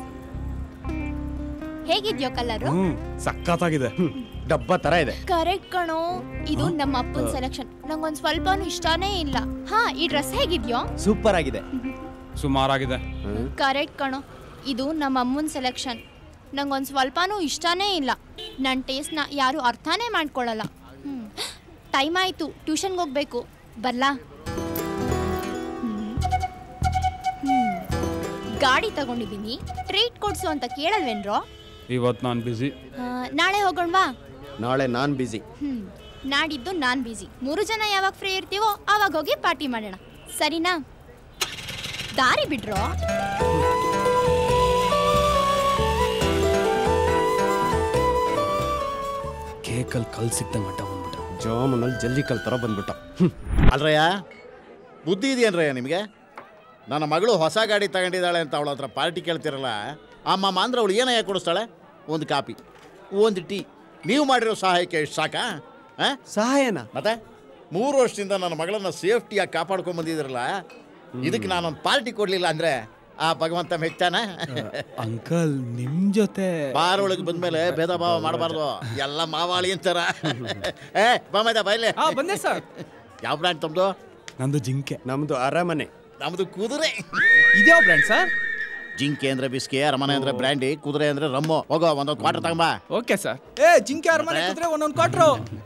ಹೇಗಿದ್ಯೋ ಕಲರು ಹ್ಮ್ ಸಖತ್ತಾಗಿದೆ ಡಬ್ಬ ತರ ಇದೆ ಕರೆಕ್ಟ್ ಕಣೋ ಇದು ನಮ್ಮ ಅಪ್ಪನ ಸೆಲೆಕ್ಷನ್ ನಂಗೊಂದ್ ಸ್ವಲ್ಪನೂ ಇಷ್ಟನೇ ಇಲ್ಲ ಹಾ ಈ ಡ್ರೆಸ್ ಹೇಗಿದ್ಯೋ ಸೂಪರ್ ಆಗಿದೆ ಸುಮಾರಾಗಿದೆ ಕರೆಕ್ಟ್ ಕಣೋ ಇದು ನಮ್ಮ ಅಮ್ಮನ ಸೆಲೆಕ್ಷನ್ ನಂಗೊಂದು ಸ್ವಲ್ಪನೂ ಇಷ್ಟನೇ ಇಲ್ಲ ನನ್ನ ಟೇಸ್ಟ್ನ ಯಾರು ಅರ್ಥನೇ ಮಾಡ್ಕೊಳ್ಳಲ್ಲ ಟೈಮ್ ಆಯಿತು ಟ್ಯೂಷನ್ಗೆ ಹೋಗ್ಬೇಕು ಬರ್ಲಾ ಹ್ಮ್. ಹ್ಮ್. ಗಾಡಿ ತಗೊಂಡಿದ್ದೀನಿ ಟ್ರೀಟ್ ಕೊಡ್ಸು ಅಂತ ಕೇಳಲ್ವೇನ್ರೋ ಇವತ್ತು ನಾನು ಬ್ಯುಸಿ ಆ, ನಾಳೆ ಹೋಗೋಣವಾ ನಾಳೆ ನಾನ್ ಬಿಸಿ ಹ್ಮ್ ನಾಡಿದ್ದು ನಾನ್ ಬಿಸಿ ಮೂರು ಜನ ಯಾವಾಗ ಫ್ರೀ ಇರ್ತೀವೋ ಆವಾಗ ಹೋಗಿ ಪಾರ್ಟಿ ಮಾಡೋಣ ಸರಿನಾ ದಾರಿ ಬಿಡ್ರೋ ಕೇಕಲ್ಲಿ ಕಲ್ ಸಿಕ್ದಂಗೆ ಅಡ್ಡ ಬಂದ್ಬಿಟ್ಟ ಜಾಮೂನಲ್ಲಿ ಜಲ್ದಿ ಕಲ್ ತರ ಬಂದ್ಬಿಟ್ಟ ಅಲ್ರಯ್ಯ ಬುದ್ಧಿ ಇದೆಯೇನ್ರಯ್ಯ ನಿಮಗೆ ನನ್ನ ಮಗಳು ಹೊಸ ಗಾಡಿ ತಗೊಂಡಿದ್ದಾಳೆ ಅಂತ ಅವಳ ಹತ್ರ ಪಾರ್ಟಿ ಕೇಳ್ತಿರಲ್ಲ ಅಮ್ಮಮ್ಮ ಅಂದ್ರೆ ಅವಳು ಏನಯ್ಯ ಕೊಡಿಸ್ತಾಳೆ ಒಂದು ಕಾಪಿ ಒಂದು ಟೀ ನೀವು ಮಾಡಿರೋ ಸಹಾಯಕ್ಕೆ ಎಷ್ಟು ಸಾಕಾ ಆ? ಸಹಾಯನ ಮತ್ತೆ ಮೂರು ವರ್ಷದಿಂದ ನನ್ನ ಮಗಳನ್ನ ಸೇಫ್ಟಿಯಾಗಿ ಕಾಪಾಡ್ಕೊಂಡ್ ಬಂದಿದ್ರಲ್ಲ ಇದಕ್ಕೆ ನಾನೊಂದು ಪಾರ್ಟಿ ಕೊಡ್ಲಿಲ್ಲ ಅಂದ್ರೆ ಆ ಭಗವಂತ ಮೆಚ್ಚಾನ ಅಂಕಲ್ ನಿಮ್ ಜೊತೆ ಬಾರ್ ಒಳಗೆ ಬಂದ್ಮೇಲೆ ಭೇದ ಭಾವ ಮಾಡಬಾರ್ದು ಎಲ್ಲ ಮಾವಾಳಿ ಅಂತಾರ ಏ ಬಾಮೈದ ಬಾಯ್ಲೆ ಬಂದೆ ಸರ್ ಯಾವ ಬ್ರ್ಯಾಂಡ್ ತಮ್ದು ನಂದು ಜಿಂಕೆ ನಮ್ದು ಅರಮನೆ ನಮ್ದು ಕುದುರೆ ಇದ್ಯಾವ ಬ್ರ್ಯಾಂಡ್ ಸರ್ ಜಿಂಕೆ ಅಂದ್ರೆ ಬಿಸ್ಕೆ ಅರಮನೆ ಅಂದ್ರೆ ಬ್ರ್ಯಾಂಡಿ ಕುದುರೆ ಅಂದ್ರೆ ರಮ್ಮು ಹೋಗೋ ಒಂದೊಂದು ಕ್ವಾರ್ಟರ್ ತಗೊಂಬಾ ಓಕೆ ಸರ್ ಏ ಜಿಂಕೆ ಅರಮನೆ ಕುದ್ರೆ ಒಂದೊಂದು ಕೊಟ್ರು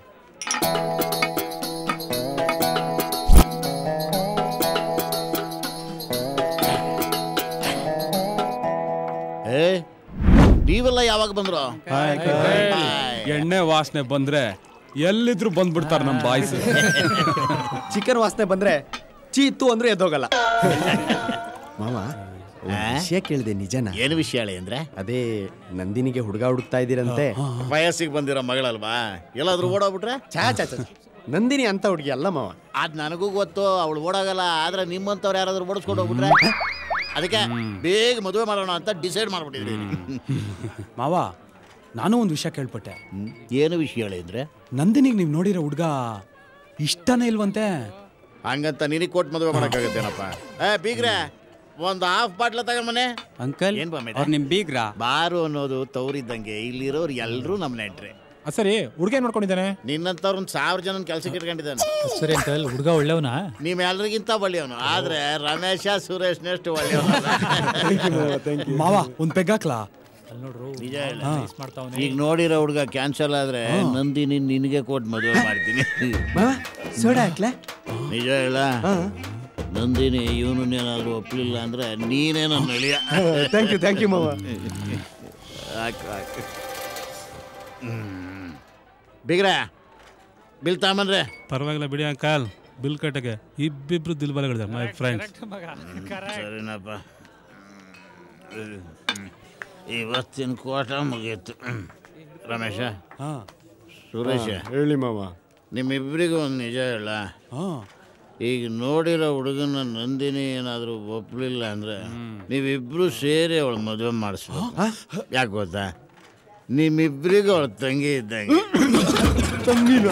ಏ ನೀವೆಲ್ಲ ಯಾವಾಗ ಬಂದ್ರು ಎಣ್ಣೆ ವಾಸನೆ ಬಂದ್ರೆ ಎಲ್ಲಿದ್ರು ಬಂದ್ಬಿಡ್ತಾರೆ ನಮ್ಮ ಬಾಯ್ಸ್ ಚಿಕನ್ ವಾಸನೆ ಬಂದ್ರೆ ಚೀತು ಅಂದ್ರೆ ಎದ್ದೋಗಲ್ಲ ಮಾವ ವಿಷಯ ಕೇಳಿದೆ ನಿಜನಾ ಏನು ವಿಷಯ ಹೇಳಿ ಅಂದ್ರೆ ಅದೇ ನಂದಿನಿಗೆ ಹುಡುಗ ಹುಡುಕ್ತಾ ಇದ್ದೀರಂತೆ ವಯಸ್ಸಿಗೆ ಬಂದಿರೋ ಮಗಳಲ್ವಾ ಎಲ್ಲಾದ್ರೂ ಓಡೋಗ್ಬಿಟ್ರೆ ಛಾ ಛಾ ಛಾ ಛಾ. ನಂದಿನಿ ಅಂತ ಹುಡುಗಿ ಅಲ್ಲ ಮಾವ ಅದ್ ನನಗೂ ಗೊತ್ತು ಅವಳು ಓಡೋಗಲ್ಲ ಆದ್ರೆ ನಿಮ್ಮಂತವ್ರು ಯಾರಾದ್ರೂ ಓಡಿಸ್ಕೊಂಡು ಹೋಗ್ಬಿಟ್ರೆ ಅದಕ್ಕೆ ಬೇಗ ಮದುವೆ ಮಾಡೋಣ ಅಂತ ಡಿಸೈಡ್ ಮಾಡ್ಬಿಟ್ಟಿದ್ರಿ ಮಾವ ನಾನು ಒಂದು ವಿಷಯ ಕೇಳ್ಪಟ್ಟೆ ಏನು ವಿಷಯ ಹೇಳಿ ಅಂದ್ರೆ ನಂದಿನಿಗೆ ನೀವು ನೋಡಿರೋ ಹುಡುಗ ಇಷ್ಟನೇ ಇಲ್ವಂತೆ ಹಂಗಂತ ನಿನಗೆ ಕೊಟ್ಟು ಮದುವೆ ಮಾಡಕ್ಕಾಗತ್ತೇನಪ್ಪ ಏ ಬೀಗ್ರೆ ಒಂದು ಹಾಫ್ ಬಾಟ್ಲ ತಗೊಂಬನೆ ಅಂಕಲ್ ಏನ್ ಬಾ ಅವ್ರು ನಿಮ್ ಬೀಗ್ರಾ ಬಾರು ಅನ್ನೋದು ತವರಿದ್ದಂಗೆ ಇಲ್ಲಿರೋರು ಎಲ್ಲರೂ ನಮ್ಮ ನೆಂಟ್ರೆ ಸರಿ ಹುಡುಗ ನೋಡ್ಕೊಂಡಿದ್ದಾನೆ ನಿನ್ನಂತವ್ರು ಒಂದು ಸಾವಿರ ಜನ ಕೆಲ್ಸಕ್ಕೆ ಇಟ್ಕೊಂಡಿದ್ದಾನೆ ಸರಿ ಅಂಕಲ್ ಹುಡುಗ ಒಳ್ಳೆವನಾ ನೀವ್ ಎಲ್ರಿಗಿಂತ ಒಳ್ಳೆಯವನು ಆದ್ರೆ ರಮೇಶ ಸುರೇಶ್ನಷ್ಟು ಒಳ್ಳೆಯವನು ಮಾವ ಒಂದ್ ಪೆಗ್ಗಾಕ್ಲಾ ನಿಜ ಹೇಳು. ಹಾ. ಈಗ ನೋಡಿರೋ ಹುಡುಗ ಕ್ಯಾನ್ಸಲ್ ಆದ್ರೆ ನಂದಿನಿ ನಿನಗೆ ಕೊಟ್ಟು ಮದುವೆ ಮಾಡ್ತೀನಿ ಸೋಡಾ ಹಾಕ್ಲಾ ನಿಜ ಹೇಳ ನಂದಿನಿ ಇವನು ಏನಾದ್ರು ಒಪ್ಲಿಲ್ಲ ಅಂದ್ರೆ ನೀನೇ ನನ್ನ ಅಳಿಯ Thank you, thank you, ಮಾವ. ಹಾಕು ಹಾಕು ಹ್ಮ್. ಬಿಗ್ರೆ ಬಿಲ್ ತಗೊಂಬಂದ್ರೆ ಪರವಾಗಿಲ್ಲ ಬಿಡಿ ಅಂಕಲ್ ಬಿಲ್ ಕಟ್ಟಕ್ಕೆ ಇಬ್ಬಿಬ್ರು ದಿಲ್ಬಲಗಳಿದ್ದಾರೆ ಮೈ ಫ್ರೆಂಡ್ಸ್ ಸರಿನಪ್ಪ ಹ್ಮ್. ಇವತ್ತಿನ ಕೋಟ ಮುಗೀತು ಹ್ಮ್. ರಮೇಶ ಸುರೇಶ ಹಾ, ಹೇಳಿ ಮಾವ ನಿಮ್ಮಿಬ್ಬರಿಗೂ ಒಂದು ನಿಜ ಹೇಳ ಈಗ ನೋಡಿರೋ ಹುಡುಗನ ನಂದಿನಿ ಏನಾದರೂ ಒಪ್ಪಲಿಲ್ಲ ಅಂದ್ರೆ ನೀವಿಬ್ರು ಸೇರಿ ಅವಳು ಮದುವೆ ಮಾಡಿಸ್ಬೇಕು ಯಾಕೆ ಗೊತ್ತಾ ನಿಮ್ಮಿಬ್ಬರಿಗೂ ಅವಳು ತಂಗಿ ಇದ್ದಂಗೆ ತಂಗಿನ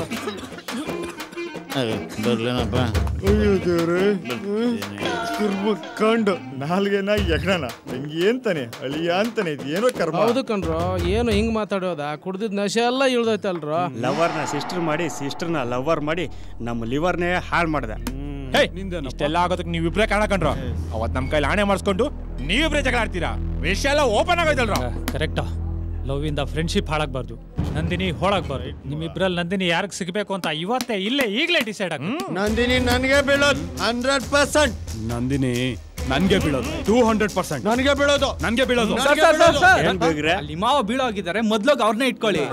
ಬರ್ಲೇನಪ್ಪ ಅಯ್ಯೋ ದೇವ್ರೆ ಕುರ್ಮ ಕಂಡು ನಾಲ್ಗೆನ ಯಜ್ಞನ ಹೆಂಗೆ ಅಂತಾನೆ ಅಳಿಯ ಅಂತಾನೆ ಇದು ಏನೋ ಕರ್ಮ ಹೌದು ಕಣ್ರೋ ಏನು ಹಿಂಗ್ ಮಾತಾಡೋದ ಕುಡ್ದಿದ್ ನಶೆ ಎಲ್ಲ ಇಳ್ದೈತಲ್ರೋ ಲವರ್ನ ಸಿಸ್ಟರ್ ಮಾಡಿ ಸಿಸ್ಟರ್ನ ಲವರ್ ಮಾಡಿ ನಮ್ಮ ಲಿವರ್ನೇ ಹಾಳು ಮಾಡ್ದೆ ಹೇ ಇಷ್ಟೆಲ್ಲ ಆಗೋದಕ್ಕೆ ನೀವಿಬ್ರೇ ಕಾರಣ ಕಂಡ್ರು ಅವತ್ ನಮ್ ಕೈಲಿ ಆಣೆ ಮಾಡಿಸ್ಕೊಂಡು ನೀವಿಬ್ರೇ ಜಗಳ ಆಡ್ತೀರಾ ವಿಷಯ ಎಲ್ಲ ಓಪನ್ ಆಗೋಯ್ತಲ್ರ ಕರೆಕ್ಟಾ ಲವ್ ಇಂದ ಫ್ರೆಂಡ್ಶಿಪ್ ಹಾಳಾಗ್ಬಾರ್ದು ನಂದಿನಿ ಹೋಳಾಗ್ಬಾರ್ದು ನಿಮ್ಮಿಬ್ರಲ್ಲಿ ನಂದಿನಿ ಯಾರಿಗೆ ಸಿಗ್ಬೇಕು ಅಂತ ಇವತ್ತೇ ಇಲ್ಲೇ ಈಗಲೇ ಡಿಸೈಡ್ ಆಗ ನಂದಿನಿ ನನಗೆ ಬೀಳೋದು ಹಂಡ್ರೆಡ್ ಪರ್ಸೆಂಟ್ ನಂದಿನಿ ನನ್ಗೆ ಬೀಳೋದು ಟೂ ಹಂಡ್ರೆಡ್ ಪರ್ಸೆಂಟ್ ನನಗೆ ಬೀಳೋದು ನನ್ಗೆ ಬೀಳೋದು ಸರ್, ಸರ್, ಸರ್, ಸರ್. ಏನ್ ಬೇಗ್ರೆ? ಅಲ್ಲಿ ಮಾವ ಬೀಳೋಗಿದ್ದಾರೆ ಮೊದ್ಲೋಗಿ ಅವ್ರನ್ನೇ ಇಟ್ಕೊಳ್ಳಿ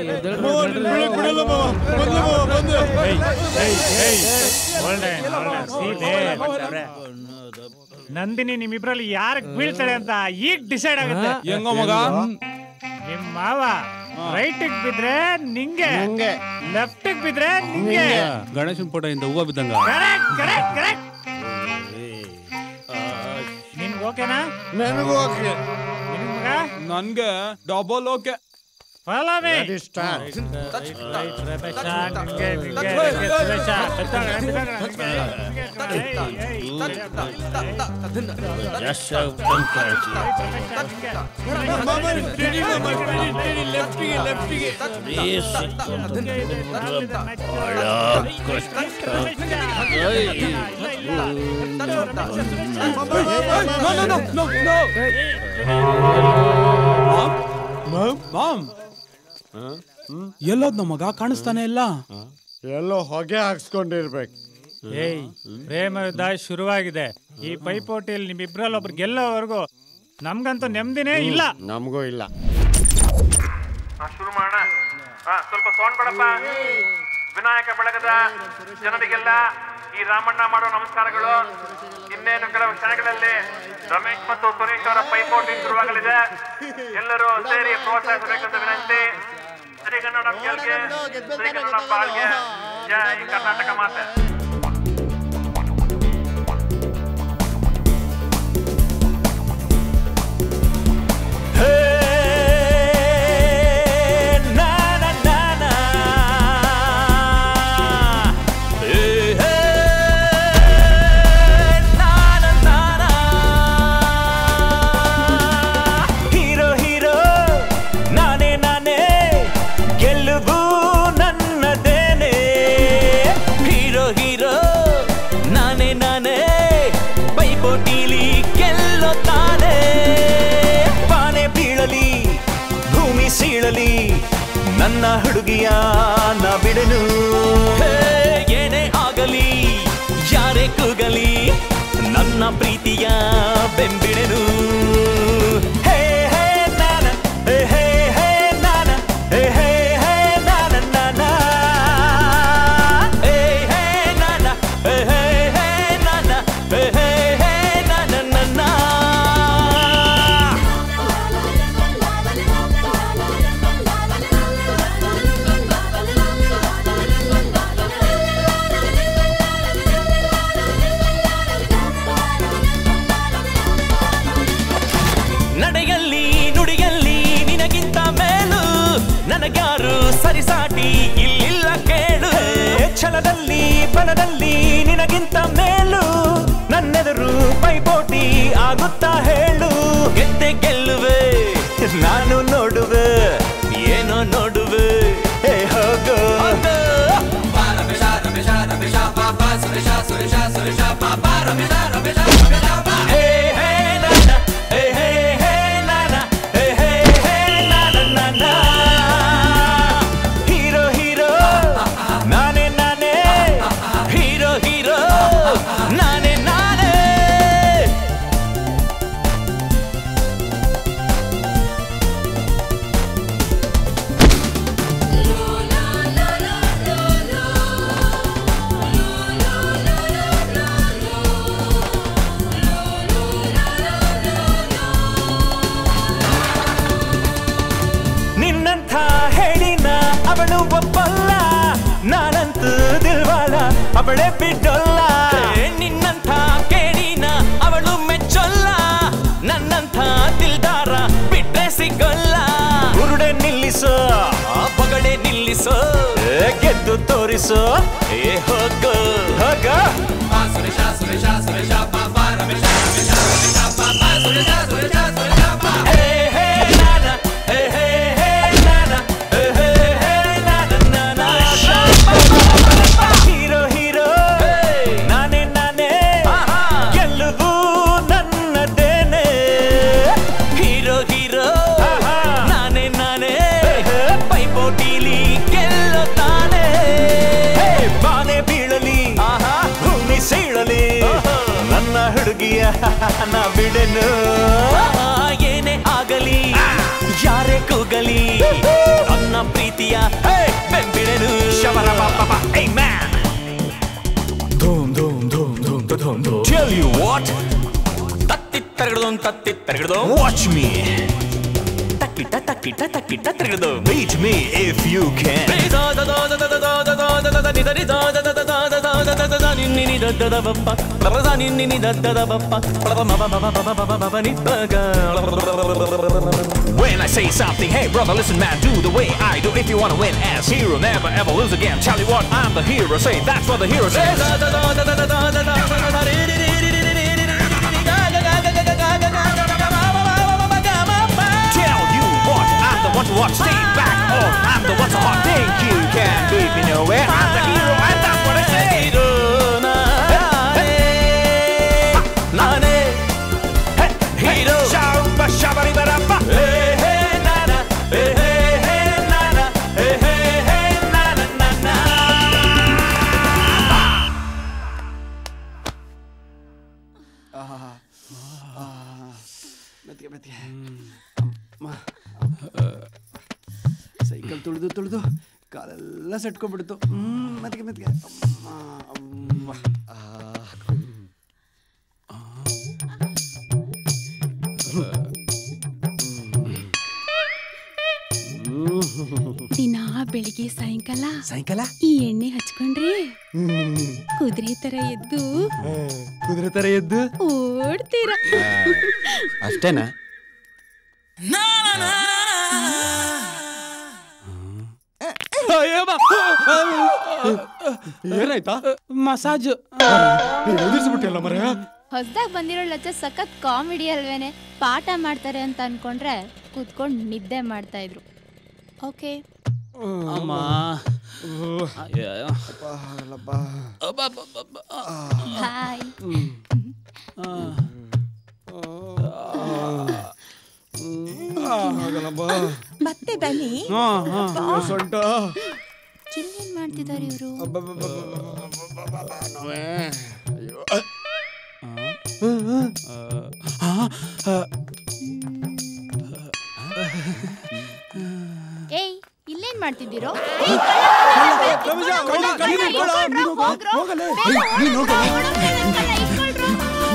ನಂದಿನಿ ನಿಮ್ಮಿಬ್ರಲ್ಲಿ ಯಾರಿಗೆ ಬೀಳ್ತಾಳೆ ಅಂತ ಈಗ ಡಿಸೈಡ್ ಆಗುತ್ತೆ ಹೆಂಗೋ ಮಗ? ನಿಮ್ ಮಾವ ರೈಟ್ ಬಿದ್ರೆ ನಿಂಗೆ ಲೆಫ್ಟ್ ಬಿದ್ರೆ ನಿಂಗೆ ಗಣೇಶನ್ ಫೋಟೋಯಿಂದ ಹೂವ ಬಿದ್ದಂಗ ಕರೆಕ್ಟ್ ಕರೆಕ್ಟ್ ಕರೆಕ್ಟ್ ನಿನ್ಗೆ ಓಕೆನಾ ನನಗೂ ಓಕೆ ನಿನ್ ಮಗ ನನ್ಗೆ ಡಬಲ್ ಓಕೆ ಫಾಲೋ ಮೀ ಮಾಮ್ ಎಲ್ಲೋದ್ ನಮ್ಮ ಮಗ ಕಾಣಿಸ್ತಾನೆ ಇಲ್ಲ ಎಲ್ಲೋ ಹೊಗೆ ಹಾಕ್ಸ್ಕೊಂಡಿರ್ಬೇಕು ಏಯ್ ಪ್ರೇಮ ಯುದ್ಧ ಶುರುವಾಗಿದೆ ಈ ಪೈಪೋಟಿಯಲ್ಲಿ ನಿಮ್ಮಿಬ್ರಲ್ಲಿ ಒಬ್ರು ಗೆಲ್ಲೋವರೆಗೂ ನಮ್ಗಂತೂ ನೆಮ್ಮದಿನೇ ಇಲ್ಲ ನಮಗೂ ಇಲ್ಲ ಶುರು ಮಾಡೋಣ ಹಾ, ಸ್ವಲ್ಪ ಸೌಂಡ್ ಕೊಡಪ್ಪ ವಿನಾಯಕ ಬೆಳಗದ ಜನರಿಗೆಲ್ಲ ಈ ರಾಮಣ್ಣ ಮಾಡೋ ನಮಸ್ಕಾರಗಳು ಇನ್ನೇನು ಕೆಲವು ಕ್ಷಣಗಳಲ್ಲಿ ರಮೇಶ್ ಮತ್ತು ಸುರೇಶ್ ಅವರ ಪೈಪೋಟಿ ಶುರುವಾಗಲಿದೆ ಎಲ್ಲರೂ ಸೇರಿ ಪ್ರೋತ್ಸಾಹಿಸಬೇಕಂತ ವಿನಂತಿ ಶ್ರೀಗನ್ನಡ ಗೆಲ್ಗೆ ಶ್ರೀಗನ್ನಡ ಬಾಳ್ಗೆ ಜೈ ಕರ್ನಾಟಕ ಮಾತೆ ಹೀರೋ ಹೀರೋ ನಾನೇ ನಾನೇ ಗೆಲುವು ನನ್ನದೇನೆ ಹೀರೋ ಹೀರೋ ನಾನೇ ನಾನೇ ಪೈಪೋಟಿಲಿ ಗೆಲ್ಲೋ ತಾನೇ ಪಾನೆ ಬೀಳಲಿ ಭೂಮಿ ಸೀಳಲಿ ನನ್ನ ಹುಡುಗಿಯ ನಾ ಬಿಡನು ಹೇ, ಏನೇ ಆಗಲಿ ಯಾರೇ ಕೂಗಲಿ ನನ್ನ ಪ್ರೀತಿಯ ಬೆಂಬಿಡೆನು ಹೇ ಹೇ ನಾನ ಹೇ ಹೇ ಹೇ ನಾನ ಹೇ ಹೇ ಹೇ ನಾನ ನಾನ ಹೇ ಹೇ ನಾನ ಹೇ ಹೇ ಹೇ ನಾನ ಹೇ ಹೇ ಹೇ ನಾನ ನಾನ ಸರಿಸಾಟಿ ಇಲ್ಲಿಲ್ಲ ಕೇಳು ಛಲದಲ್ಲಿ ಬಲದಲ್ಲಿ ನಿನಗಿಂತ ಮೇಲು ನನ್ನೆದುರು ಪೈಪೋಟಿ ಆಗುತ್ತಾ ಹೇಳು ಗೆದ್ದೆ ಗೆಲ್ಲುವೆ ನಾನು ನೋಡುವೆ ಏನೋ ನೋಡುವೆ ಹೇ ಹೋಗೋ ಹೇ ಹೇ ನಾನ ಹೇ ಹೇ ಹೇ ನಾನ ಹೇ ಹೇ ಹೇ ನಾನ ನಾನ ಹೀರೋ ಹೀರೋ ನಾನೇ ನಾನೇ ಹೀರೋ ಹೀರೋ ನಾನೇ ನಾನೇ ನಿನ್ನಂಥ ಹೇಳಿನ ಅವಳು ಒಪ್ಪಲ್ಲ ನಾನಂತೂ ದಿಲ್ವಾಲ ಅವಳೇ ಬಿಡೋಲ್ಲ ನಿನ್ನಂಥ ಕೇಳಿನ ಅವಳು ಮೆಚ್ಚೊಲ್ಲ ನನ್ನಂಥ ದಿಲ್ದಾರ ಬಿಟ್ರೆ ಸಿಗೋಲ್ಲ ಗುರುಡೆ ನಿಲ್ಲಿಸೋ ಆ ಪಗಡೆ ನಿಲ್ಲಿಸೋ ಏ, ಗೆದ್ದು ತೋರಿಸೋ ಏ ಹೋಗೋ ಹೋಗ ಸುರೇಶ ಸುರೇಶ ಸುರೇಶ ಪಾಪ ರಮೇಶ ರಮೇಶ ರಮೇಶ ಪಾಪ ಸುರೇಶ ಸುರೇಶ ಸುರೇಶ ಹೇ ಹೇ ನಾನ ಹೇ ಹೇ ಹೇ ನಾನ ಹೇ ಹೇ ಹೇ ನಾನ ನಾನ ಹೀರೋ ಹೀರೋ ನಾನೇ ನಾನೇ ಗೆಲ್ಲುವು ನನ್ನದೇನೆ ಹೀರೋ ಹೀರೋ ನಾನೇ ನಾನೇ ಪೈಪೋಟಿಲಿ ಗೆಲ್ಲೋ ತಾನೇ ಬಾನೆ ಬೀಳಲಿ ಭೂಮಿ ಸೀಳಲಿ ನನ್ನ ಹುಡುಗಿಯ ನಾ ಬಿಡೆನು ಏನೇ ಆಗಲಿ ಯಾರೇ ಕೂಗಲಿ ನನ್ನ ಪ್ರೀತಿಯ ಬೆಂಬಿಡೆನು ಶಬರ ಪಾಪ ಮ್ಯಾನ್ ಧೂಮ್ ಧೂಮ್ ಧೂಮ್ ಧೂಮ್ ಧೂಮ್ ಧೂಮ್ Tell you what ತತ್ತಿ ತರಗಡದು ತತ್ತಿ ತರಗಡದು ವಾಚ್ ಮೀ ತಕ್ಕಿಟ ತಕ್ಕಿಟ ತಕ್ಕಿಟ ತರಗಡದು beat me if you can When I say something, hey brother, listen man, do the way I do if you wanna win as hero, never ever lose again. Tell you what, I'm the hero, say that's what the hero says. Tell you what, I'm the one to watch, stay back, oh, I'm the one to hot, think you can beat me nowhere. I'm the hero, and that's what I say. 나네 hero. Shabba shabba di ba da ba. Hey hey na na. Hey hey hey na na. Hey hey hey na na na na. ಮೆತ್ತಿಗೆ ಮೆತ್ತಿಗೆ ಅಮ್ಮ. Cycle ತುಳಿದು ತುಳಿದು ಕಾಲೆಲ್ಲ ಸೆಟ್ಕೊಂಡ್ಬಿಡ್ತು ಹ್ಮ್ ಮೆತ್ತಿಗೆ ಮೆತ್ತಿಗೆ ಅಮ್ಮ ಅಮ್ಮ ಆ. ದಿನಾ ಬೆಳಿಗ್ಗೆ ಸಾಯಂಕಾಲ ಸಾಯಂಕಾಲ ಈ ಎಣ್ಣೆ ಹಚ್ಕೊಂಡ್ರೆ ಕುದುರೆ ತರ ಎದ್ದು ಕುದುರೆ ತರ ಎದ್ದು ಓಡ್ತೀರ ಅಷ್ಟೇನಾ ಏನಾಯ್ತಾ ಮಸಾಜ್ ಎದುರಿಸ್ಬಿಟ್ಟಿಲ್ಲ ಮರ ಹೊಸದಾಗಿ ಬಂದಿರೋ ಲಚ್ಚ ಸಖತ್ ಕಾಮಿಡಿ ಅಲ್ವೇನೆ ಪಾಠ ಮಾಡ್ತಾರೆ ಅಂತ ಅನ್ಕೊಂಡ್ರೆ ಕೂತ್ಕೊಂಡು ನಿದ್ದೆ ಮಾಡ್ತಾ ಇದ್ರು ಓಕೆ ಅಮ್ಮ ಹಾಯ್ ಮತ್ತೆ ಬನ್ನಿ ಸೊಂಟ ಚಿಲ್ಲೇನ್ ಮಾಡ್ತಿದ್ದಾರೆ ಇವರು ಏಯ್ ಇಲ್ಲೇನ್ ಮಾಡ್ತಿದ್ದೀರೋ ಏಯ್, ಕಳ್ಳ, ಕಳ್ಳ, ಕಳ್ಳ, ಇಟ್ಕೊಳ್ರೋ, ಹೋಗ್ರೋ, ಬೇಗ ಓಡು, ಓಡು, ಕಳ್ಳ, ಇಟ್ಕೊಳ್ರೋ.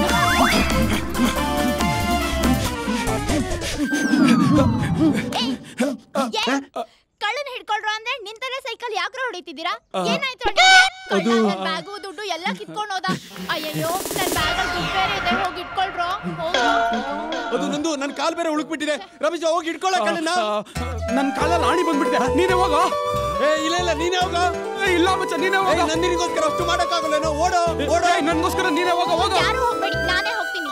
ಏಯ್, ಏನ್? ಕಳ್ಳನ ಹಿಡ್ಕೊಳ್ರೋ ಅಂದ್ರೆ ನಿಂತಲ್ಲೇ ಸೈಕಲ್ ಯಾಕ್ರೋ ಹೊಡಿತಿದ್ದೀರಾ ಏನಾಯ್ತು ಅದು- ಬ್ಯಾಗು ದುಡ್ಡು ಎಲ್ಲ ಕಿತ್ಕೊಂಡು ಹೋದ ಅಯ್ಯಯ್ಯೋ ನನ್ ಬ್ಯಾಗಲ್ಲಿ ದುಡ್ಡು ಬೇರೆ ಇದೆ ಹೋಗಿ ಇಟ್ಕೊಳ್ರೋ ಹೋಗ್ರೋ ಅದು ನಂದು ನನ್ನ ಕಾಲ್ ಬೇರೆ ಉಳುಕ್ಬಿಟ್ಟಿದೆ ರಮೇಶ ಹೋಗಿ ಇಟ್ಕೊಳ್ಳ ಕಣ್ಣನ್ನ ನನ್ನ ಕಾಲಲ್ಲಿ ಆಣಿ ಬಂದ್ಬಿಟ್ಟಿದೆ ನೀನೇ ಹೋಗೋ ಇಲ್ಲ ಇಲ್ಲ ನೀನೇ ಹೋಗ ಇಲ್ಲ ಮಚ್ಚ ನೀನೇ ಹೋಗ ನಂದಿನಿಗೋಸ್ಕರ ಅಷ್ಟು ಮಾಡಕ್ಕಾಗಲ್ಲೇನೋ ಓಡೋ ಓಡೋ ನನ್ಗೋಸ್ಕರ ನೀನೇ ಹೋಗ ಹೋಗ ಯಾರು ಹೋಗ್ಬೇಡಿ ನಾನೇ ಹೋಗ್ತೀನಿ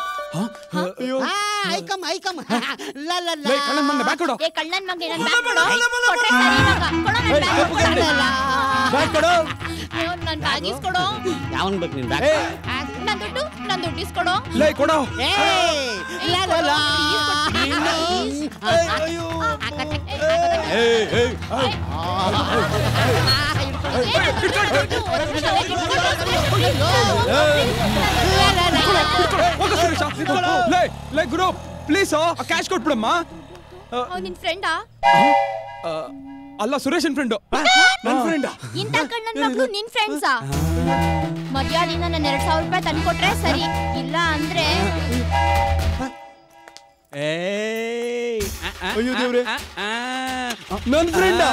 ಐಕಮ್ ಐಕಮ್ ಲ ಲ ಲ ಲೇ, ಕಳ್ಳನ್ ಮಗನೇ, ಬ್ಯಾಗ್ ಕೊಡು. ಏ ಕಳ್ಳನ್ ಮಗ ನನ್ ಬ್ಯಾಗ್ ಕೊಡು ಕೊಟ್ರೆ ಸರಿ ಮಗ ಕೊಡು ನನ್ ಬ್ಯಾಗ್ ಕೊಡು ಬ್ಯಾಗ್ ಕೊಡು ಅಯ್ಯೋ, ನನ್ ಬ್ಯಾಗ್ ಇಸ್ಕೊಡು ಯಾವನ್ ಬೇಕು ನಿನ್ ಬ್ಯಾಗ್ ನನ್ ದುಡ್ಡು ನನ್ ದುಡ್ಡು ಇಸ್ಕೊಡು ಲೇ ಕೊಡು ಏಯ್ ಲ ಲ ಲ ಏಯ್ ಏಯ್ ಹೋಗ ಸುರೇಶ ಲೇ ಲೇ ಗುರು ಪ್ಲೀಸ್ ಕ್ಯಾಶ್ ಕೊಟ್ಬಿಡಮ್ಮ ಅವ್ನ್ ನಿನ್ ಫ್ರೆಂಡಾ ಆ, ಅಲ್ಲ ಸುರೇಶನ್ ಫ್ರೆಂಡು ನನ್ನ ಫ್ರೆಂಡ್ ಇಂಥ ಕಣ್ಣನ್ ಮಕ್ಳು ನಿನ್ ಫ್ರೆಂಡ್ಸಾ ಮರ್ಯಾದಿಂದ ನನ್ನ ಎರಡ್ ಸಾವಿರ ರೂಪಾಯಿ ತಂದ್ಕೊಟ್ರೆ ಸರಿ ಇಲ್ಲ ಅಂದ್ರೆ ಅಯ್ಯೋ ದೇವ್ರೆ ನನ್ ಫ್ರೆಂಡ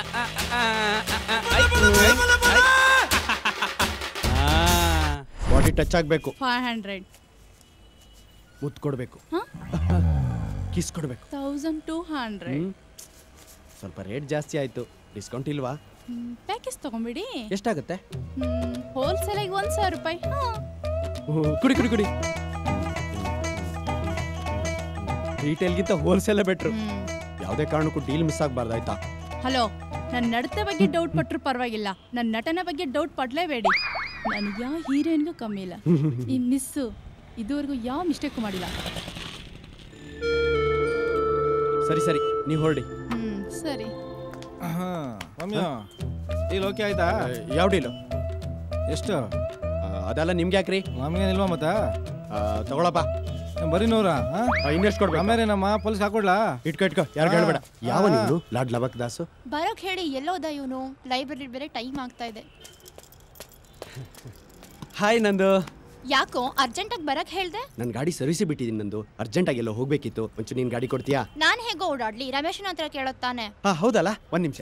ಬಾಡಿ ಟಚ್ ಆಗ್ಬೇಕು ಫೈವ್ ಹಂಡ್ರೆಡ್ ಮುತ್ತು ಕೊಡ್ಬೇಕು ಕಿಸ್ ಕೊಡ್ಬೇಕು ತೌಸಂಡ್ ಟೂ ಹಂಡ್ರೆಡ್ ಸ್ವಲ್ಪ ರೇಟ್ ಜಾಸ್ತಿ ಆಯ್ತು ಡಿಸ್ಕೌಂಟ್ ಇಲ್ವಾ ಪ್ಯಾಕೇಜ್ ತಗೊಂಬಿಡಿ ಎಷ್ಟಾಗುತ್ತೆ ಹೋಲ್ಸೇಲಿಗೆ ಒಂದ್ ಸಾವಿರ ರೂಪಾಯಿ ಹಾ ಹ್ಮ್, ಕುಡಿ ಕುಡಿ ಕುಡಿ ರೀಟೇಲ್ಗಿಂತ ಹೋಲ್ಸೇಲೇ ಬೆಟ್ರು ಯಾವುದೇ ಕಾರಣಕ್ಕೂ ಡೀಲ್ ಮಿಸ್ ಆಗಬಾರ್ದು ಆಯ್ತಾ ಹಲೋ ನನ್ನ ನಡತೆ ಬಗ್ಗೆ ಡೌಟ್ ಪಟ್ರು ಪರವಾಗಿಲ್ಲ ನನ್ನ ನಟನ ಬಗ್ಗೆ ಡೌಟ್ ಪಡ್ಲೇಬೇಡಿ ನನಗೆ ಯಾವ ಹೀರೋಯಿನ್ಗೂ ಕಮ್ಮಿ ಇಲ್ಲ ಈ ಮಿಸ್ಸು ಇದುವರೆಗೂ ಯಾವ ಮಿಸ್ಟೇಕು ಮಾಡಿಲ್ಲ ಸರಿ ಸರಿ ನೀವು ಹೊರಡಿ ಹ್ಮ್ ಸರಿ ರಮ್ಯಾ ಡೀಲ್ ಓಕೆ ಆಯ್ತಾ ಯಾವ ಡೀಲು ಎಷ್ಟು ಅದೆಲ್ಲ ನಿಮ್ಗೆ ಯಾಕ್ರಿ ನಮ್ಗೇನಿಲ್ವಾ ಮತ್ತ ತಗೊಳಪ್ಪ ಬರೀ ನೂರ ಇನ್ನೆಷ್ಟು ಕೊಡ್ಬೇಕು ಆಮೇಲೆ ನಮ್ಮ ಪೊಲೀಸ್ ಹಾಕೊಡ್ಲಾ ಇಟ್ಕೊ ಇಟ್ಕೊ ಯಾರು ಹೇಳ್ಬೇಡ ಯಾವ ನೀನು ಲಾಡ್ ಲಬಕ್ ದಾಸು ಬರೋಕ್ ಹೇಳಿ ಎಲ್ಲೋದ ಇವನು ಲೈಬ್ರರಿ ಬೇರೆ ಟೈಮ್ ಆಗ್ತಾ ಇದೆ ಹಾಯ್ ನಂದು ಯಾಕೋ ಅರ್ಜೆಂಟಾಗಿ ಬರಕ್ ಹೇಳ್ದೆ ನನ್ನ ಗಾಡಿ ಸರ್ವಿಸಿ ಬಿಟ್ಟಿದ್ದೀನಿ ನಂದು ಅರ್ಜೆಂಟಾಗಿ ಎಲ್ಲೋ ಹೋಗ್ಬೇಕಿತ್ತು ಒಂಚೂರು ನೀನು ಗಾಡಿ ಕೊಡ್ತೀಯಾ ನಾನ್ ಹೇಗೋ ಓಡಾಡ್ಲಿ ರಮೇಶನ ಹತ್ರ ಕೇಳತ್ತಾನೆ ಹಾಂ ಹೌದಲ್ಲ ಒಂದು ನಿಮಿಷ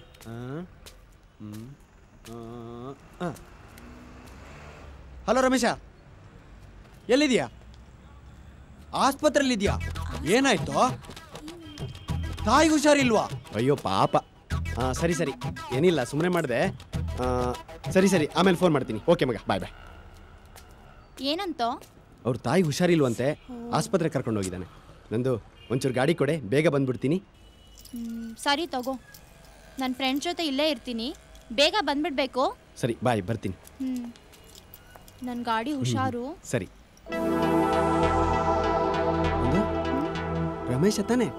ಹಲೋ ರಮೇಶ ಎಲ್ಲಿದ್ಯಾ ಆಸ್ಪತ್ರೆಯಲ್ಲಿದ್ಯಾ ಏನಾಯ್ತು ತಾಯಿ ಹುಷಾರಿಲ್ವಾ ಅಯ್ಯೋ ಪಾಪ ಹಾಂ ಸರಿ ಸರಿ ಏನಿಲ್ಲ ಸುಮ್ಮನೆ ಮಾಡಿದೆ ಸರಿ ಸರಿ ಆಮೇಲೆ ಫೋನ್ ಮಾಡ್ತೀನಿ ಓಕೆ ಮಗ ಬಾಯ್ ಬಾಯ್ ಏನಂತೋ ಅವ್ರ ತಾಯಿ ಹುಷಾರಿಲ್ವಂತೆ ಆಸ್ಪತ್ರೆ ಕರ್ಕೊಂಡು ಹೋಗಿದ್ದಾನೆ ನಂದು ಒಂಚೂರು ಗಾಡಿ ಕೊಡೆ ಬೇಗ ಬಂದ್ಬಿಡ್ತೀನಿ ಹ್ಮ್, ಸರಿ ತಗೋ ನನ್ನ ಫ್ರೆಂಡ್ ಜೊತೆ ಇಲ್ಲೇ ಇರ್ತೀನಿ ಬೇಗ ಬಂದ್ಬಿಡ್ಬೇಕು ಸರಿ ಬಾಯ್ ಬರ್ತೀನಿ ಹ್ಮ್ ನನ್ನ ಗಾಡಿ ಹುಷಾರು ಸರಿ ಒಂದು? ರಮೇಶ ತಾನೆ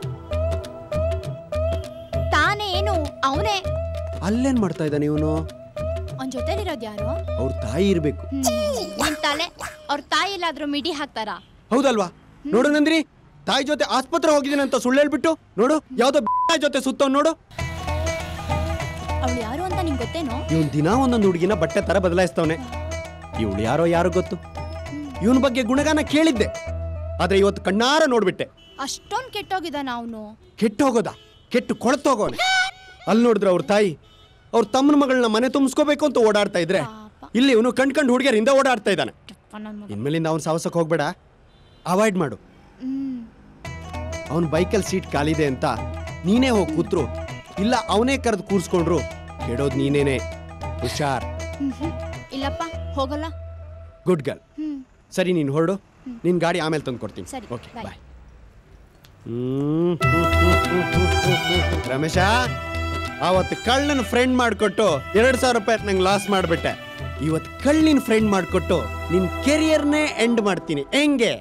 ತಾನೇ ಏನು ಅವನೇ ಅಲ್ಲೇನ್ ಮಾಡ್ತಾ ಇದ್ದಾನೆ ಇವನು ಅವನ ಜೊತೆಲಿರೋದು ಯಾರು ಅವ್ರ ತಾಯಿ ಇರ್ಬೇಕು ಹ್ಮ್, ನಿನ್ ತಲೆ ಅವ್ರ ತಾಯಿ ಎಲ್ಲಾದ್ರೂ ಮಿಡಿ ಹಾಕ್ತಾರಾ ಹೌದಲ್ವಾ ನೋಡು ನಂದ್ರಿ ತಾಯಿ ಜೊತೆ ಆಸ್ಪತ್ರೆ ಹೋಗಿದ್ದೀನಿ ಅಂತ ಸುಳ್ಳು ಹೇಳ್ಬಿಟ್ಟು ನೋಡು ಯಾವ್ದೋ ಜೊತೆ ಸುತ್ತವ್ ನೋಡು ಅವಳು ಯಾರು ಅಂತ ನಿಂಗೆ ಗೊತ್ತೇನೋ ಇವನ್ ದಿನ ಒಂದೊಂದು ಹುಡುಗಿನ ಬಟ್ಟೆ ತರ ಬದಲಾಯಿಸ್ತವನೆ ಇವಳು ಯಾರೋ ಯಾರು ಗೊತ್ತು ಇವನ ಬಗ್ಗೆ ಗುಣಗಾನ ಕೇಳಿದ್ದೆ ಆದ್ರೆ ಇವತ್ತು ಕಣ್ಣಾರ ನೋಡ್ಬಿಟ್ಟೆ ಅಷ್ಟೊಂದ್ ಕೆಟ್ಟೋಗಿದಾನ ಅವನು ಕೆಟ್ಟು ಹೋಗೋದ ಕೆಟ್ಟು ಕೊಳತೋಗೋನೆ ಅಲ್ಲಿ ನೋಡಿದ್ರೆ ಅವ್ರ ತಾಯಿ ಅವ್ರ ತಮ್ಮನ ಮಗಳನ್ನ ಮನೆ ತುಂಬಿಸ್ಕೋಬೇಕು ಅಂತ ಓಡಾಡ್ತಾ ಇದ್ರೆ ಇಲ್ಲಿ ಇವನು ಕಣ್ ಕಂಡು ಹುಡುಗಿಯರಿಂದ ಓಡಾಡ್ತಾ ಇದ್ದಾನೆ ಇನ್ಮೇಲಿಂದ ಅವ್ನ ಸಾವಸಕ್ಕೆ ಹೋಗ್ಬೇಡ ಅವಾಯ್ಡ್ ಮಾಡು ಅವನ ಬೈಕಲ್ಲಿ ಸೀಟ್ ಖಾಲಿದೆ ಅಂತ ನೀನೇ ಹೋಗಿ ಕೂತ್ರು ಇಲ್ಲ ಅವನೇ ಕರೆದು ಕೂರಿಸ್ಕೊಂಡ್ರು ಕೆಡೋದು ನೀನೇನೆ ಹುಷಾರ್ ಇಲ್ಲಪ್ಪ ಹೋಗಲ್ಲ ಗುಡ್ ಗರ್ಲ್ ಹ್ಮ್ ಸರಿ ನೀನು ಹೊರಡು ನಿನ್ನ ಗಾಡಿ ಆಮೇಲೆ ತಂದು ಕೊಡ್ತೀನಿ ಸರಿ ಓಕೆ ಬಾಯ್ ಬಾಯ್ ರಮೇಶ ಅವತ್ತು ಕಳ್ಳನ ಫ್ರೆಂಡ್ ಮಾಡಿಕೊಟ್ಟು ಎರಡು ಸಾವಿರ ರೂಪಾಯಿ ನಂಗೆ ಲಾಸ್ ಮಾಡಿಬಿಟ್ಟೆ ಇವತ್ತು ಕಳ್ಳಿನ ಫ್ರೆಂಡ್ ಮಾಡಿಕೊಟ್ಟು ನಿನ್ನ ಕೆರಿಯರ್ನೇ ಎಂಡ್ ಮಾಡ್ತೀನಿ ಹೆಂಗೆ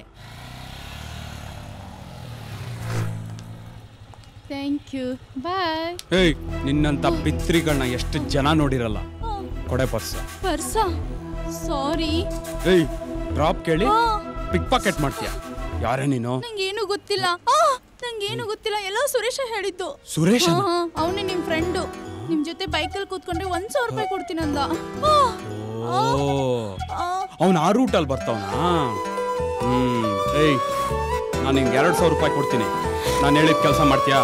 ಥ್ಯಾಂಕ್ ಯು ಬಾಯ್ ಏಯ್ ನಿನ್ನಂತ ಪಿತ್ರಿಗಳನ್ನ ಎಷ್ಟು ಜನ ನೋಡಿರಲ್ಲ ಕೊಡೆ ಪರ್ಸ್ ಪರ್ಸ ಸಾರಿ ಏಯ್ ಡ್ರಾಪ್ ಕೇಳಿ ಪಿಕ್ ಪಾಕೆಟ್ ಮಾಡ್ತೀಯ ಯಾರೇ ನೀನು ನಂಗೇನು ಗೊತ್ತಿಲ್ಲ ಆ, ನಂಗೇನು ಗೊತ್ತಿಲ್ಲ ಎಲ್ಲ ಸುರೇಶ ಹೇಳಿದ್ದು ಸುರೇಶನ? ಅವನೇ ನಿಮ್ ಫ್ರೆಂಡು ನಿಮ್ ಜೊತೆ ಬೈಕಲ್ಲಿ ಕೂತ್ಕೊಂಡ್ರೆ ಒಂದ್ ಸಾವಿರ ರೂಪಾಯಿ ಕೊಡ್ತೀನಂದ ಆ, ಓ ಅವನು ಆ ರೂಟಲ್ಲಿ ಬರ್ತಾವನ ಹ್ಮ್ ಏಯ್ ನಾನು ನಿನ್ಗೆ ಎರಡು ಸಾವಿರ ರೂಪಾಯಿ ಕೊಡ್ತೀನಿ ನಾನು ಹೇಳಿದ ಕೆಲಸ ಮಾಡ್ತೀಯಾ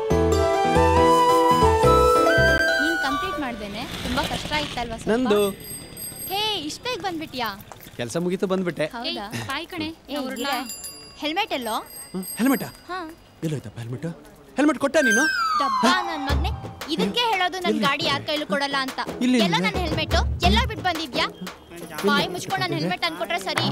ನೀನ್ ಕಂಪ್ಲೀಟ್ ಮಾಡ್ದೇನೆ ತುಂಬಾ ಕಷ್ಟ ಆಯ್ತಲ್ವಾ ಸ್ವಲ್ಪ? ನಂದು ಹೇ ಇಷ್ಟ ಬೇಗ ಬಂದ್ಬಿಟ್ಯಾ ಕೆಲಸ ಮುಗೀತು ಬಂದ್ಬಿಟ್ಟೆ ಹೌದಾ ಬಾಯ್ ಕಣೆ ಹೆಲ್ಮೆಟ್ ಎಲ್ಲೋ ಹೆಲ್ಮೆಟಾ ಹಾ ಎಲ್ಲೋಯ್ತಪ್ಪ ಹೆಲ್ಮೆಟ್ ಹೆಲ್ಮೆಟ್ ಕೊಟ್ಟ ನೀನು ಡಬ್ಬ ನನ್ ಮಗ್ನೆ ಇದಕ್ಕೆ ಹೇಳೋದು ನನ್ ಗಾಡಿ ಯಾರ ಕೈಲೂ ಕೊಡಲ್ಲ ಅಂತ ಇಲ್ಲಿ ಎಲ್ಲ ಇದೆ. ನನ್ನ ಹೆಲ್ಮೆಟ್ ಎಲ್ಲ ಬಿಟ್ಟು ಬಂದಿದ್ಯಾ ಬಾಯಿ ಮುಚ್ಕೊಂಡು ನನ್ನ ಹೆಲ್ಮೆಟ್ ಅನ್ಕೊಟ್ರೆ ಸರಿ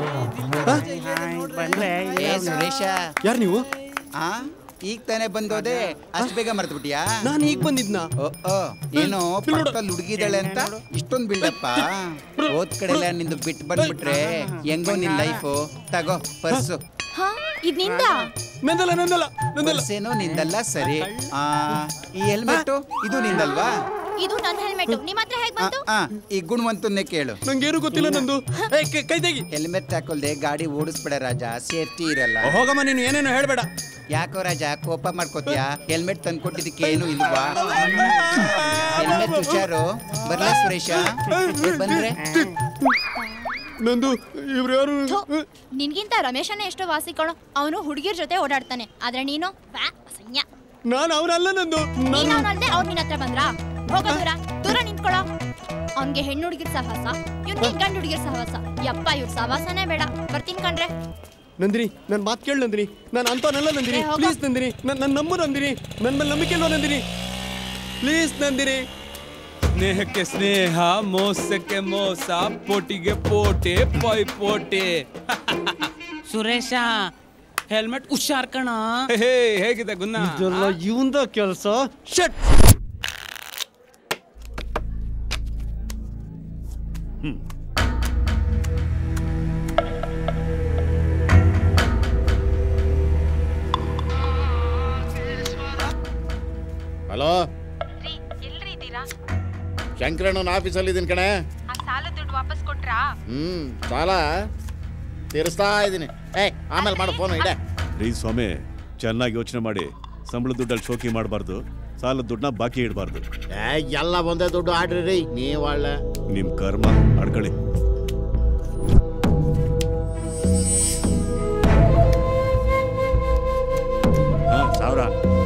ಏ ಸುರೇಶ ಯಾರು ನೀವು ಆ ಈಗ ತಾನೇ ಬಂದೋದೆ ಅಷ್ಟು ಬೇಗ ಮರ್ತು ಬಿಟ್ಟಿಯಾ ನಾನು ಈಗ ಬಂದಿದ್ನ ಓ ಓ ಏನೋ ಪಕ್ಕದಲ್ಲಿ ಹುಡುಗಿದಾಳೆ ಅಂತ ಇಷ್ಟೊಂದು ಬಿಲ್ಡಪ್ಪ ಓದ್ ಕಡೆ ಎಲ್ಲ ನಿಂದು ಬಿಟ್ಟು ಬಂದ್ಬಿಟ್ರೆ ಹೆಂಗೋ ನಿನ್ ಲೈಫು ತಗೋ ಪರ್ಸು ಹಾ ಇದ್ ನಿಂದ ನಂದಲ್ಲ ನಂದಲ್ಲ ನಂದಲ್ಲ ಪರ್ಸೇನೋ ನಿಂದಲ್ಲ ಸರಿ ಆ ಈ ಹೆಲ್ಮೆಟ್ ಇದು ನಿಂದಲ್ವಾ ಇದು ನನ್ನ ಹೆಲ್ಮೆಟ್ ನಿಮ್ ಹತ್ರ ಹೇಗ್ ಬಂತು ಆ ಈ ಗುಣವಂತನ್ನೇ ಕೇಳು ನಂಗೇನು ಗೊತ್ತಿಲ್ಲ ನಂದು ಕೈ ತೆಗಿ ಹೆಲ್ಮೆಟ್ ಹಾಕೊಳ್ದೆ ಗಾಡಿ ಓಡಿಸ್ಬೇಡ ರಾಜ ಸೇಫ್ಟಿ ಇರಲ್ಲ ಹೋಗಮ್ಮ ನೀನು ಏನೇನು ಹೇಳ್ಬೇಡ ಯಾಕೋ ರಾಜ ಕೋಪ ಮಾಡ್ಕೋತೀಯಾ ಹೆಲ್ಮೆಟ್ ತಂದ್ಕೊಟ್ಟಿದ್ದಕ್ಕೆ ಏನು ಇಲ್ವಾ ಹೆಲ್ಮೆಟ್ ಹುಷಾರು ಬರ್ಲಾ ಸುರೇಶ ಏ, ಬಂದ್ರೆ ನಂದು ಇವ್ರು ಯಾರು ನಿನ್ಗಿಂತ ರಮೇಶನೇ ಎಷ್ಟೋ ವಾಸಿ ಕಣೋ ಅವನು ಹುಡುಗಿರ್ ಜೊತೆ ಓಡಾಡ್ತಾನೆ ಆದ್ರೆ ನೀನು ವ್ಯಾ, ಅಸಹ್ಯ ನಾನು ಅವನಲ್ಲ ನಂದು ನೀನ್ ಅವನಲ್ದೆ ಅವ್ರು ನಿನ್ನ ಹತ್ರ ಬಂದ್ರಾ ಹೋಗೋ ದೂರ ದೂರ ನಿಂತ್ಕೊಳ್ಳೋ ಅವ್ನ್ಗೆ ಹೆಣ್ಣು ಹುಡುಗಿರ್ ಸಹವಾಸ ಇವ್ನಿಗೆ ಗಂಡು ಹುಡುಗಿರ್ ಸಹವಾಸ ಯಪ್ಪ ಇವ್ರ ಸಹವಾಸನೇ ಬೇಡ ಬರ್ತೀನಿ ಕಣ್ರೆ ನಂದಿನಿ ನನ್ನ ಮಾತು ಕೇಳು ನಂದಿನಿ ನಾನು ಅಂತವನಲ್ಲ ನಂದಿನಿ ಏ, ಹೋಗು. ಪ್ಲೀಸ್ ನಂದಿನಿ ನನ್ನ ನನ್ನ ನಂಬು ನಂದಿನಿ ನನ್ನ ಮೇಲೆ ನಂಬಿಕೆ ಇಲ್ವಾ ನಂದಿನಿ ಪ್ಲೀಸ್ ನಂದಿನಿ ಸ್ನೇಹಕ್ಕೆ ಸ್ನೇಹ ಮೋಸಕ್ಕೆ ಮೋಸ ಪೋಟಿಗೆ ಪೋಟೆ ಪೈ ಪೋಟೆ ಸುರೇಶ ಹೆಲ್ಮೆಟ್ ಹುಷಾರ್ ಕಣ ಹೇ ಹೇಗಿದೆ ಗುನ್ನ ಇದೆಲ್ಲ ಇವಂದ ಕೆಲಸ ಶಟ್ ಹಲೋ ಎಲ್ರಿ ಇದ್ದೀರಾ ಶಂಕರಣ್ಣನ ಆಫೀಸಲ್ಲಿ ಇದೀನಿ ಕಣೆ ಆ ಸಾಲ ದುಡ್ಡು ವಾಪಸ್ ಕೊಟ್ರಾ ಹ್ಮ್ ಸಾಲ ತೀರಿಸ್ತಾ ಇದ್ದೀನಿ ಏ ಆಮೇಲೆ ಮಾಡು ಫೋನ್ ಇಡೆ ರೀ ಸ್ವಾಮಿ ಚೆನ್ನಾಗಿ ಯೋಚನೆ ಮಾಡಿ ಸಂಬಳ ದುಡ್ಡಲ್ಲಿ ಶೋಕಿ ಮಾಡಬಾರ್ದು ಸಾಲದ ದುಡ್ಡನ್ನ ಬಾಕಿ ಇಡಬಾರ್ದು ಏ ಎಲ್ಲ ಒಂದೇ ದುಡ್ಡು ಆಡ್ರಿ ರೀ ನೀವು ಒಳ್ಳೆ ನಿಮ್ ಕರ್ಮ ಅಡ್ಕೊಳ್ಳಿ ಹಾ ಸಾವಿರ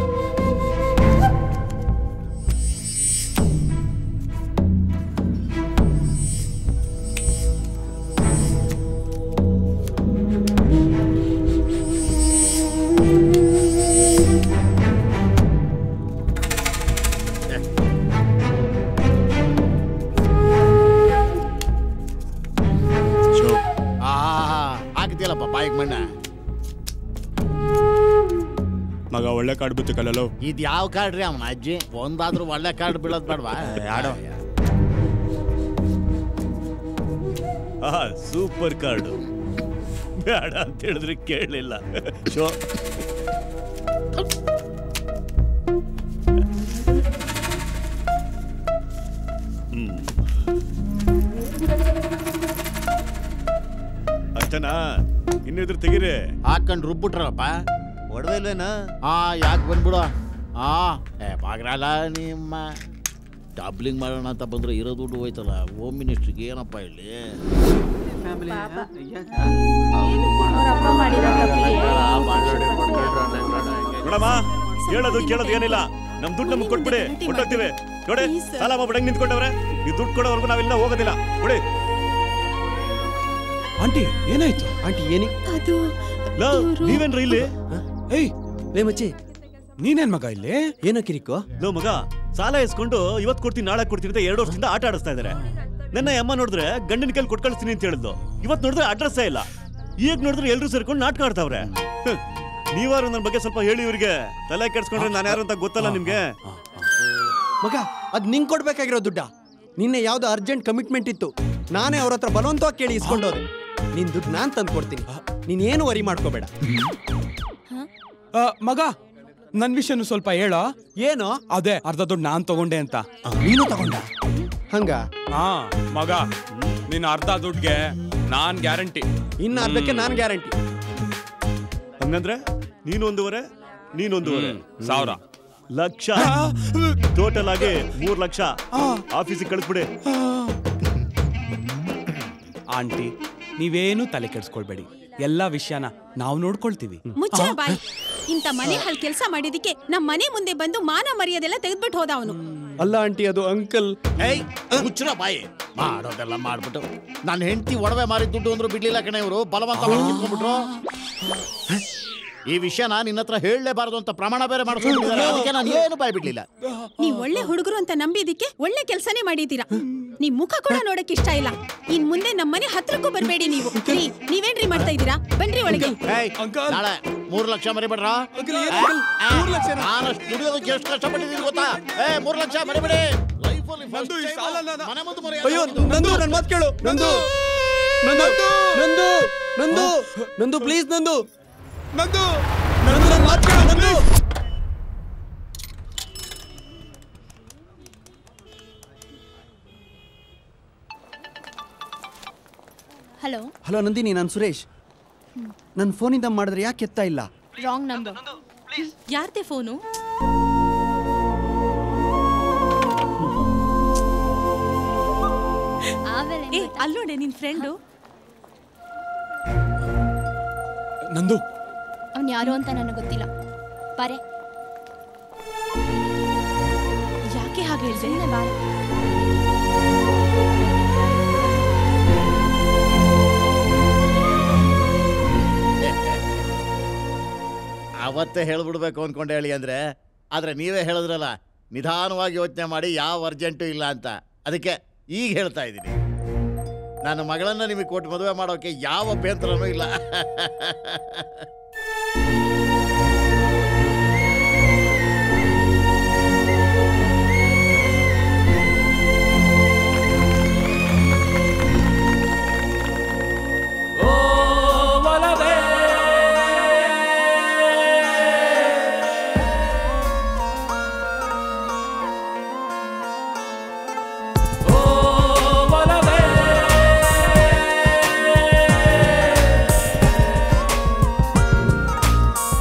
ಆ ಹಾಕಿದ್ಯಲ್ಲಪ್ಪ ಬಾಯಿಗೆ ಮಣ್ಣ ಮಗ ಒಳ್ಳೆ ಕಾರ್ಡ್ ಬಿತ್ತು ಕಲ್ಲೋ ಇದು ಯಾವ ಕಾರ್ಡ್ ರೀ ಅವನ ಅಜ್ಜಿ ಒಂದಾದ್ರೂ ಒಳ್ಳೆ ಕಾರ್ಡ್ ಬೀಳೋದ್ ಬೇಡವಾ ಆಡೋ ಆ ಸೂಪರ್ ಕಾರ್ಡ್ ಬೇಡ ಅಂತ ಹೇಳಿದ್ರೆ ಕೇಳಲಿಲ್ಲ ಶೋ ಹ್ಮ್ ಅಷ್ಟನಾ ಇನ್ನಿದ್ರು ತೆಗೀರಿ ಹಾಕೊಂಡ್ ರುಬ್ಬಿಟ್ರಪ್ಪ ಹೊಡೆದ ಇಲ್ವೇನಾ ಹಾ ಯಾಕೆ ಬಂದ್ಬಿಡು ಹಾ ಏ ಬಾಗ್ರಲ್ಲ ನಿಮ್ಮ ಡಬ್ಲಿಂಗ್ ಮಾಡೋಣ ಅಂತ ಬಂದ್ರೆ ಇರೋ ದುಡ್ಡು ಹೋಯ್ತಲ್ಲ ಹೋಮ್ ಮಿನಿಸ್ಟ್ರಿಗೆ ಏನಪ್ಪ ಇಲ್ಲಿ ನೋಡಮ್ಮ ಹೇಳೋದು ಕೇಳೋದು ಏನಿಲ್ಲ ನಮ್ ದುಡ್ಡು ನಮ್ಗೆ ಕೊಟ್ಬಿಡಿ ಕೊಟ್ಟೋಗ್ತೀವಿ ನೋಡಿ ಸಾಲ ಮಾಡ್ಬಿಟ್ಟು ಹೆಂಗ್ ನಿಂತ್ಕೊಂಡವ್ರೆ ಈ ದುಡ್ಡು ಕೊಡೋವರೆಗೂ ನಾವಿಲ್ಲ ಹೋಗೋದಿಲ್ಲ ಕೊಡಿ ಆಂಟಿ ಏನಾಯ್ತು ಆಂಟಿ ಏನಿ ಅದು ಲೋ ನೀವೇನ್ರಿ ಇಲ್ಲಿ ಏಯ್ ಲೇ ಮಚ್ಚಿ ನೀನೇನ್ ಮಗ ಇಲ್ಲಿ ಏನೋ ಕಿರಿಕೋ ಲೋ ಮಗ ಸಾಲ ಇಸ್ಕೊಂಡು ಇವತ್ತು ಕೊಡ್ತೀನಿ ನಾಳೆ ಕೊಡ್ತೀನಿ ಅಂತ ಎರಡು ವರ್ಷದಿಂದ ಆಟ ಆಡಿಸ್ತಾ ಇದಾರೆ ನನ್ನ ಅಮ್ಮ ನೋಡಿದ್ರೆ ಗಂಡನ ಕೈಲಿ ಕೊಟ್ಟು ಕಳಿಸ್ತೀನಿ ಅಂತ ಹೇಳಿದ್ಲು ಇವತ್ತು ನೋಡಿದ್ರೆ ಅಡ್ರೆಸ್ ಇಲ್ಲ ಈಗ ನೋಡಿದ್ರೆ ಎಲ್ರು ಸೇರ್ಕೊಂಡು ನಾಟಕ ಆಡ್ತಾವ್ರೆ ಹ್ಮ್. ನೀವಾರು ನನ್ನ ಬಗ್ಗೆ ಸ್ವಲ್ಪ ಹೇಳಿ ಇವ್ರಿಗೆ ತಲೆ ಕೆಡ್ಸ್ಕೊಂಡ್ರೆ ನಾನು ಯಾರು ಅಂತ ಗೊತ್ತಲ್ಲ ನಿಮ್ಗೆ ಮಗ ಅದ್ ನಿಂಗ್ ಕೊಡ್ಬೇಕಾಗಿರೋ ದುಡ್ಡ ನಿನ್ನೆ ಯಾವ್ದೋ ಅರ್ಜೆಂಟ್ ಕಮಿಟ್ಮೆಂಟ್ ಇತ್ತು ನಾನೇ ಅವ್ರ ಹತ್ರ ಬಲವಂತವಾಗಿ ಕೇಳಿ ಇಸ್ಕೊಂಡೋದೆ ನಿನ್ ದುಡ್ಡು ನಾನ್ ತಂದು ಕೊಡ್ತೀನಿ ನೀನ್ ಏನು ವರಿ ಮಾಡ್ಕೋಬೇಡ ಆ, ಮಗ ನನ್ ವಿಷಯನು ಸ್ವಲ್ಪ ಹೇಳ ಏನು ಅದೇ ಅರ್ಧ ದುಡ್ಡು ನಾನ್ ತಗೊಂಡೆ ಅಂತ ನೀನು ತಗೊಂಡ ಹಂಗ ಹಾ ಮಗ ನೀನ್ ಅರ್ಧ ದುಡ್ಗೆ ನಾನ್ ಗ್ಯಾರಂಟಿ ಇನ್ನ ಅರ್ಧಕ್ಕೆ ನಾನ್ ಗ್ಯಾರಂಟಿ ಹಂಗಂದ್ರೆ ನೀನು ಒಂದೂವರೆ ನೀನೊಂದೂವರೆ ಸಾವಿರ ಲಕ್ಷ ಟೋಟಲ್ ಆಗಿ ಮೂರ್ ಲಕ್ಷ ಆಫೀಸಿಗೆ ಕಳಿಸ್ಬಿಡಿ ಆಂಟಿ ನೀವೇನು ತಲೆ ಕೆಡ್ಸ್ಕೊಳ್ಬೇಡಿ ಎಲ್ಲಾ ವಿಷಯನ ನಾವು ನೋಡ್ಕೊಳ್ತೀವಿ ಮುಚ್ಚ ಬಾಯ್ ಇಂಥ ಮನೆ ಹಲ್ ಕೆಲಸ ಮಾಡಿದಕ್ಕೆ ನಮ್ಮ ಮನೆ ಮುಂದೆ ಬಂದು ಮಾನ ಮರ್ಯಾದೆಲ್ಲ ತೆಗೆದ್ಬಿಟ್ಟು ಹೋದ ಅವನು ಅಲ್ಲ ಆಂಟಿ ಅದು ಅಂಕಲ್ ಏಯ್ ಮುಚ್ಚರ ಬಾಯಿ ಮಾಡೋದೆಲ್ಲ ಮಾಡ್ಬಿಟ್ಟು ನನ್ನ ಹೆಂಡತಿ ಒಡವೆ ಮಾರಿ ದುಡ್ಡು ಅಂದ್ರು ಬಿಡ್ಲಿಲ್ಲ ಕಣೆ ಇವರು ಬಲವಂತ ಮಾಡಿ ಕಿತ್ಕೊಂಡ್ಬಿಟ್ರು ಈ ವಿಷಯನ ನಿನ್ನ ಹತ್ರ ಹೇಳಲೇಬಾರದು ಅಂತ ಪ್ರಮಾಣ ಬೇರೆ ಮಾಡಿಸ್ಕೊಂಡಿದ್ದಾರೆ ಅದಕ್ಕೆ ನಾನು ಏನು ಬಾಯ್ ಬಿಡ್ಲಿಲ್ಲ ನೀವ್ ಒಳ್ಳೆ ಹುಡುಗರು ಅಂತ ನಂಬಿದಿಕ್ಕೆ ಒಳ್ಳೆ ಕೆಲ್ಸನೇ ಮಾಡಿದೀರಾ ನಿಮ್ ಮುಖ ಕೂಡ ನೋಡಕ್ ಇಷ್ಟ ಇಲ್ಲ ಇನ್ ಮುಂದೆ ನಮ್ ಮನೆ ಹತ್ರಕ್ಕೂ ಬರ್ಬೇಡಿ ನೀವು ರೀ, ನೀವೇನ್ರಿ ಮಾಡ್ತಾ ಇದ್ದೀರಾ ಬನ್ರಿ ಒಳಗೆ ಏಯ್, ನಾಳೆ ಮೂರು ಲಕ್ಷ ಮರಿಬೇಡ್ರ ನಾನು ದುಡಿಯೋದಕ್ಕೆ ಎಷ್ಟು ಕಷ್ಟಪಟ್ಟಿದ್ದೀನಿ ಗೊತ್ತಾ ಏ ಮೂರು ಲಕ್ಷ ಮರಿಬೇಡಿ ಲೈಫಲ್ಲಿ ಮನೆ ಮುಂದೆ ಮರಿ ಅಯ್ಯೋ ನಂದು ನನ್ನ ಮಾತು ಕೇಳು ನಂದು ನಂದು ನಂದು ನಂದು ನಂದು ಪ್ಲೀಸ್ ನಂದು ನಂದು ನಂದು ನನ್ನ ಮಾತು ಕೇಳು ನಂದು ಹಲೋ ಹಲೋ ನಂದಿನಿ ನಾನು ಸುರೇಶ್ ನನ್ನ ಫೋನಿಂದ ಮಾಡಿದ್ರೆ ಯಾಕೆ ಎತ್ತಾ ಇಲ್ಲ ರಾಂಗ್ ನಂಬರ್ ಯಾರ್ದೆ ಫೋನು ಆಮೇಲೆ ಏ ಅಲ್ಲೋಡೆ ನಿನ್ ಫ್ರೆಂಡು ನಂದು ಅವ್ನು ಯಾರು ಅಂತ ನನಗೆ ಗೊತ್ತಿಲ್ಲ ಬಾರೆ ಯಾಕೆ ಹಾಗೆ ಹೇಳ್ದೆ ಸುಮ್ಮನೆ ಬಾರೆ ಅವತ್ತೇ ಹೇಳ್ಬಿಡ್ಬೇಕು ಅನ್ಕೊಂಡೆ ಹೇಳಿ ಅಂದ್ರೆ ಆದ್ರೆ ನೀವೇ ಹೇಳಿದ್ರಲ್ಲ ನಿಧಾನವಾಗಿ ಯೋಚನೆ ಮಾಡಿ ಯಾವ ಅರ್ಜೆಂಟು ಇಲ್ಲ ಅಂತ ಅದಕ್ಕೆ ಈಗ ಹೇಳ್ತಾ ಇದ್ದೀನಿ ನನ್ನ ಮಗಳನ್ನ ನಿಮಗೆ ಕೊಟ್ಟು ಮದುವೆ ಮಾಡೋಕೆ ಯಾವ ಅಭ್ಯಂತರನೂ ಇಲ್ಲ ಓ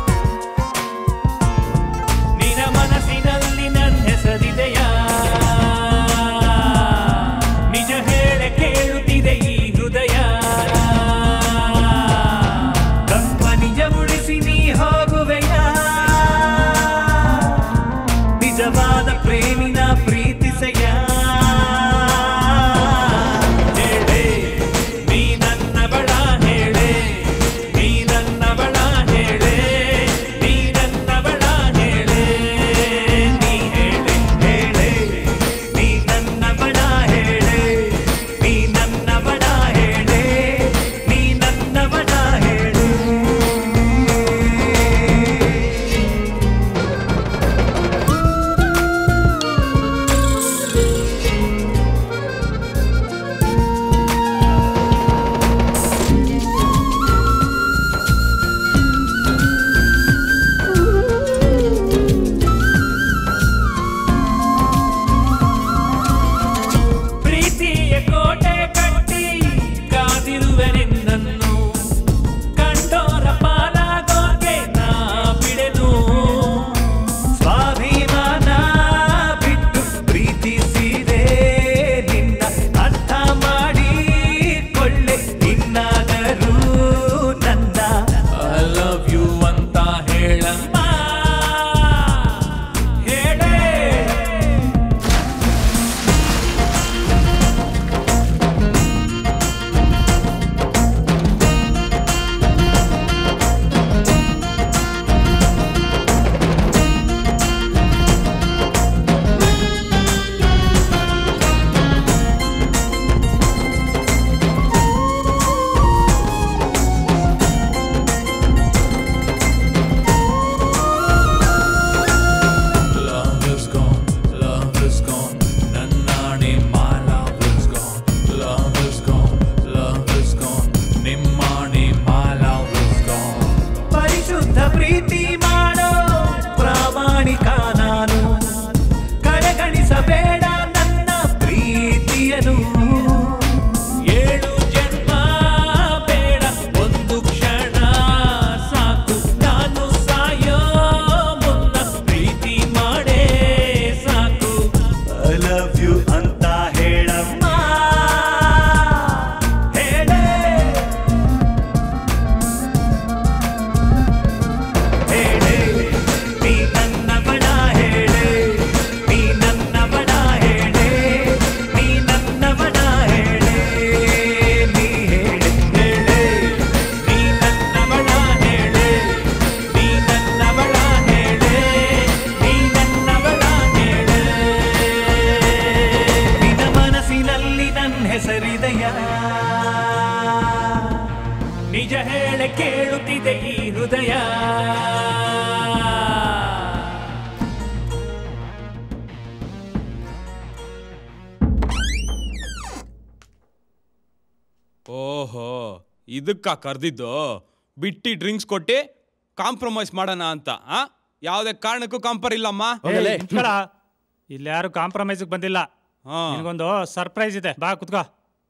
ಇದಕ್ಕ ಕರ್ದಿದ್ದು ಬಿಟ್ಟಿ ಡ್ರಿಂಕ್ಸ್ ಕೊಟ್ಟು ಕಾಂಪ್ರಮೈಸ್ ಮಾಡೋಣ ಅಂತ ಆ ಯಾವುದೇ ಕಾರಣಕ್ಕೂ ಕಾಂಪರ್ ಇಲ್ಲಮ್ಮ ಏಯ್, ನಿಂತ್ಕೊಳ. ಇಲ್ಲಿ ಯಾರು ಕಾಂಪ್ರಮೈಸ್ಗೆ ಬಂದಿಲ್ಲ ನಿನಗೊಂದು ಸರ್ಪ್ರೈಸ್ ಇದೆ ಬಾ ಕುತ್ಕೋ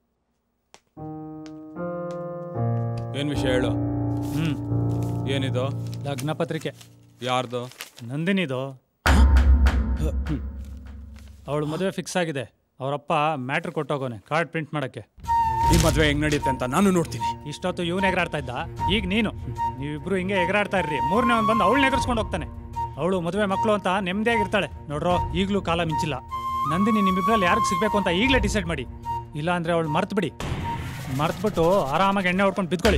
ಏನ್ ವಿಷಯ ಹೇಳು ಹ್ಮ್ ಏನಿದು ಲಗ್ನ ಪತ್ರಿಕೆ ಯಾರ್ದು ನಂದಿನಿದು ಅವಳು ಮದುವೆ ಫಿಕ್ಸ್ ಆಗಿದೆ ಅವರಪ್ಪ ಮ್ಯಾಟ್ರ್ ಕೊಟ್ಟೋಗೋನೆ ಕಾರ್ಡ್ ಪ್ರಿಂಟ್ ಮಾಡಕ್ಕೆ ಈ ಮದ್ವೆ ಹೆಂಗ್ ನಡೆಯುತ್ತೆ ಅಂತ ನಾನು ನೋಡ್ತೀನಿ ಇಷ್ಟೊತ್ತು ಇವನ್ ಎಗರಾಡ್ತಾ ಇದ್ದ ಈಗ ನೀನು ನೀವಿಬ್ರು ಹಿಂಗೆ ಎಗರಾಡ್ತಾ ಇರ್ರಿ ಮೂರನೇ ಒಂದು ಬಂದು ಅವಳನ್ನ ಎಗರ್ಸ್ಕೊಂಡು ಹೋಗ್ತಾನೆ ಅವಳು ಮದುವೆ ಮಕ್ಕಳು ಅಂತ ನೆಮ್ಮದಿಯಾಗಿರ್ತಾಳೆ ನೋಡ್ರೋ ಈಗಲೂ ಕಾಲ ಮಿಂಚಿಲ್ಲ ನಂದಿನಿ ನಿಮ್ಮಿಬ್ರಲ್ಲಿ ಯಾರಿಗೆ ಸಿಗ್ಬೇಕು ಅಂತ ಈಗಲೇ ಡಿಸೈಡ್ ಮಾಡಿ ಇಲ್ಲ ಅಂದ್ರೆ ಅವಳು ಮರ್ತು ಬಿಡಿ ಮರ್ತ್ಬಿಟ್ಟು ಆರಾಮಾಗಿ ಎಣ್ಣೆ ಹೊಡ್ಕೊಂಡು ಬಿದ್ಕೊಳ್ಳಿ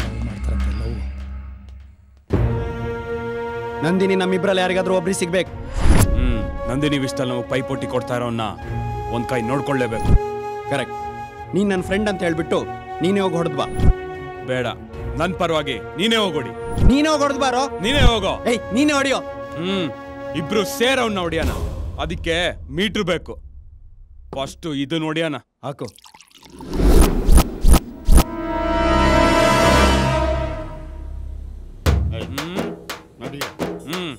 ನಂದಿನಿ ನಮ್ಮಿಬ್ರಲ್ಲಿ ಯಾರಿಗಾದ್ರೂ ಒಬ್ರಿಗೆ ಸಿಗ್ಬೇಕು ಹ್ಮ್ ನಂದಿನಿ ವಿಷಯದಲ್ಲಿ ನಾವು ಪೈಪೋಟಿ ಕೊಡ್ತಾ ಇರೋನ್ನ ಒಂದ್ ಕೈ ನೋಡ್ಕೊಳ್ಳೇಬೇಕು ಕರೆಕ್ಟ್ ನೀನ್ ನನ್ನ ಫ್ರೆಂಡ್ ಅಂತ ಹೇಳ್ಬಿಟ್ಟು ನೀನೇ ಹೋಗಿ ಹೊಡೆದ್ ಬಾ ಬೇಡ ನನ್ ಪರವಾಗಿ ನೀನೇ ಹೋಗೋಡಿ ನೀನೇ ಹೋಗಿ ಹೊಡೆದ್ ಬಾರೋ ನೀನೇ ಹೋಗೋ ಏಯ್ ನೀನೇ ಹೊಡಿಯೋ ಹ್ಮ್ ಇಬ್ರು ಸೇರವ್ನ ಹೊಡಿಯೋಣ ಅದಕ್ಕೆ ಮೀಟ್ರ್ ಬೇಕು ಫಸ್ಟ್ ಇದು ನೋಡಿಯೋಣ ಹಾಕು ಹ್ಮ್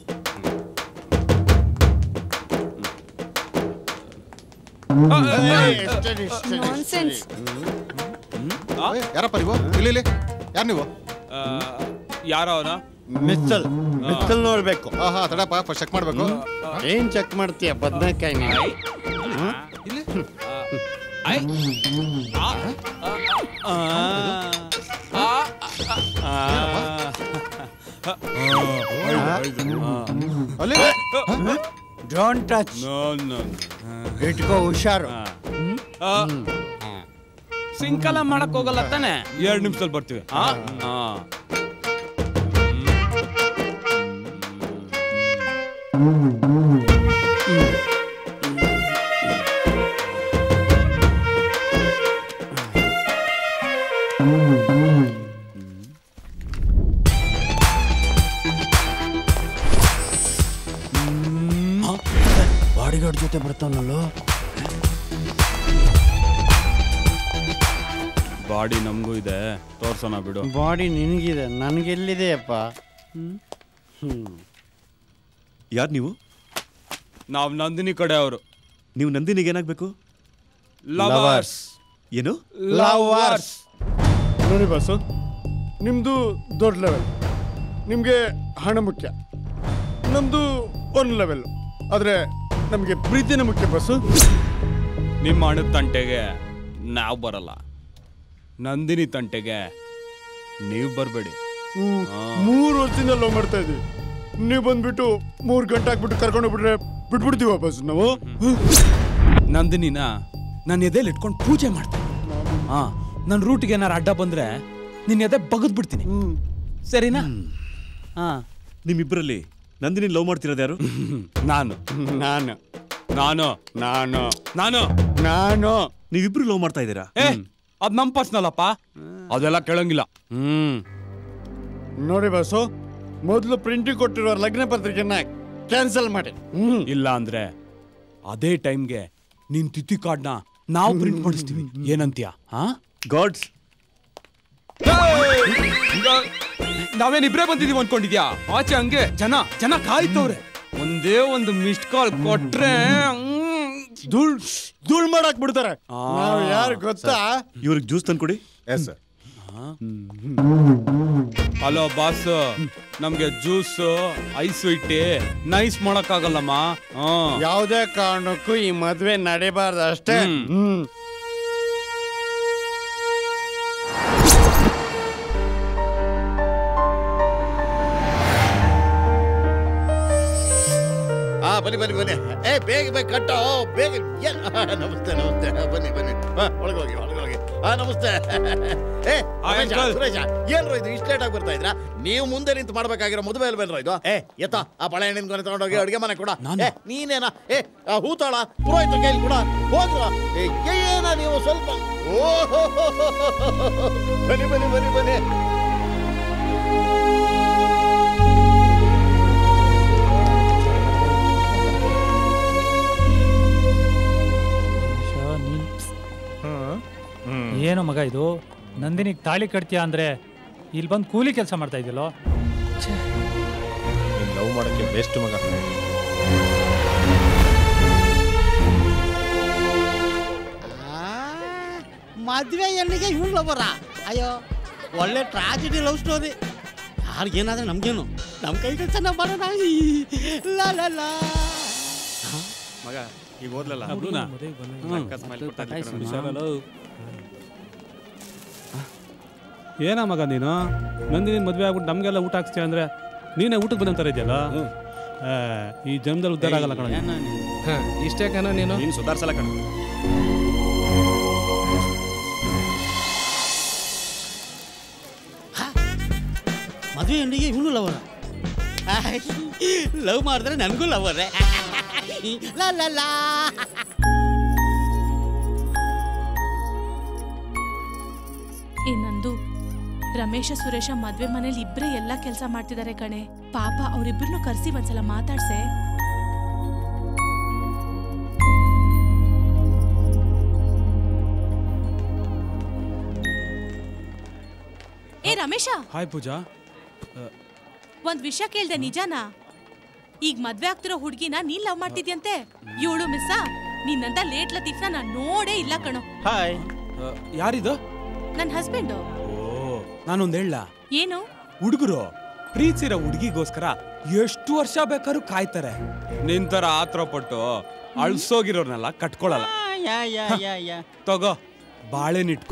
ನಾನ್ಸೆನ್ಸ್ ಯಾರಪ್ಪ ನೀವು ಇಲ್ಲಿ ಇಲ್ಲಿ ಯಾರು ನೀವು ಯಾರೋ ಅವನ ಮಿತ್ತಲ್ ಮಿತ್ತಲ್ ನೋಡ್ಬೇಕು ಹಾ ಹಾ ತಡಪ್ಪ ಫಸ್ಟ್ ಚೆಕ್ ಮಾಡ್ಬೇಕು ಏನ್ ಚೆಕ್ ಮಾಡ್ತೀಯ ಬದ್ನೆಕಾಯಿ ನೀನು ಇಲ್ಲಿ ಅಲ್ಲಿ ಡೋಂಟ್ ಟಚ್ ಇಟ್ಕೋ ಹುಷಾರು ಸಿಂಕಲ ಮಾಡಕ್ ಹೋಗಲ್ಲ ತಾನೆ ಎರಡ್ ನಿಮಿಷದಲ್ಲಿ ಬರ್ತೀವಿ ಆ? ಆ. ಬಾಡಿಗಾರ್ಡ್ ಜೊತೆ ಬರ್ತಾನಲ್ಲೋ ಬಾಡಿ ನಮಗೂ ಇದೆ ತೋರ್ಸೋಣ ಬಿಡು ಬಾಡಿ ನಿನಗಿದೆ ನನಗೆಲ್ಲಿದೆಯಪ್ಪ ಯಾರು ನೀವು ನಾವ್ ನಂದಿನಿ ಕಡೆ ಅವರು ನೀವು ನಂದಿನಿಗೆ ಏನಾಗಬೇಕು ಲವರ್ಸ್ ಏನು ಲವರ್ಸ್ ನೋಡಿ ಬಸ್ಸು ನಿಮ್ಮದು ದೊಡ್ಡ ಲೆವೆಲ್ ನಿಮಗೆ ಹಣ ಮುಖ್ಯ ನಮ್ಮದು ಒಂದು ಲೆವೆಲ್ ಆದರೆ ನಮಗೆ ಪ್ರೀತಿನೇ ಮುಖ್ಯ ಬಸ್ಸು ನಿಮ್ಮ ಹಣದ ತಂಟೆಗೆ ನಾವು ಬರಲ್ಲ ನಂದಿನಿ ತಂಟೆಗೆ ನೀವು ಬರಬೇಡಿ ಹ್ಮ್. ಮೂರು ವರ್ಷದಿಂದ ಲವ್ ಮಾಡ್ತಾ ಇದ್ದೀವಿ ನೀವು ಬಂದ್ಬಿಟ್ಟು ಮೂರು ಗಂಟೆ ಹಾಕ್ಬಿಟ್ಟು ಕರ್ಕೊಂಡು ಹೋಗ್ಬಿಟ್ರೆ ಬಿಟ್ಬಿಡ್ತೀವಿ ವಾಪಸ್ ನಾವು ನಂದಿನಿನ ನನ್ನ ಎದೆಲಿ ಇಟ್ಕೊಂಡು ಪೂಜೆ ಮಾಡ್ತೀನಿ ಹಾ ನನ್ನ ರೂಟ್ಗೆ ಏನಾರು ಅಡ್ಡ ಬಂದ್ರೆ ನಿನ್ನ ಎದೆ ಬಗದ್ ಬಿಡ್ತೀನಿ ಸರಿನಾ ಹಾ ನಿಮ್ಮಿಬ್ಬರಲ್ಲಿ ನಂದಿನಿ ಲವ್ ಮಾಡ್ತಿರೋದು ಯಾರು ನಾನು ನಾನು ನಾನು ನಾನು ನಾನು ನಾನು ನೀವಿಬ್ರು ಲವ್ ಮಾಡ್ತಾ ಇದ್ದೀರಾ ಏ ಅದ್ ನಮ್ ಪರ್ಸ್ನಲ್ ಅಪ್ಪ ಅದೆಲ್ಲ ಕೇಳಂಗಿಲ್ಲ ಹ್ಮ್ ನೋಡಿ ಬಸ್ಸು ಮೊದಲು ಪ್ರಿಂಟಿಂಗ್ ಕೊಟ್ಟಿರೋ ಲಗ್ನ ಪತ್ರಿಕೆನ ಕ್ಯಾನ್ಸಲ್ ಮಾಡಿ ಇಲ್ಲ ಅಂದ್ರೆ ಅದೇ ಟೈಮ್ಗೆ ನಿನ್ ತಿಥಿ ಕಾರ್ಡ್ನ ನಾವು ಪ್ರಿಂಟ್ ಮಾಡಿಸ್ತೀವಿ ಏನಂತೀಯ ಹಾ ಗಾಡ್ಸ್ ನಾವೇನ್ ಇಬ್ರೇ ಬಂದಿದೀವಿ ಅನ್ಕೊಂಡಿದ್ಯಾ ಆಚೆ ಹಂಗೆ ಜನ ಜನ ಕಾಯ್ತವ್ರೆ ಒಂದೇ ಒಂದು ಮಿಸ್ಡ್ ಕಾಲ್ ಕೊಟ್ರೆ ಧೂಳ್ ಧೂಳ್ ಮಾಡಕ್ ಬಿಡ್ತಾರೆ ನಾವು ಯಾರು ಗೊತ್ತಾ ಇವ್ರಿಗೆ ಜ್ಯೂಸ್ ತಂದ್ಕೊಡಿ ಎಸ್ ಸರ್ ಹಲೋ ಬಾಸ್ ನಮ್ಗೆ ಜ್ಯೂಸ್ ಐಸ್ ಇಟ್ಟಿ ನೈಸ್ ಮಾಡಕ್ಕಾಗಲ್ಲಮ್ಮ ಹ್ಮ್ ಯಾವುದೇ ಕಾರಣಕ್ಕೂ ಈ ಮದ್ವೆ ನಡೀಬಾರ್ದು ಅಷ್ಟೇ ಹ್ಮ್ ಆ ಬನ್ನಿ ಬನ್ನಿ ಬನ್ನಿ ಏ ಬೇಗ ಬೇಗ ಕಟ್ಟೋ ಬೇಗ ಏನ್ ಆ, ನಮಸ್ತೆ ನಮಸ್ತೆ ಬನ್ನಿ ಬನ್ನಿ ಆ, ಒಳಗೆ ಹೋಗಿ ಒಳಗೆ ಹೋಗಿ ಆ ನಮಸ್ತೆ ಏ ರಮೇಶ, uncle. ಸುರೇಶ ಏನ್ರೋ ಇದು ಇಷ್ಟು ಲೇಟ್ ಆಗಿ ಬರ್ತಾ ಇದ್ರಾ ನೀವು ಮುಂದೆ ನಿಂತು ಮಾಡ್ಬೇಕಾಗಿರೋ ಮದುವೆ ಅಲ್ವೇನ್ರೋ ಇದು ಏ ಎತ್ತ ಆ ಬಳೆ ಹಣ್ಣಿನ ಕೊನೆ ತಗೊಂಡೋಗಿ ಅಡುಗೆ ಮನೆ ಕೂಡ ಏ ನೀನೇನ ಏ ಆ ಹೂತಾಳ ಪುರೋಹಿತ ಕೈಲಿ ಕೂಡ ಹೋಗ್ರ ಏ ಏನ ನೀವು ಸ್ವಲ್ಪ ಓ ಬನ್ನಿ ಬನ್ನಿ ಬನ್ನಿ ಬನ್ನಿ ಏನೋ ಮಗ ಇದು ನಂದಿನಿಗೆ ತಾಳಿ ಕಟ್ತೀಯ ಅಂದ್ರೆ ಇಲ್ಲಿ ಬಂದು ಕೂಲಿ ಕೆಲಸ ಮಾಡ್ತಾ ಇದೆಯಲ್ಲೋ ನೀನ್ ಲವ್ ಮಾಡೋಕ್ಕೆ ಬೆಸ್ಟ್ ಮಗ ಮದ್ವೆ ಹೆಣ್ಣಿಗೆ ಇವಳು ಲವರ ಅಯ್ಯೋ ಒಳ್ಳೆ ಟ್ರಾಜಿಡಿ ಲವ್ ಸ್ಟೋರಿ ಯಾರಿಗೇನಾದ್ರೆ ನಮ್ಗೇನು ನಮ್ಮ ಕೈ ಚೆನ್ನಾಗಿ ಬರೋಣ ಈ, ಲಾ ಲಾ ಲಾ ಮಗ ಈಗ ಓದ್ಲಲ್ಲ ಬ್ರೂನಾ? ಅಕ್ಕ smile ಕೊಡ್ತಾ ಇದ್ಲು ಕಣೋ. ಹುಷಾರಲ್ಲ ಏನ ಮಗ ನೀನು ನಂದಿನಿ ಮದ್ವೆ ಆಗ್ಬಿಟ್ಟು ನಮ್ಗೆಲ್ಲ ಊಟ ಹಾಕ್ಸ್ತೀಯ ಅಂದ್ರೆ ನೀನೇ ಊಟಕ್ಕೆ ಬಂದಂತಾರ ಇದೆಯಲ್ಲ ಆ, ಈ ಜನ್ಮದಲ್ಲಿ ಉದ್ಧಾರ ಆಗಲ್ಲ ಕಣ ಇಷ್ಟೇ ಕಣ ನೀನು ನೀನು ಸುಧಾರ್ಸಲ್ಲ ಕಣ ಮದುವೆ ಹೆಣ್ಣಿಗೆ ಇವನು ಲವರ ಲವ್ ಮಾಡಿದ್ರೆ ನನಗೂ ಲವರೇ ಲಾ ಲಾ ಲಾ ಏ ನಂದು ರಮೇಶ ಸುರೇಶ ಮದ್ವೆ ಮನೇಲಿ ಇಬ್ರೇ ಎಲ್ಲಾ ಕೆಲಸ ಮಾಡ್ತಿದ್ದಾರೆ ಕಣೆ ಪಾಪ ಅವ್ರಿಬ್ರನ್ನು ಕರ್ಸಿ ಒಂದ್ಸಲ ಮಾತಾಡ್ಸೆ ಏ ರಮೇಶ ಹಾಯ್ ಪೂಜಾ ಒಂದ್ ವಿಷಯ ಕೇಳ್ದೆ ನಿಜಾನಾ ಈಗ ಮದ್ವೆ ಆಗ್ತಿರೋ ಹುಡ್ಗಿನ ನೀನ್ ಲವ್ ಮಾಡ್ತಿದ್ಯಂತೆ ಇವಳು ಮಿಸ್ಸ ನಿನ್ನಂತ ಲೇಟ್ ಲತೀಫ್ನ ನಾನ್ ನೋಡೇ ಇಲ್ಲ ಕಣೋ ಹಾಯ್ ಯಾರಿದು ನನ್ ಹಸ್ಬೆಂಡು ಓ ನಾನೊಂದ್ ಹೇಳ ಏನು ಹುಡುಗರು ಪ್ರೀತಿಸಿರೋ ಹುಡುಗಿಗೋಸ್ಕರ ಎಷ್ಟು ವರ್ಷ ಬೇಕಾದ್ರೂ ಕಾಯ್ತಾರೆ ನಿಂತರ ಆತ್ರ ಪಟ್ಟು ಅಳ್ಸೋಗಿರೋರ್ನೆಲ್ಲ ಕಟ್ಕೊಳಲ್ಲ ಯಾ ಯಾ ಯಾ ಯಾ ತಗೋ ಬಾಳೆನಿಟ್ಕೋ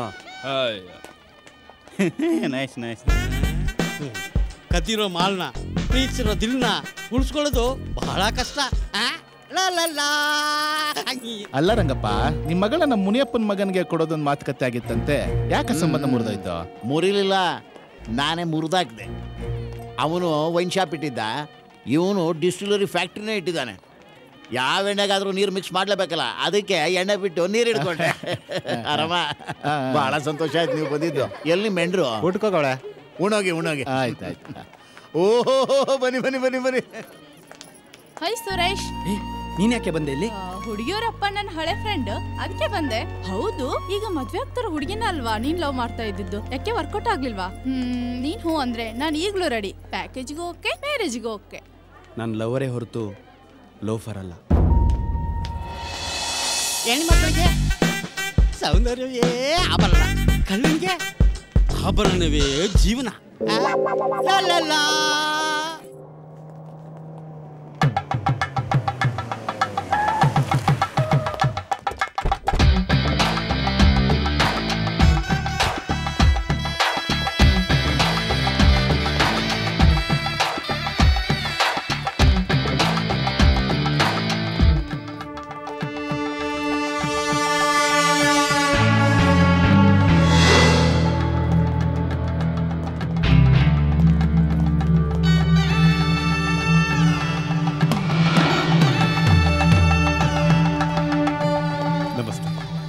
ನೈಸ್ ನೈಸ್ ಕದ್ದಿರೋ ಮಾಲ್ನ ಪ್ರೀತಿಸಿರೋ ದಿಲ್ನ ಉಳಿಸ್ಕೊಳ್ಳೋದು ಬಹಳ ಕಷ್ಟ ಆ? ಲಾ ಲಾ ಲಾ ಅಲ್ಲ ರಂಗಪ್ಪ ನಿಮ್ ಮಗಳ ನಮ್ಮ ಮುನಿಯಪ್ಪನ ಮಗನಿಗೆ ಕೊಡೋದೊಂದು ಮಾತುಕತೆ ಆಗಿತ್ತಂತೆ ಯಾಕೆ ಸಂಬಂಧ ಮುರಿದೋಯ್ತು ಮುರಿಲಿಲ್ಲ ನಾನೇ ಮುರಿದಾಕ್ದೆ ಅವನು ವೈನ್ ಶಾಪ್ ಇಟ್ಟಿದ್ದ ಇವನು ಡಿಸ್ಟಿಲರಿ ಫ್ಯಾಕ್ಟ್ರಿನೇ ಇಟ್ಟಿದ್ದಾನೆ ಯಾವ ಎಣ್ಣೆಗಾದ್ರೂ ನೀರು ಮಿಕ್ಸ್ ಮಾಡ್ಲೇಬೇಕಲ್ಲ ಅದಕ್ಕೆ ಎಣ್ಣೆ ಬಿಟ್ಟು ನೀರು ಹಿಡ್ಕೊಂಡೆ ಆರಾಮ ಬಹಳ ಸಂತೋಷ ಆಯ್ತು ನೀವು ಬಂದಿದ್ದು ಎಲ್ಲಿ ಮೆಂಡ್ರು ಉಟ್ಕೋಗೊಳೆ ಉಣೋಗಿ ಉಣೋಗಿ ಆಯ್ತಾಯ್ತು ಓಹೋ ಬನ್ನಿ ಬನ್ನಿ ಬನ್ನಿ ಬನ್ನಿ ಹೈ ಸುರೇಶ್ ನೀನ್ ಯಾಕೆ ಬಂದೆ ಇಲ್ಲಿ ಹುಡುಗಿಯವರಪ್ಪ ನನ್ನ ಹಳೆ ಫ್ರೆಂಡ್ ಅದಕ್ಕೆ ಬಂದೆ ಹೌದು ಈಗ ಮದ್ವೆ ಆಗ್ತಾರ ಹುಡುಗಿನ ಅಲ್ವಾ ನೀನ್ ಲವ್ ಮಾಡ್ತಾ ಇದ್ದಿದ್ದು ಯಾಕೆ ವರ್ಕೌಟ್ ಆಗ್ಲಿಲ್ವಾ ಹ್ಮ್ ನೀನ್ ಹೂ ಅಂದ್ರೆ ನಾನು ಈಗ್ಲೂ ರೆಡಿ ಪ್ಯಾಕೇಜ್ಗೂ ಓಕೆ ಮ್ಯಾರೇಜ್ಗೂ ಓಕೆ ನನ್ನ ಲವರೇ ಹೊರತು ಲೋಫರ್ ಅಲ್ಲ ಹೆಣ್ಮಕ್ಳಿಗೆ ಸೌಂದರ್ಯವೇ ಆಭರಣ ಕಣ್ಣಿಗೆ ಆಭರಣವೇ ಜೀವನ ಆ? ಲಾ ಲಾ ಲಾ ನಮಸ್ತೆ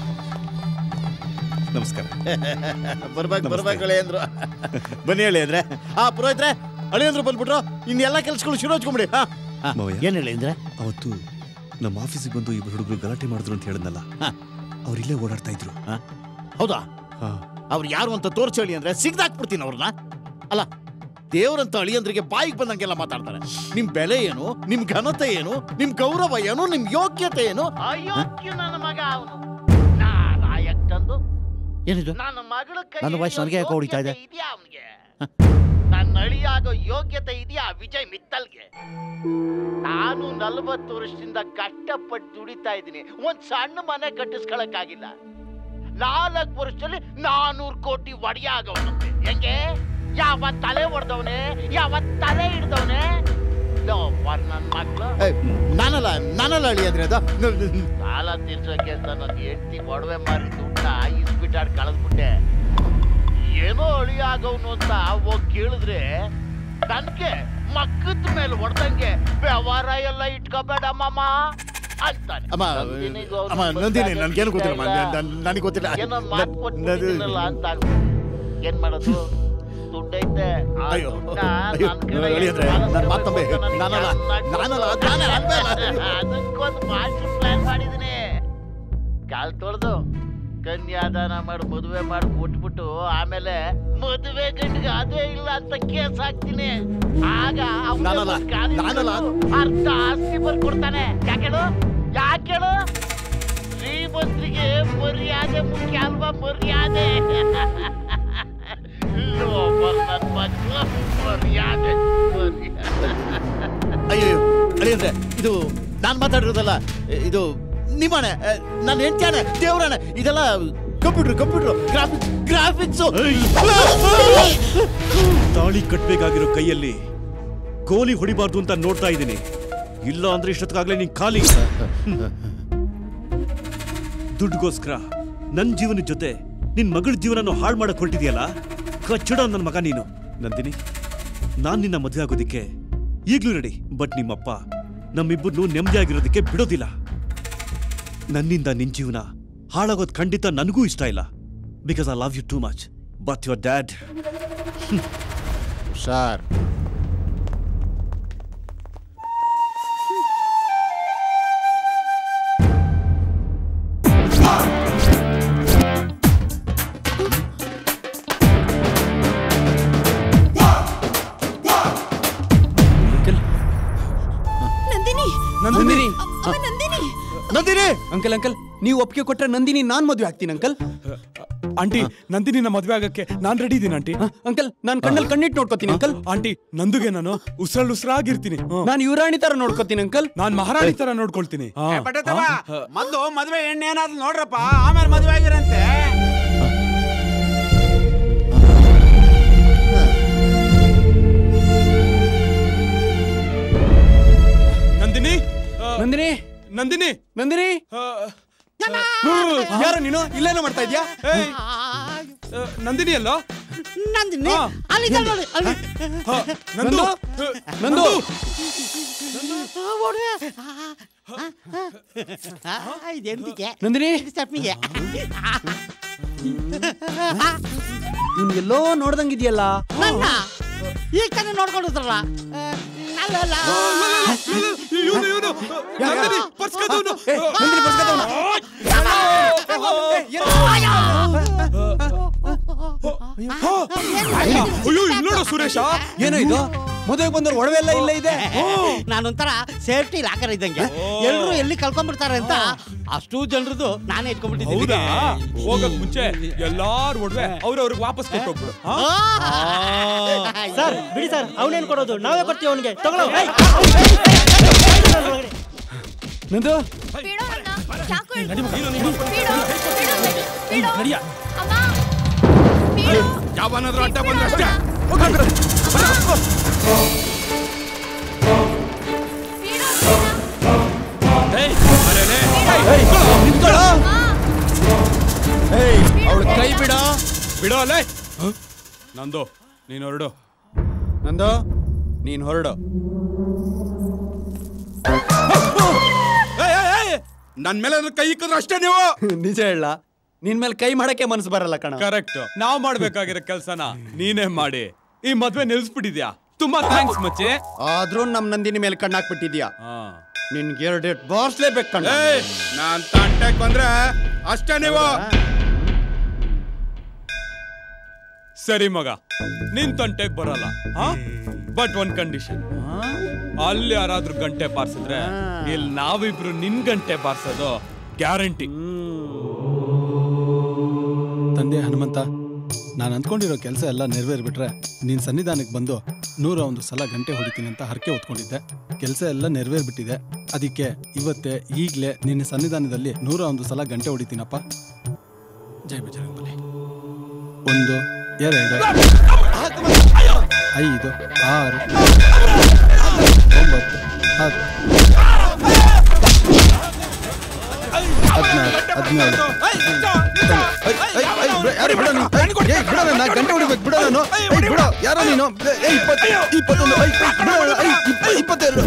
ನಮಸ್ಕಾರ ಬರ್ಬೇಕು ಬರ್ಬೇಕು ಹೇಳಿ ಅಂದ್ರು ಬನ್ನಿ ಹೇಳಿ ಅಂದ್ರೆ ಆ ಪುರೋಹಿತ್ರೆ ಅಳಿ ಅಂದ್ರು ಬಂದ್ಬಿಟ್ರು ಇನ್ನೆಲ್ಲ ಕೆಲ್ಸಗಳು ಶುರು ಹಚ್ಕೊಂಬಿಡಿ ಹಾ ಏನ್ ಹೇಳಿ ಅಂದ್ರೆ ಅವತ್ತು ನಮ್ಮ ಆಫೀಸಿಗೆ ಬಂದು ಇಬ್ರು ಹುಡುಗರು ಗಲಾಟೆ ಮಾಡಿದ್ರು ಅಂತ ಹೇಳಿದ್ನಲ್ಲ ಅವ್ರು ಇಲ್ಲೇ ಓಡಾಡ್ತಾ ಇದ್ರು ಹೌದಾ ಅವ್ರು ಯಾರು ಅಂತ ತೋರ್ಸಿ ಹೇಳಿ ಅಂದ್ರೆ ಸಿಗ್ದಾಕ್ಬಿಡ್ತೀನಿ ಅವ್ರನ್ನ ಅಲ್ಲ ದೇವರಂತ ಅಳಿಯಂದ್ರಿಗೆ ಬಾಯಿಗೆ ಬಂದಂಗೆಲ್ಲ ಮಾತಾಡ್ತಾರೆ ನಿಮ್ ಬೆಲೆ ಏನು ನಿಮ್ ಘನತೆ ಏನು ನಿಮ್ ಗೌರವ ಏನು ನಿಮ್ ಯೋಗ್ಯತೆ ಏನು ಅಯೋಗ್ಯ ನನ್ನ ಮಗ ಅವನು ನಾಲಾಯಕ್ಕಂದು ಏನಿದು ನನ್ನ ಮಗಳ ನನ್ನ ವಯಸ್ಸು ನನಗೆ ಯಾಕೆ ಹೊಡಿತಾ ಇದೆ? ಇದೆಯಾ ಅವನಿಗೆ ನನ್ನ ಅಳಿಯಾಗೋ ಯೋಗ್ಯತೆ ಇದೆಯಾ ವಿಜಯ್ ಮಿತ್ತಲ್ಗೆ ನಾನು ನಲವತ್ತು ವರ್ಷದಿಂದ ಕಷ್ಟಪಟ್ಟು ದುಡಿತಾ ಇದ್ದೀನಿ ಒಂದ್ ಸಣ್ಣ ಮನೆ ಕಟ್ಟಿಸ್ಕೊಳಕ್ಕಾಗಿಲ್ಲ ನಾಲ್ಕು ವರ್ಷದಲ್ಲಿ ನಾನೂರು ಕೋಟಿ ಒಡೆಯ ಆಗವನಂತೆ ಹೆಂಗೆ ಯಾವ ತಲೆ ಹೊಡೆದವನೆ ಯಾವ ತಲೆ ಹಿಡ್ದವನೆ ನನ್ನ ಮಕ್ಕಳು ನಾನಲ್ಲ ನಾನಲ್ಲ ಅಳಿ ಅಂದ್ರೆ ಅದು ಸಾಲ ತೀರ್ಸೋಕೆ ಅಂತ ನನ್ನ ಹೆಂಡತಿ ಒಡವೆ ಮಾರಿ ದುಡ್ಡ ಇಸ್ಬಿಟ್ಟಾಡ್ ಕಳೆದ್ಬಿಟ್ಟೆ ಏನೋ ಅಳಿ ಆಗವನು ಅಂತ ಹೋಗಿ ಕೇಳಿದ್ರೆ ನನ್ಗೆ ಮಕ್ಕದ ಮೇಲೆ ಹೊಡೆದಂಗೆ ವ್ಯವಹಾರ ಎಲ್ಲ ಇಟ್ಕೋಬೇಡ ಮಾಮ ಅಂತಾನೆ ಅಮ್ಮ, ನಂದಿನಿಗೂ ಅವ್ನಿಗೂ ಅಮ್ಮ, ನಂದಿನಿ, ಗೊತ್ತಾಗ್ತಾ ನನ್ಗೇನು ಗೊತ್ತಿಲ್ಲ, ಅಮ್ಮ, ಇಲ್ಲ. ನನ್- ನನಗ್ ಗೊತ್ತಿಲ್ಲ. ಏನೋ ಮಾತು ನನ್- ಕೊಟ್ಬಿಟ್ಟಿದ್ದೀನಲ್ಲ ಅಂತ ಆಗ್ಬಿಟ್ಟು. ಏನ್ ಮಾಡೋದು ದುಡ್ಡೈತೆ ಆ ಅಯ್ಯೋ, ದುಡ್ಡ ಅಯ್ಯೋ, ನನ್ ಕಡೆ ಹೇಳಿ ಅಂದ್ರೆ, ಸಾಲ ನನ್ ಮಾತ್ ನಂಬಿ. ತಗೊಂಡು ನನಗೆ ನಾನಲ್ಲ, ಚೆನ್ನಾಗ್ ನಾನಲ್ಲ, ಕೊಟ್ಟು ನಾನೇ ಅಲ್ವೇ ಅಲ್ಲ. ಅದಕ್ಕೊಂದು ಮಾಸ್ಟರ್ ಪ್ಲಾನ್ ಮಾಡಿದೀನಿ ಕಾಲ್ ತೊಳೆದು ಕನ್ಯಾದಾನ ಮಾಡಿ ಮದುವೆ ಮಾಡಿ ಕೊಟ್ಬಿಟ್ಟು ಆಮೇಲೆ ಮದುವೆ ಗಂಡಿಗೆ ಅದೇ ಇಲ್ಲ ಅಂತ ಕೇಸ್ ಹಾಕ್ತೀನಿ ಆಗ ಅವ್ನೇ ನಾನಲ್ಲ, ಒಂದ್ ಗಾಡಿ ನಾನಲ್ಲ. ಹಿಡ್ದು ಅರ್ಧ ಆಸ್ತಿ ಬರ್ಕೊಡ್ತಾನೆ ಯಾಕೇಳು ಯಾಕೇಳು ಶ್ರೀಮಂತರಿಗೆ ಮರ್ಯಾದೆ ಮುಖ್ಯ ಅಲ್ವಾ ಮರ್ಯಾದೆ ಲೋಫರ್ ನನ್ ಮಕ್ಳು, ಮರ್ಯಾದೆ ಮರ್ಯಾದೆ ಅಯ್ಯೋ ಅಳಿಯಂದ್ರೆ ಇದು ನಾನು ಮಾತಾಡಿರೋದಲ್ಲ ಇದು ನಿಮ್ಮನೆ ನನ್ನ ಹೆಂಡ್ತಿಯಾನೆ ದೇವ್ರಾನೆ ಇದೆಲ್ಲ ಕಂಪ್ಯೂಟರ್ ಕಂಪ್ಯೂಟರ್ ಗ್ರಾಫಿಕ್ಸ್ ಗ್ರಾಫಿಕ್ಸು ತಾಳಿ ಕಟ್ಬೇಕಾಗಿರೋ ಕೈಯಲ್ಲಿ ಗೋಲಿ ಹೊಡಿಬಾರ್ದು ಅಂತ ನೋಡ್ತಾ ಇದ್ದೀನಿ ಇಲ್ಲ ಅಂದ್ರೆ ಇಷ್ಟೊತ್ತಿಗಾಗ್ಲೇ ನೀನ್ ಖಾಲಿ ದುಡ್ಡುಗೋಸ್ಕರ ನನ್ನ ಜೀವನದ ಜೊತೆ ನಿನ್ ಮಗಳ ಜೀವನನ ಹಾಳು ಮಾಡಕ್ ಹೊರಟಿದ್ಯಲ್ಲ ಕಚ್ಚಡ ನನ್ನ ಮಗ ನೀನು ನಂದಿನಿ ನಾನ್ ನಿನ್ನ ಮದುವೆ ಆಗೋದಿಕ್ಕೆ ಈಗ್ಲೂ ರೆಡಿ ಬಟ್ ನಿಮ್ಮಪ್ಪ ನಮ್ಮಿಬ್ಬರನ್ನು ನೆಮ್ಮದಿಯಾಗಿರೋದಕ್ಕೆ ಬಿಡೋದಿಲ್ಲ ನನ್ನಿಂದ ನಿನ್ ಜೀವನ ಹಾಳಾಗೋದು ಖಂಡಿತ ನನಗೂ ಇಷ್ಟ ಇಲ್ಲ because I love you too much but your dad ಹುಷಾರ್ ನಂದಿನಿ ನಂದಿನಿ ಅಮ್ಮ, ನಂದಿನಿ ನಂದಿನಿ ಅಂಕಲ್ ಅಂಕಲ್ ನೀವು ಒಪ್ಪಿಗೆ ಕೊಟ್ರೆ ನಂದಿನಿ ನಾನ್ ಮದುವೆ ಆಗ್ತೀನಿ ಅಂಕಲ್ ಆಂಟಿ ನಂದಿನಿನ ಮದ್ವೆ ಆಗಕ್ಕೆ ನಾನ್ ರೆಡಿ ಇದೀನಿ ಆಂಟಿ ಅಂಕಲ್ ನಾನ್ ಕಣ್ಣಲ್ಲಿ ಕಣ್ಣಿಟ್ಟು ನೋಡ್ಕೋತೀನಿ ಅಂಕಲ್ ಆಂಟಿ ನಂದುಗೆ ನಾನು ಉಸಿರಲ್ ಉಸಿರಾಗಿರ್ತೀನಿ ನಾನು ಯುವರಾಣಿ ತರ ನೋಡ್ಕೋತೀನಿ ಅಂಕಲ್ ನಾನ್ ಮಹಾರಾಣಿ ತರ ನೋಡ್ಕೊಳ್ತೀನಿ ಹಾ. ಮೊದ್ಲು ಮದ್ವೆ ಎಣ್ಣೆ ಏನಾದ್ರು ನೋಡ್ರಪ್ಪ ಆಮೇಲೆ ಮದ್ವೆ ಆಗಿರಂತೆ ನಂದಿನಿ ಆ, ನಂದಿನಿ ನಂದಿನಿ ನಂದಿನಿ ಯಾರು ನೀನು ಇಲ್ಲೇನೋ ಮಾಡ್ತಾ ಇದ್ಯಾ ಏಯ್, ಆ, ನಂದಿನಿ ಅಲ್ಲ ನಂದಿನಿ ಹಾ. ಅಲ್ಲಿ ಇದ್ದಾಳೆ ನೋಡಿ, ಅಲ್ಲಿ. ಹಾ, ನಂದು ನಂದು ಇದೆಂದಿಗೆ ನಂದಿನಿ ಚಟ್ನಿಗೆ ಇವ್ನ್ ಎಲ್ಲೋ ನೋಡ್ದಂಗಿದ್ಯಲ್ಲ ನನ್ನ ಈಗ ತಾನೇ ನೋಡ್ಕೊಂಡಿದ್ರಲ್ಲ ಅಲ್ಲಲ್ಲ ಇವನು ಇವನು ನಂದಿನಿ ಪರ್ಸ್ ಕದ್ದವ್ನು. ನಂದಿನಿ ಪರ್ಸ್ ಕದ್ದವ್ನು. ಅಯ್ಯೋ ಇಲ್ಲಿ ನೋಡು ಸುರೇಶ ಏನೋ ಇದು ಮದುವೆ ಬಂದವ್ರು ಒಡವೆ ಎಲ್ಲ ಇಲ್ಲ ಇದೆ ನಾನೊಂಥರ ಸೇಫ್ಟಿ ಲಾಕರ್ ಇದ್ದಂಗೆ ಎಲ್ರು ಎಲ್ಲಿ ಕಳ್ಕೊಂಡ್ಬಿಡ್ತಾರೆ ಅಂತ ಅಷ್ಟು ಜನರದು ನಾನೇ ಹೌದಾ ಇಟ್ಕೊಂಡ್ಬಿಟ್ಟಿದ್ದೀನಿ ಹೋಗಕ್ ಮುಂಚೆ ಎಲ್ಲಾರು ಒಡವೆ ಅವ್ರವ್ರಿಗೆ ವಾಪಸ್ ಕೊಟ್ಟೋಗ್ಬಿಡು ಹಾ? ಸರ್ ಬಿಡಿ ಸರ್ ಅವನೇನ್ ಕೊಡೋದು ನಾವೇ ಕೊಡ್ತೀವಿ ಅವನಿಗೆ ತಗೊಳ್ಳೋ ನಂದು ನಡಿಯ ಯಾವನಾದ್ರೂ ಅಡ್ಡ ಬಂದ್ರೆ ಅಷ್ಟೇ ಏಯ್, ಅರೆರೆ. ಅವಳು ಕೈ ಬಿಡ ಬಿಡೋ ಅಲ್ಲೇ ನಂದು ನೀನು ಹೊರಡು ನಂದು ನೀನ್ ಹೊರಡು ನನ್ ಮೇಲೆ ಏನಾದ್ರು ಕೈ ಇಕ್ಕಿದ್ರೆ ಅಷ್ಟೇ ನೀವು ನಿಜ ಹೇಳ ನಿನ್ ಮೇಲೆ ಕೈ ಮಾಡಕ್ಕೆ ಮನಸ್ಸು ಬರಲ್ಲ ಕಣ ಕರೆಕ್ಟ್ ನಾವ್ ಮಾಡ್ಬೇಕಾಗಿರೋ ಕೆಲ್ಸನ ನೀನೇ ಮಾಡಿ ಈ ಮದ್ವೆ ನಿಲ್ಸ್ಬಿಟ್ಟಿದ್ಯಾ ತುಂಬಾ ಥ್ಯಾಂಕ್ಸ್ ಮಚ್ಚೆ ಆದ್ರೂ ನಮ್ ನಂದಿನಿ ಮೇಲೆ ಕಣ್ಣಾಕ್ಬಿಟ್ಟಿದ್ಯಾ ನಿನ್ಗೆ ಎರಡು ಡೇಟ್ ಬಾರ್ಸ್ಲೇಬೇಕು ಕಣ ನಾನ್ ತಂಟೆಗ್ ಬಂದ್ರೆ ಅಷ್ಟೇ ನೀವು ಸರಿ ಮಗ ನಿನ್ ತಂಟೆಗ್ ಬರಲ್ಲ ಬಟ್ ಒಂದ್ ಕಂಡೀಷನ್ ಅಲ್ಲಿ ಯಾರಾದ್ರೂ ಗಂಟೆ ಬಾರ್ಸಿದ್ರೆ ಇಲ್ಲಿ ನಾವಿಬ್ರು ನಿನ್ ಗಂಟೆ ಬಾರ್ಸೋದು ಗ್ಯಾರಂಟಿ ತಂದೆ ಹನುಮಂತ ನಾನು ಅಂದ್ಕೊಂಡಿರೋ ಕೆಲಸ ಎಲ್ಲ ನೆರವೇರ್ಬಿಟ್ರೆ ನೀನು ಸನ್ನಿಧಾನಕ್ಕೆ ಬಂದು ನೂರ ಒಂದು ಸಲ ಗಂಟೆ ಹೊಡಿತೀನಿ ಅಂತ ಹರಕೆ ಹೊತ್ಕೊಂಡಿದ್ದೆ ಕೆಲಸ ಎಲ್ಲ ನೆರವೇರ್ಬಿಟ್ಟಿದೆ ಅದಕ್ಕೆ ಇವತ್ತೇ ಈಗಲೇ ನಿನ್ನ ಸನ್ನಿಧಾನದಲ್ಲಿ ನೂರ ಒಂದು ಸಲ ಗಂಟೆ ಹೊಡಿತೀನಪ್ಪ ಜೈ ಬಜರಂಗಬಲಿ ಒಂದು ಎರಡು ಐದು ಆರು ಒಂಬತ್ತು ಹತ್ತು ಹದಿನಾರು ಹದಿನೇಳು ಯಾರು ಬಿಡ ನೀನು ಏಯ್ ಬಿಡ ನನ್ನ ಗಂಟೆ ಹೊಡಿಬೇಕು ಬಿಡ ನಾನು ಏಯ್ ಬಿಡ ಯಾರೋ ನೀನು ಏಯ್ ಇಪ್ಪತ್ತು ಇಪ್ಪತ್ತೊಂದು ಐ ಬಿಡ ಐ ಇಪ್ಪ ಇಪ್ಪತ್ತೆರಡು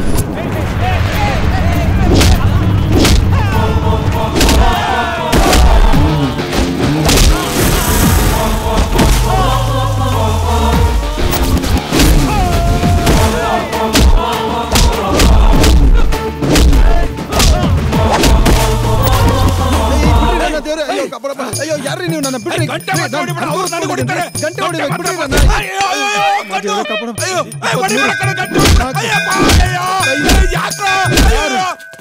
ದೇವ್ರೆ ಅಯ್ಯೋ ಕಪ್ಪಳಪ್ಪ ಅಯ್ಯೋ ಬಿಡ್ರಿ ನೀವು ನನ್ನ ಬಿಡ್ರಿ ಗಂಟೆ ಏ, ಹೊಡ್ದು ನಾನ್ ಹೊಡಿಬೇಡ, ಅವ್ರು ನನಗೆ ಹೊಡಿತಾರೆ. ಗಂಟೆ ಹೊಡಿಬೇಕು ಗಂಟೆ ಬಿಡ್ರಿ ಹೊಡ್ದು. ನನ್ನ. ಅಯ್ಯೋ, ಅಯ್ಯೋ, ಅಯ್ಯೋ, ಮಾತು ಗಂಟು. ಕಾಪಾಡು. ಅಯ್ಯೋ, ಅಯ್ಯೋ, ಹೊಡಿಬೇಡ ಕಣೋ, ಗಂಟು ಹೊಡ್ದು. ಅಯ್ಯಪ್ಪ, ಅಯ್ಯೋ, ಅಯ್ಯೋ, ಯಾಕೋ? ಅಯ್ಯೋ.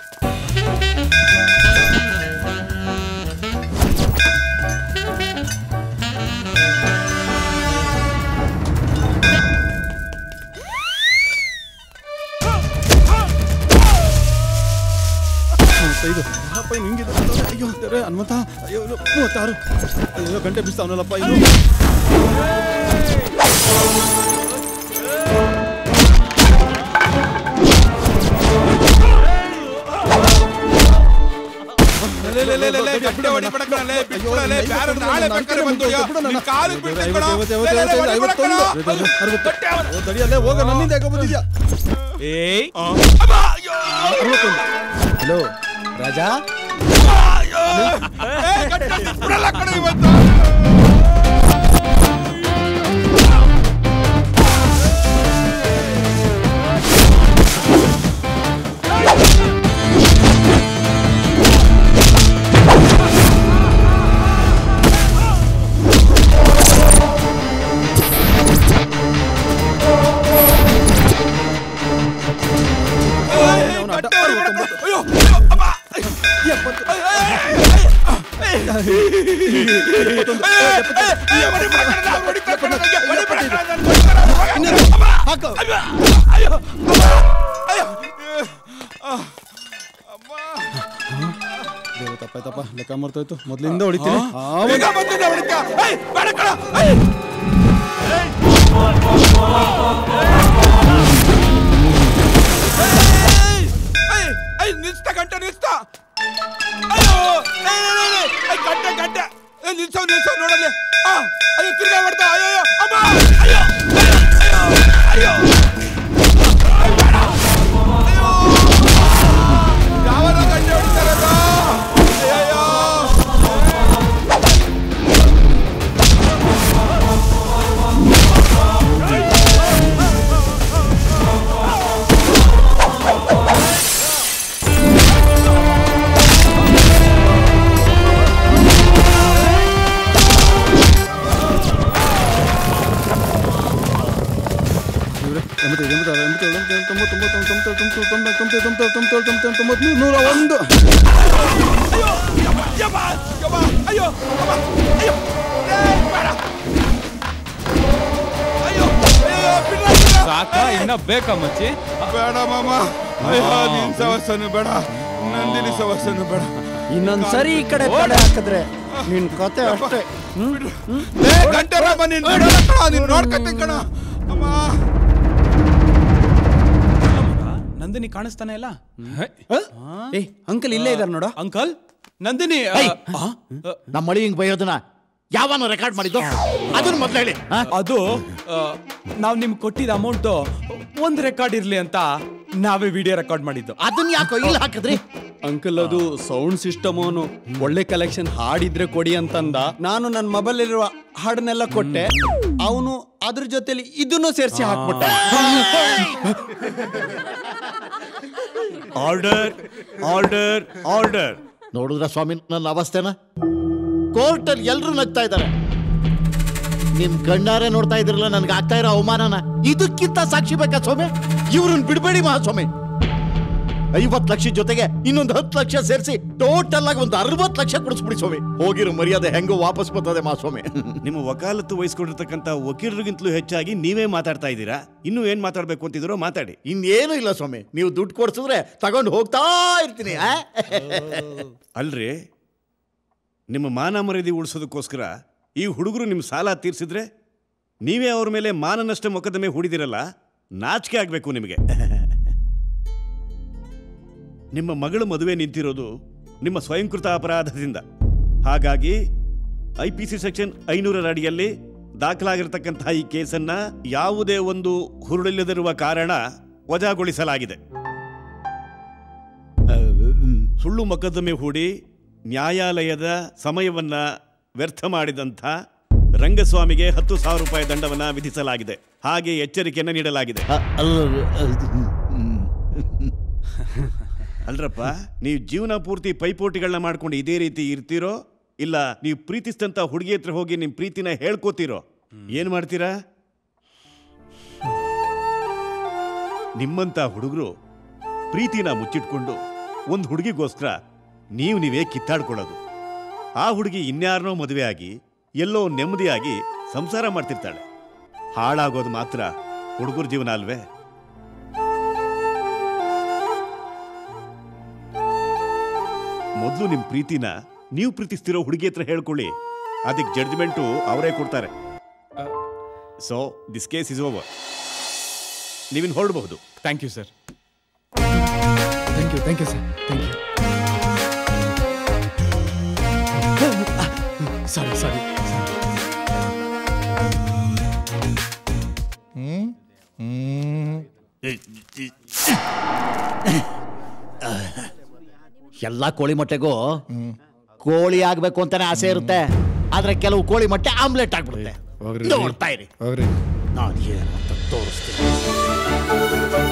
ಮೂವತ್ತೈದು ಅಪ್ಪ ಇನ್ನು ಹಿಂಗಿದೆ ಅಯ್ಯೋ ದೇವ್ರೇ, ಹನುಮಂತ ಅಯ್ಯೋ ಇನ್ನು ಮೂವತ್ತಾರು ಅಯ್ಯೋ ಗಂಟೆ ಬಿಸ್ತಾವನಲ್ಲಪ್ಪ ಇನ್ನು ಲೇ, ಲೇ, ಲೇ, ಲೇ, ಲೇ, ಗಂಟೆ ಹೊಡಿಬೇಡ ಕಣೋ, ಲೇ, ಬಿಟ್ಬಿಡು, ಲೇ, ಬ್ಯಾರೆ ನಾಳೆ ಬೇಕಾದ್ರೆ ಬಂದು ಯೋ, ನಿನ್ ಕಾಲಿಗೆ ಬೀಳ್ತೀನಿ ಕಣೋ. ಲೇ, ಲೇ, ಲೇ, ಹೊಡಿಬೇಡ ಕಣೋ. ತಡಿಯಲ್ಲೇ ಹೋಗ ನನ್ನಿಂದ ಯಾಕೆ ಬಂದಿದ್ಯಾ ಏಯ್ ಹಲೋ ರಾಜಾ ಏ, ಗಂಟೆ ಬಿಡಲ್ಲ ಕಣೋ ಇವತ್ತು ಅಯ್ಯೋ ಅಮ್ಮ ದೇವ್ರ ತಪ್ಪಾಯ್ತಪ್ಪ ಲೆಕ್ಕ ಮರ್ತೋಯ್ತು ಮೊದ್ಲಿಂದ ಹೊಡಿತೀನಿ ಈಗ ಬಂದಿದ್ದ ಹುಡುಕ ಏಯ್ ಬೇಡ ಕಣ ಏಯ್ ಏಯ್ ಏಯ್ ಏಯ್ ನಿಲ್ಸ್ತಾ ಗಂಟೆ ನಿಲ್ಸ್ತಾ ಅಯ್ಯೋ ಏಯ್ ಏಯ್, ಏಯ್, ಏಯ್, ಏಯ್ ಗಂಟೆ ಗಂಟೆ ಏಯ್ ನಿಲ್ಸೋ ನಿಲ್ಸೋ ನೋಡಲ್ಲಿ ಆ ಅಯ್ಯೋ ತಿರ್ಗಾ ಮಾಡ್ತಾ ಅಯ್ಯೋ ಅಯ್ಯೋ ಅಮ್ಮ ಅಯ್ಯೋ ಅಯ್ಯೋ ಅಯ್ಯೋ ಅಯ್ಯೋ ಬೇಡ ಅಯ್ಯೋ ಯಾವನ ಗಂಟೆ ಹೊಡಿತಾರಲ್ಲ ಅಯ್ಯೋ ದೇವ್ರೆ, ಎಂಬತ್ತೈದು, ಎಂಬತ್ತಾರು, ಎಂಬತ್ತೇಳು, ಎಂಬತ್ತೆಂಟು, ತೊಂಬತ್ತು, ತೊಂಬತ್ತೊಂದು, ತೊಂಬತ್ತೇಳು, ತೊಂಬತ್ತೆರಡು, ತೊಂಬತ್ಮೂರು, ತೊಂಬತ್ನಾಲ್ಕು, ತೊಂಬತ್ತೈದು, ತೊಂಬತ್ತಾರು, ನೂರ ಒಂದು ಯಮ್ಮ ಯಮ್ಮ ಅಯ್ಯೋ ಯಮ್ಮ ಅಯ್ಯೋ ಏಯ್ ಬೇಡ ಅಯ್ಯೋ ಅಯ್ಯೋ ಬಿಡ್ರ ಬಿಡ್ರ ಸಾಕ ಇನ್ನ ಬೇಕಾ ಮಚ್ಚಿ ಬೇಡ ಮಾಮ ಅಯ್ಯೋ ನಿನ್ ಸವಸನು ಬೇಡ ನಂದಿನಿ ಸವಸನು ಬೇಡ ಇನ್ನೊಂದ್ ಸರಿ ಈ ಕಡೆ ತಡೆ ಹಾಕಿದ್ರೆ ನಿನ್ ಕತೆ ಅಷ್ಟೇ ಲೇ ಗಂಟೆ ರಾಮ ನೀನ್ ಬಿಡಲ್ಲ ಕಣ ನೀನ್ ನೋಡ್ಕತ್ತೀನಿ ಕಣ ಅಮ್ಮ ನಂದಿನಿ ಕಾಣಿಸ್ತಾನೆ ಇಲ್ಲ ಏ ಅಂಕಲ್ ಇಲ್ಲೇ ಇದಾರೆ ನೋಡ ಅಂಕಲ್ ನಂದಿನಿ ಆ, ಆ, ನಮ್ಮ ಮಳಿ ಹಿಂಗ್ ಬೈಯೋದನ್ನ ಯಾವನ ರೆಕಾರ್ಡ್ ಮಾಡಿದ್ದು ಅದನ್ನ ಮೊದ್ಲು ಹೇಳಿ ಆ? ಅದು ಆ, ನಾವ್ ನಿಮ್ಗೆ ಕೊಟ್ಟಿದ್ದ ಅಮೌಂಟ್ ಒಂದ್ ರೆಕಾರ್ಡ್ ಇರ್ಲಿ ಅಂತ ನಾವೇ ವಿಡಿಯೋ ರೆಕಾರ್ಡ್ ಮಾಡಿದ್ದು ಅದನ್ನ ಯಾಕೋ ಇಲ್ಲಿ ಹಾಕಿದ್ರಿ ಅಂಕಲ್ ಅದು ಸೌಂಡ್ ಸಿಸ್ಟಮ್ ಅವನು ಒಳ್ಳೆ ಕಲೆಕ್ಷನ್ ಹಾಡಿದ್ರೆ ಕೊಡಿ ಅಂತಂದ ನಾನು ನನ್ನ ಮೊಬೈಲ್ ಇರುವ ಹಾಡನ್ನೆಲ್ಲ ಕೊಟ್ಟೆ ಅವನು ಅದ್ರ ಜೊತೆಲಿ ಇದನ್ನು ಸೇರಿಸಿ ಹಾಕ್ಬಿಟ್ಟ ಆರ್ಡರ್ ಆರ್ಡರ್ ಆರ್ಡರ್ ನೋಡಿದ್ರ ಸ್ವಾಮಿ ನನ್ನ ಅವಸ್ಥೆನ ಕೋರ್ಟಲ್ಲಿ ಎಲ್ರು ನಗ್ತಾ ಇದ್ದಾರೆ ನಿಮ್ ಕಣ್ಣಾರೆ ನೋಡ್ತಾ ಇದ್ರಲ್ಲ ನನ್ಗೆ ಆಗ್ತಾ ಇರೋ ಅವಮಾನನ ಇದಕ್ಕಿಂತ ಸಾಕ್ಷಿ ಬೇಕಾ ಸ್ವಾಮಿ ಇವ್ರನ್ನ ಬಿಡ್ಬೇಡಿ ಮಹಾಸ್ವಾಮಿ ಐವತ್ ಲಕ್ಷ ಜೊತೆಗೆ ಇನ್ನೊಂದು ಹತ್ತು ಲಕ್ಷ ಸೇರಿಸಿ ಟೋಟಲ್ ಆಗಿ ಒಂದು ಅರವತ್ತು ಲಕ್ಷ ಕೊಡಿಸ್ಬಿಡಿ ಸ್ವಾಮಿ ಹೋಗಿರೋ ಮರ್ಯಾದೆ ಹೆಂಗೋ ವಾಪಸ್ ಬರ್ತದೆ ಮಹಾಸ್ವಾಮಿ ನಿಮ್ಮ ವಕಾಲತ್ತು ವಹಿಸ್ಕೊಂಡಿರ್ತಕ್ಕಂಥ ವಕೀಲರಿಗಿಂತಲೂ ಹೆಚ್ಚಾಗಿ ನೀವೇ ಮಾತಾಡ್ತಾ ಇದ್ದೀರಾ ಇನ್ನೂ ಏನ್ ಮಾತಾಡ್ಬೇಕು ಅಂತಿದ್ದೀರೋ ಮಾತಾಡಿ ಇನ್ನೇನು ಇಲ್ಲ ಸ್ವಾಮಿ ನೀವು ದುಡ್ಡು ಕೊಡ್ಸಿದ್ರೆ ತಗೊಂಡು ಹೋಗ್ತಾ ಇರ್ತೀನಿ ಆ? ಅಲ್ರಿ ನಿಮ್ಮ ಮಾನ ಮರ್ಯಾದೆ ಉಳಿಸೋದಕ್ಕೋಸ್ಕರ ಈ ಹುಡುಗರು ನಿಮ್ಮ ಸಾಲ ತೀರಿಸಿದ್ರೆ ನೀವೇ ಅವ್ರ ಮೇಲೆ ಮಾನನಷ್ಟ ಮೊಕದ್ದಮೆ ಹೂಡಿದಿರಲ್ಲ ನಾಚಿಕೆ ಆಗಬೇಕು ನಿಮಗೆ ನಿಮ್ಮ ಮಗಳು ಮದುವೆ ನಿಂತಿರೋದು ನಿಮ್ಮ ಸ್ವಯಂಕೃತ ಅಪರಾಧದಿಂದ ಹಾಗಾಗಿ ಐ ಪಿ ಸಿ ಸೆಕ್ಷನ್ ಐನೂರರ ಅಡಿಯಲ್ಲಿ ದಾಖಲಾಗಿರ್ತಕ್ಕಂತಹ ಈ ಕೇಸನ್ನ ಯಾವುದೇ ಒಂದು ಹುರುಳಿಲ್ಲದಿರುವ ಕಾರಣ ವಜಾಗೊಳಿಸಲಾಗಿದೆ ಸುಳ್ಳು ಮೊಕದ್ದಮೆ ಹೂಡಿ ನ್ಯಾಯಾಲಯದ ಸಮಯವನ್ನ ವ್ಯರ್ಥ ಮಾಡಿದಂಥ ರಂಗಸ್ವಾಮಿಗೆ ಹತ್ತು ಸಾವಿರ ರೂಪಾಯಿ ದಂಡವನ್ನ ವಿಧಿಸಲಾಗಿದೆ ಹಾಗೆ ಎಚ್ಚರಿಕೆಯನ್ನ ನೀಡಲಾಗಿದೆ ಅಲ್ರಪ್ಪ ನೀವು ಜೀವನ ಪೂರ್ತಿ ಪೈಪೋಟಿಗಳನ್ನ ಮಾಡ್ಕೊಂಡು ಇದೇ ರೀತಿ ಇರ್ತೀರೋ ಇಲ್ಲ ನೀವು ಪ್ರೀತಿಸಿದಂಥ ಹುಡುಗಿ ಹತ್ರ ಹೋಗಿ ನಿಮ್ಮ ಪ್ರೀತಿನ ಹೇಳ್ಕೋತೀರೋ ಏನು ಮಾಡ್ತೀರಾ ನಿಮ್ಮಂಥ ಹುಡುಗರು ಪ್ರೀತಿನ ಮುಚ್ಚಿಟ್ಕೊಂಡು ಒಂದು ಹುಡುಗಿಗೋಸ್ಕರ ನೀವು ನೀವೇ ಕಿತ್ತಾಡ್ಕೊಳ್ಳೋದು ಆ ಹುಡುಗಿ ಇನ್ಯಾರನೋ ಮದುವೆ ಆಗಿ ಎಲ್ಲೋ ನೆಮ್ಮದಿಯಾಗಿ ಸಂಸಾರ ಮಾಡ್ತಿರ್ತಾಳೆ ಹಾಳಾಗೋದು ಮಾತ್ರ ಹುಡುಗರ ಜೀವನ ಅಲ್ವೇ ಮೊದಲು ನಿಮ್ಮ ಪ್ರೀತಿನ ನೀವು ಪ್ರೀತಿಸ್ತಿರೋ ಹುಡುಗಿ ಹತ್ರ ಹೇಳ್ಕೊಳ್ಳಿ ಅದಕ್ಕೆ ಜಡ್ಜ್ಮೆಂಟು ಅವರೇ ಕೊಡ್ತಾರೆ so this case is over ನೀವಿನ್ ಹೊರಡಬಹುದು thank you sir thank you thank you sir thank you sorry sorry ಎಲ್ಲ ಕೋಳಿ ಮೊಟ್ಟೆಗೂ ಕೋಳಿ ಆಗ್ಬೇಕು ಅಂತಾನೆ ಆಸೆ ಇರುತ್ತೆ ಆದ್ರೆ ಕೆಲವು ಕೋಳಿ ಮೊಟ್ಟೆ ಆಮ್ಲೆಟ್ ಆಗ್ಬಿಡುತ್ತೆ ಹೋಗ್ರಿ ನೋಡ್ತಾ ಇರಿ ಹೋಗ್ರಿ ನಾನು ಏನು ಅಂತ ತೋರಿಸ್ತೀನಿ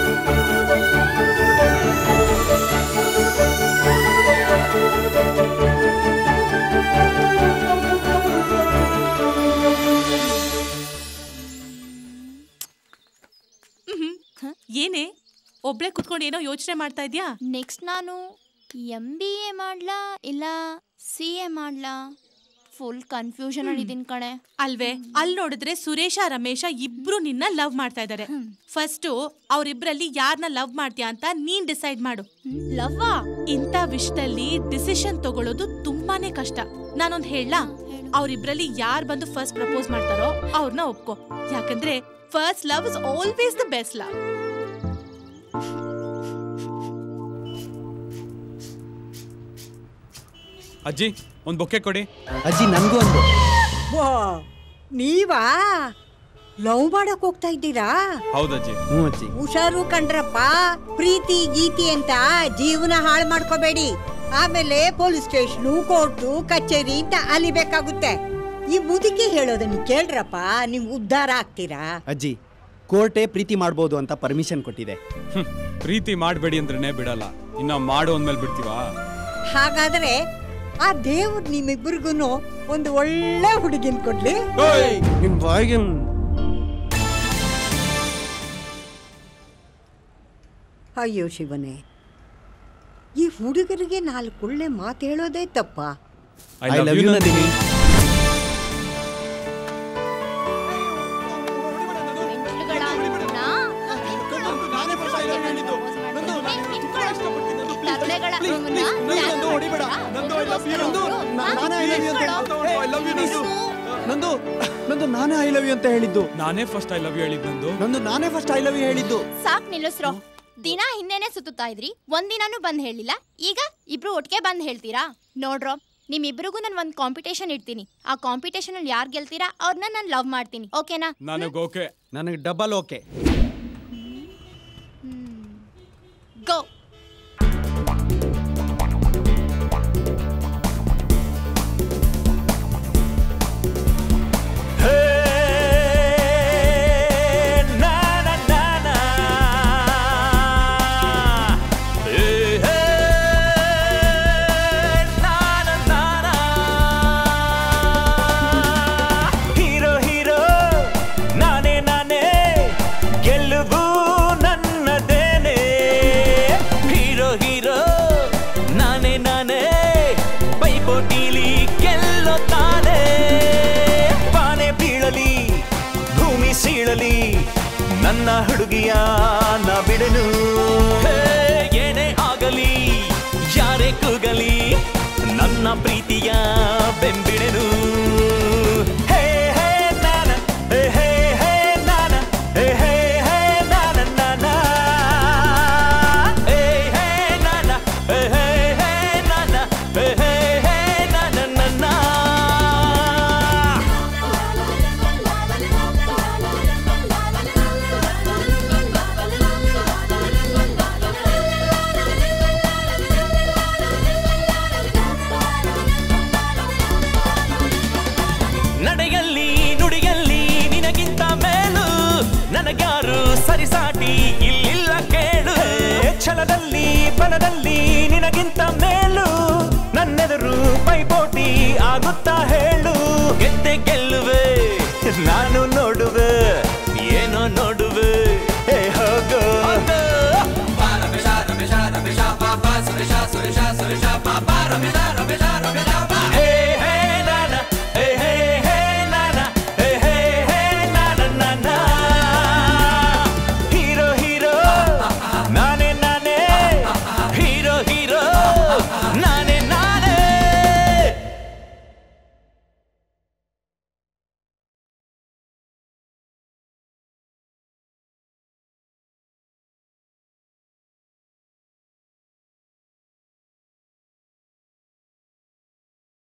ಏನೇ ಒಬ್ಳೆ ಕುತ್ಕೊಂಡು ಏನೋ ಯೋಚನೆ ಮಾಡ್ತಾ ಇದ್ಯಾ ನೆಕ್ಸ್ಟ್ ನಾನು ಎಂ ಬಿ ಎ ಮಾಡ್ಲಾ ಇಲ್ಲ ಸಿ ಎ ಮಾಡ್ಲಾ ಫುಲ್ ಕನ್ಫ್ಯೂಷನ್ ಅಲ್ಲಿ ಇದೀನಿ ಕಣೆ ಅಲ್ವೇ ಅಲ್ಲಿ ನೋಡಿದ್ರೆ ಸುರೇಶ ರಮೇಶ ಇಬ್ರು ನಿನ್ನ ಲವ್ ಮಾಡ್ತಾ ಇದ್ದಾರೆ ಫಸ್ಟ್ ಅವ್ರಿಬ್ರಲ್ಲಿ ಯಾರನ್ನ ಲವ್ ಮಾಡ್ತೀಯಾ ಅಂತ ನೀನ್ ಡಿಸೈಡ್ ಮಾಡು ಲವ್ ಇಂಥ ವಿಷಯದಲ್ಲಿ ಡಿಸಿಷನ್ ತಗೊಳ್ಳೋದು ತುಂಬಾನೇ ಕಷ್ಟ ನಾನೊಂದ್ ಹೇಳ ಅವ್ರಿಬ್ರಲ್ಲಿ ಯಾರು ಬಂದು ಫಸ್ಟ್ ಪ್ರಪೋಸ್ ಮಾಡ್ತಾರೋ ಅವ್ರನ್ನ ಒಪ್ಕೋ ಯಾಕಂದ್ರೆ first love is always the best love ಅಜ್ಜಿ ಒಂದು ಬೊಕ್ಕೆ ಕೊಡಿ ಅಜ್ಜಿ ನನ್ಗೂ ಒಂದು ವಾ ನೀವಾ ಲವ್ ಮಾಡಕ್ ಹೋಗ್ತಾ ಇದ್ದೀರಾ ಹೌದಜ್ಜಿ ಹ್ಞೂ ಅಜ್ಜಿ ಹುಷಾರು ಕಣ್ರಪ್ಪ ಪ್ರೀತಿ ಗೀತಿ ಅಂತ ಜೀವನ ಹಾಳು ಮಾಡ್ಕೋಬೇಡಿ ಆಮೇಲೆ ಪೊಲೀಸ್ ಸ್ಟೇಷನು ಕೋರ್ಟು ಕಚೇರಿ ಅಂತ ಅಲಿಬೇಕಾಗುತ್ತೆ ಈ ಮುದುಕಿ ಹೇಳೋದನ್ನ ಕೇಳ್ರಪ್ಪ ನೀವು ಉದ್ಧಾರ ಆಗ್ತೀರಾ ಅಜ್ಜಿ ಕೋರ್ಟೇ ಪ್ರೀತಿ ಮಾಡ್ಬೋದು ಅಂತ ಪರ್ಮಿಷನ್ ಕೊಟ್ಟಿದೆ ಹ್ಮ್. ಪ್ರೀತಿ ಮಾಡಬೇಡಿ ಅಂದ್ರೇನೆ ಬಿಡಲ್ಲ ಇನ್ನ ಮಾಡು ಅಂದ್ಮೇಲೆ ಬಿಡ್ತೀವಾ ಹಾಗಾದ್ರೆ ಆ ದೇವ್ರು ನಿಮ್ಮಿಬ್ಬರಿಗೂ ಒಂದು ಒಳ್ಳೆ ಹುಡುಗಿನ ಕೊಡ್ಲಿ ನಿಮ್ ಬಾಯಿಗೆ ಅಯ್ಯೋ ಶಿವನೇ ಈ ಹುಡುಗರಿಗೆ ನಾಲ್ಕು ಒಳ್ಳೆ ಮಾತು ಹೇಳೋದೇ ತಪ್ಪ ಐ ಲವ್ ಯು ನಂದಿನಿ ನಂದು ನಂದು ನಾನೇ ಐ ಲವ್ ಯು ಅಂತ ಹೇಳಿದ್ದು ನಾನೇ ಫಸ್ಟ್ ಐ ಲವ್ ಯು ಹೇಳಿದ್ ನಂದು ನಂದು ನಾನೇ ಫಸ್ಟ್ ಐ ಲವ್ ಯು ಹೇಳಿದ್ದು ಸಾಕ್ ನಿಲ್ಲಿಸ್ರೋ ದಿನ ಹಿಂದೆನೆ ಸುತ್ತುತ್ತಾ ಇದ್ರಿ ಒಂದಿನಾನು ಬಂದ್ ಹೇಳಿಲ್ಲ ಈಗ ಇಬ್ರು ಒಟ್ಟಿಗೆ ಬಂದ್ ಹೇಳ್ತೀರಾ ನೋಡ್ರೋ ನಿಮ್ಮಿಬ್ರಿಗೂ ನಾನು ಒಂದು ಕಾಂಪಿಟೇಷನ್ ಇಡ್ತೀನಿ ಆ ಕಾಂಪಿಟೇಷನ್ ಅಲ್ಲಿ ಯಾರು ಗೆಲ್ತೀರಾ ಅವ್ರನ್ನ ನಾನು ಲವ್ ಮಾಡ್ತೀನಿ ಓಕೆನಾ ನನಗೆ ಓಕೆ ನನಗೆ double okay go hero hero ನಾನೇ ನಾನೇ ಗೆಲುವು ನನ್ನದೇನೆ ಹೀರೋ ಹೀರೋ ನಾನೇ ನಾನೇ ಪೈಪೋಟಿಲಿ ಗೆಲ್ಲೋ ತಾನೇ ಬಾನೆ ಬೀಳಲಿ ಭೂಮಿ ಸೀಳಲಿ ನನ್ನ ಹುಡುಗಿಯ ನಾ ಬಿಡನು ಹೇ, ಏನೇ ಆಗಲಿ ಯಾರೇ ಕೂಗಲಿ ನನ್ನ ಪ್ರೀತಿಯ ಬೆಂಬಿಡೆನು ಹೇ ಹೇ ನಾನ ಹೇ ಹೇ ಹೇ ನಾನ ಹೇ ಹೇ ಹೇ ನಾನ ನಾನ ಹೇ ಹೇ ನಾನ ಹೇ ಹೇ ಹೇ ನಾನ ಹೇ ಹೇ ಹೇ ನಾನ ನನ್ನ ನಡೆಯಲ್ಲಿ ನುಡಿಯಲ್ಲಿ ನಿನಗಿಂತ ಮೇಲು ನನಗ್ಯಾರು ಸರಿಸಾಟಿ ಇಲ್ಲಿಲ್ಲ ಕೇಳು ಛಲದಲ್ಲಿ ಬಲದಲ್ಲಿ ನಿನಗಿಂತ ಮೇಲು ನನ್ನೆದುರು ಪೈಪೋಟಿ ಆಗ ರಮೇಶ ರಮೇಶ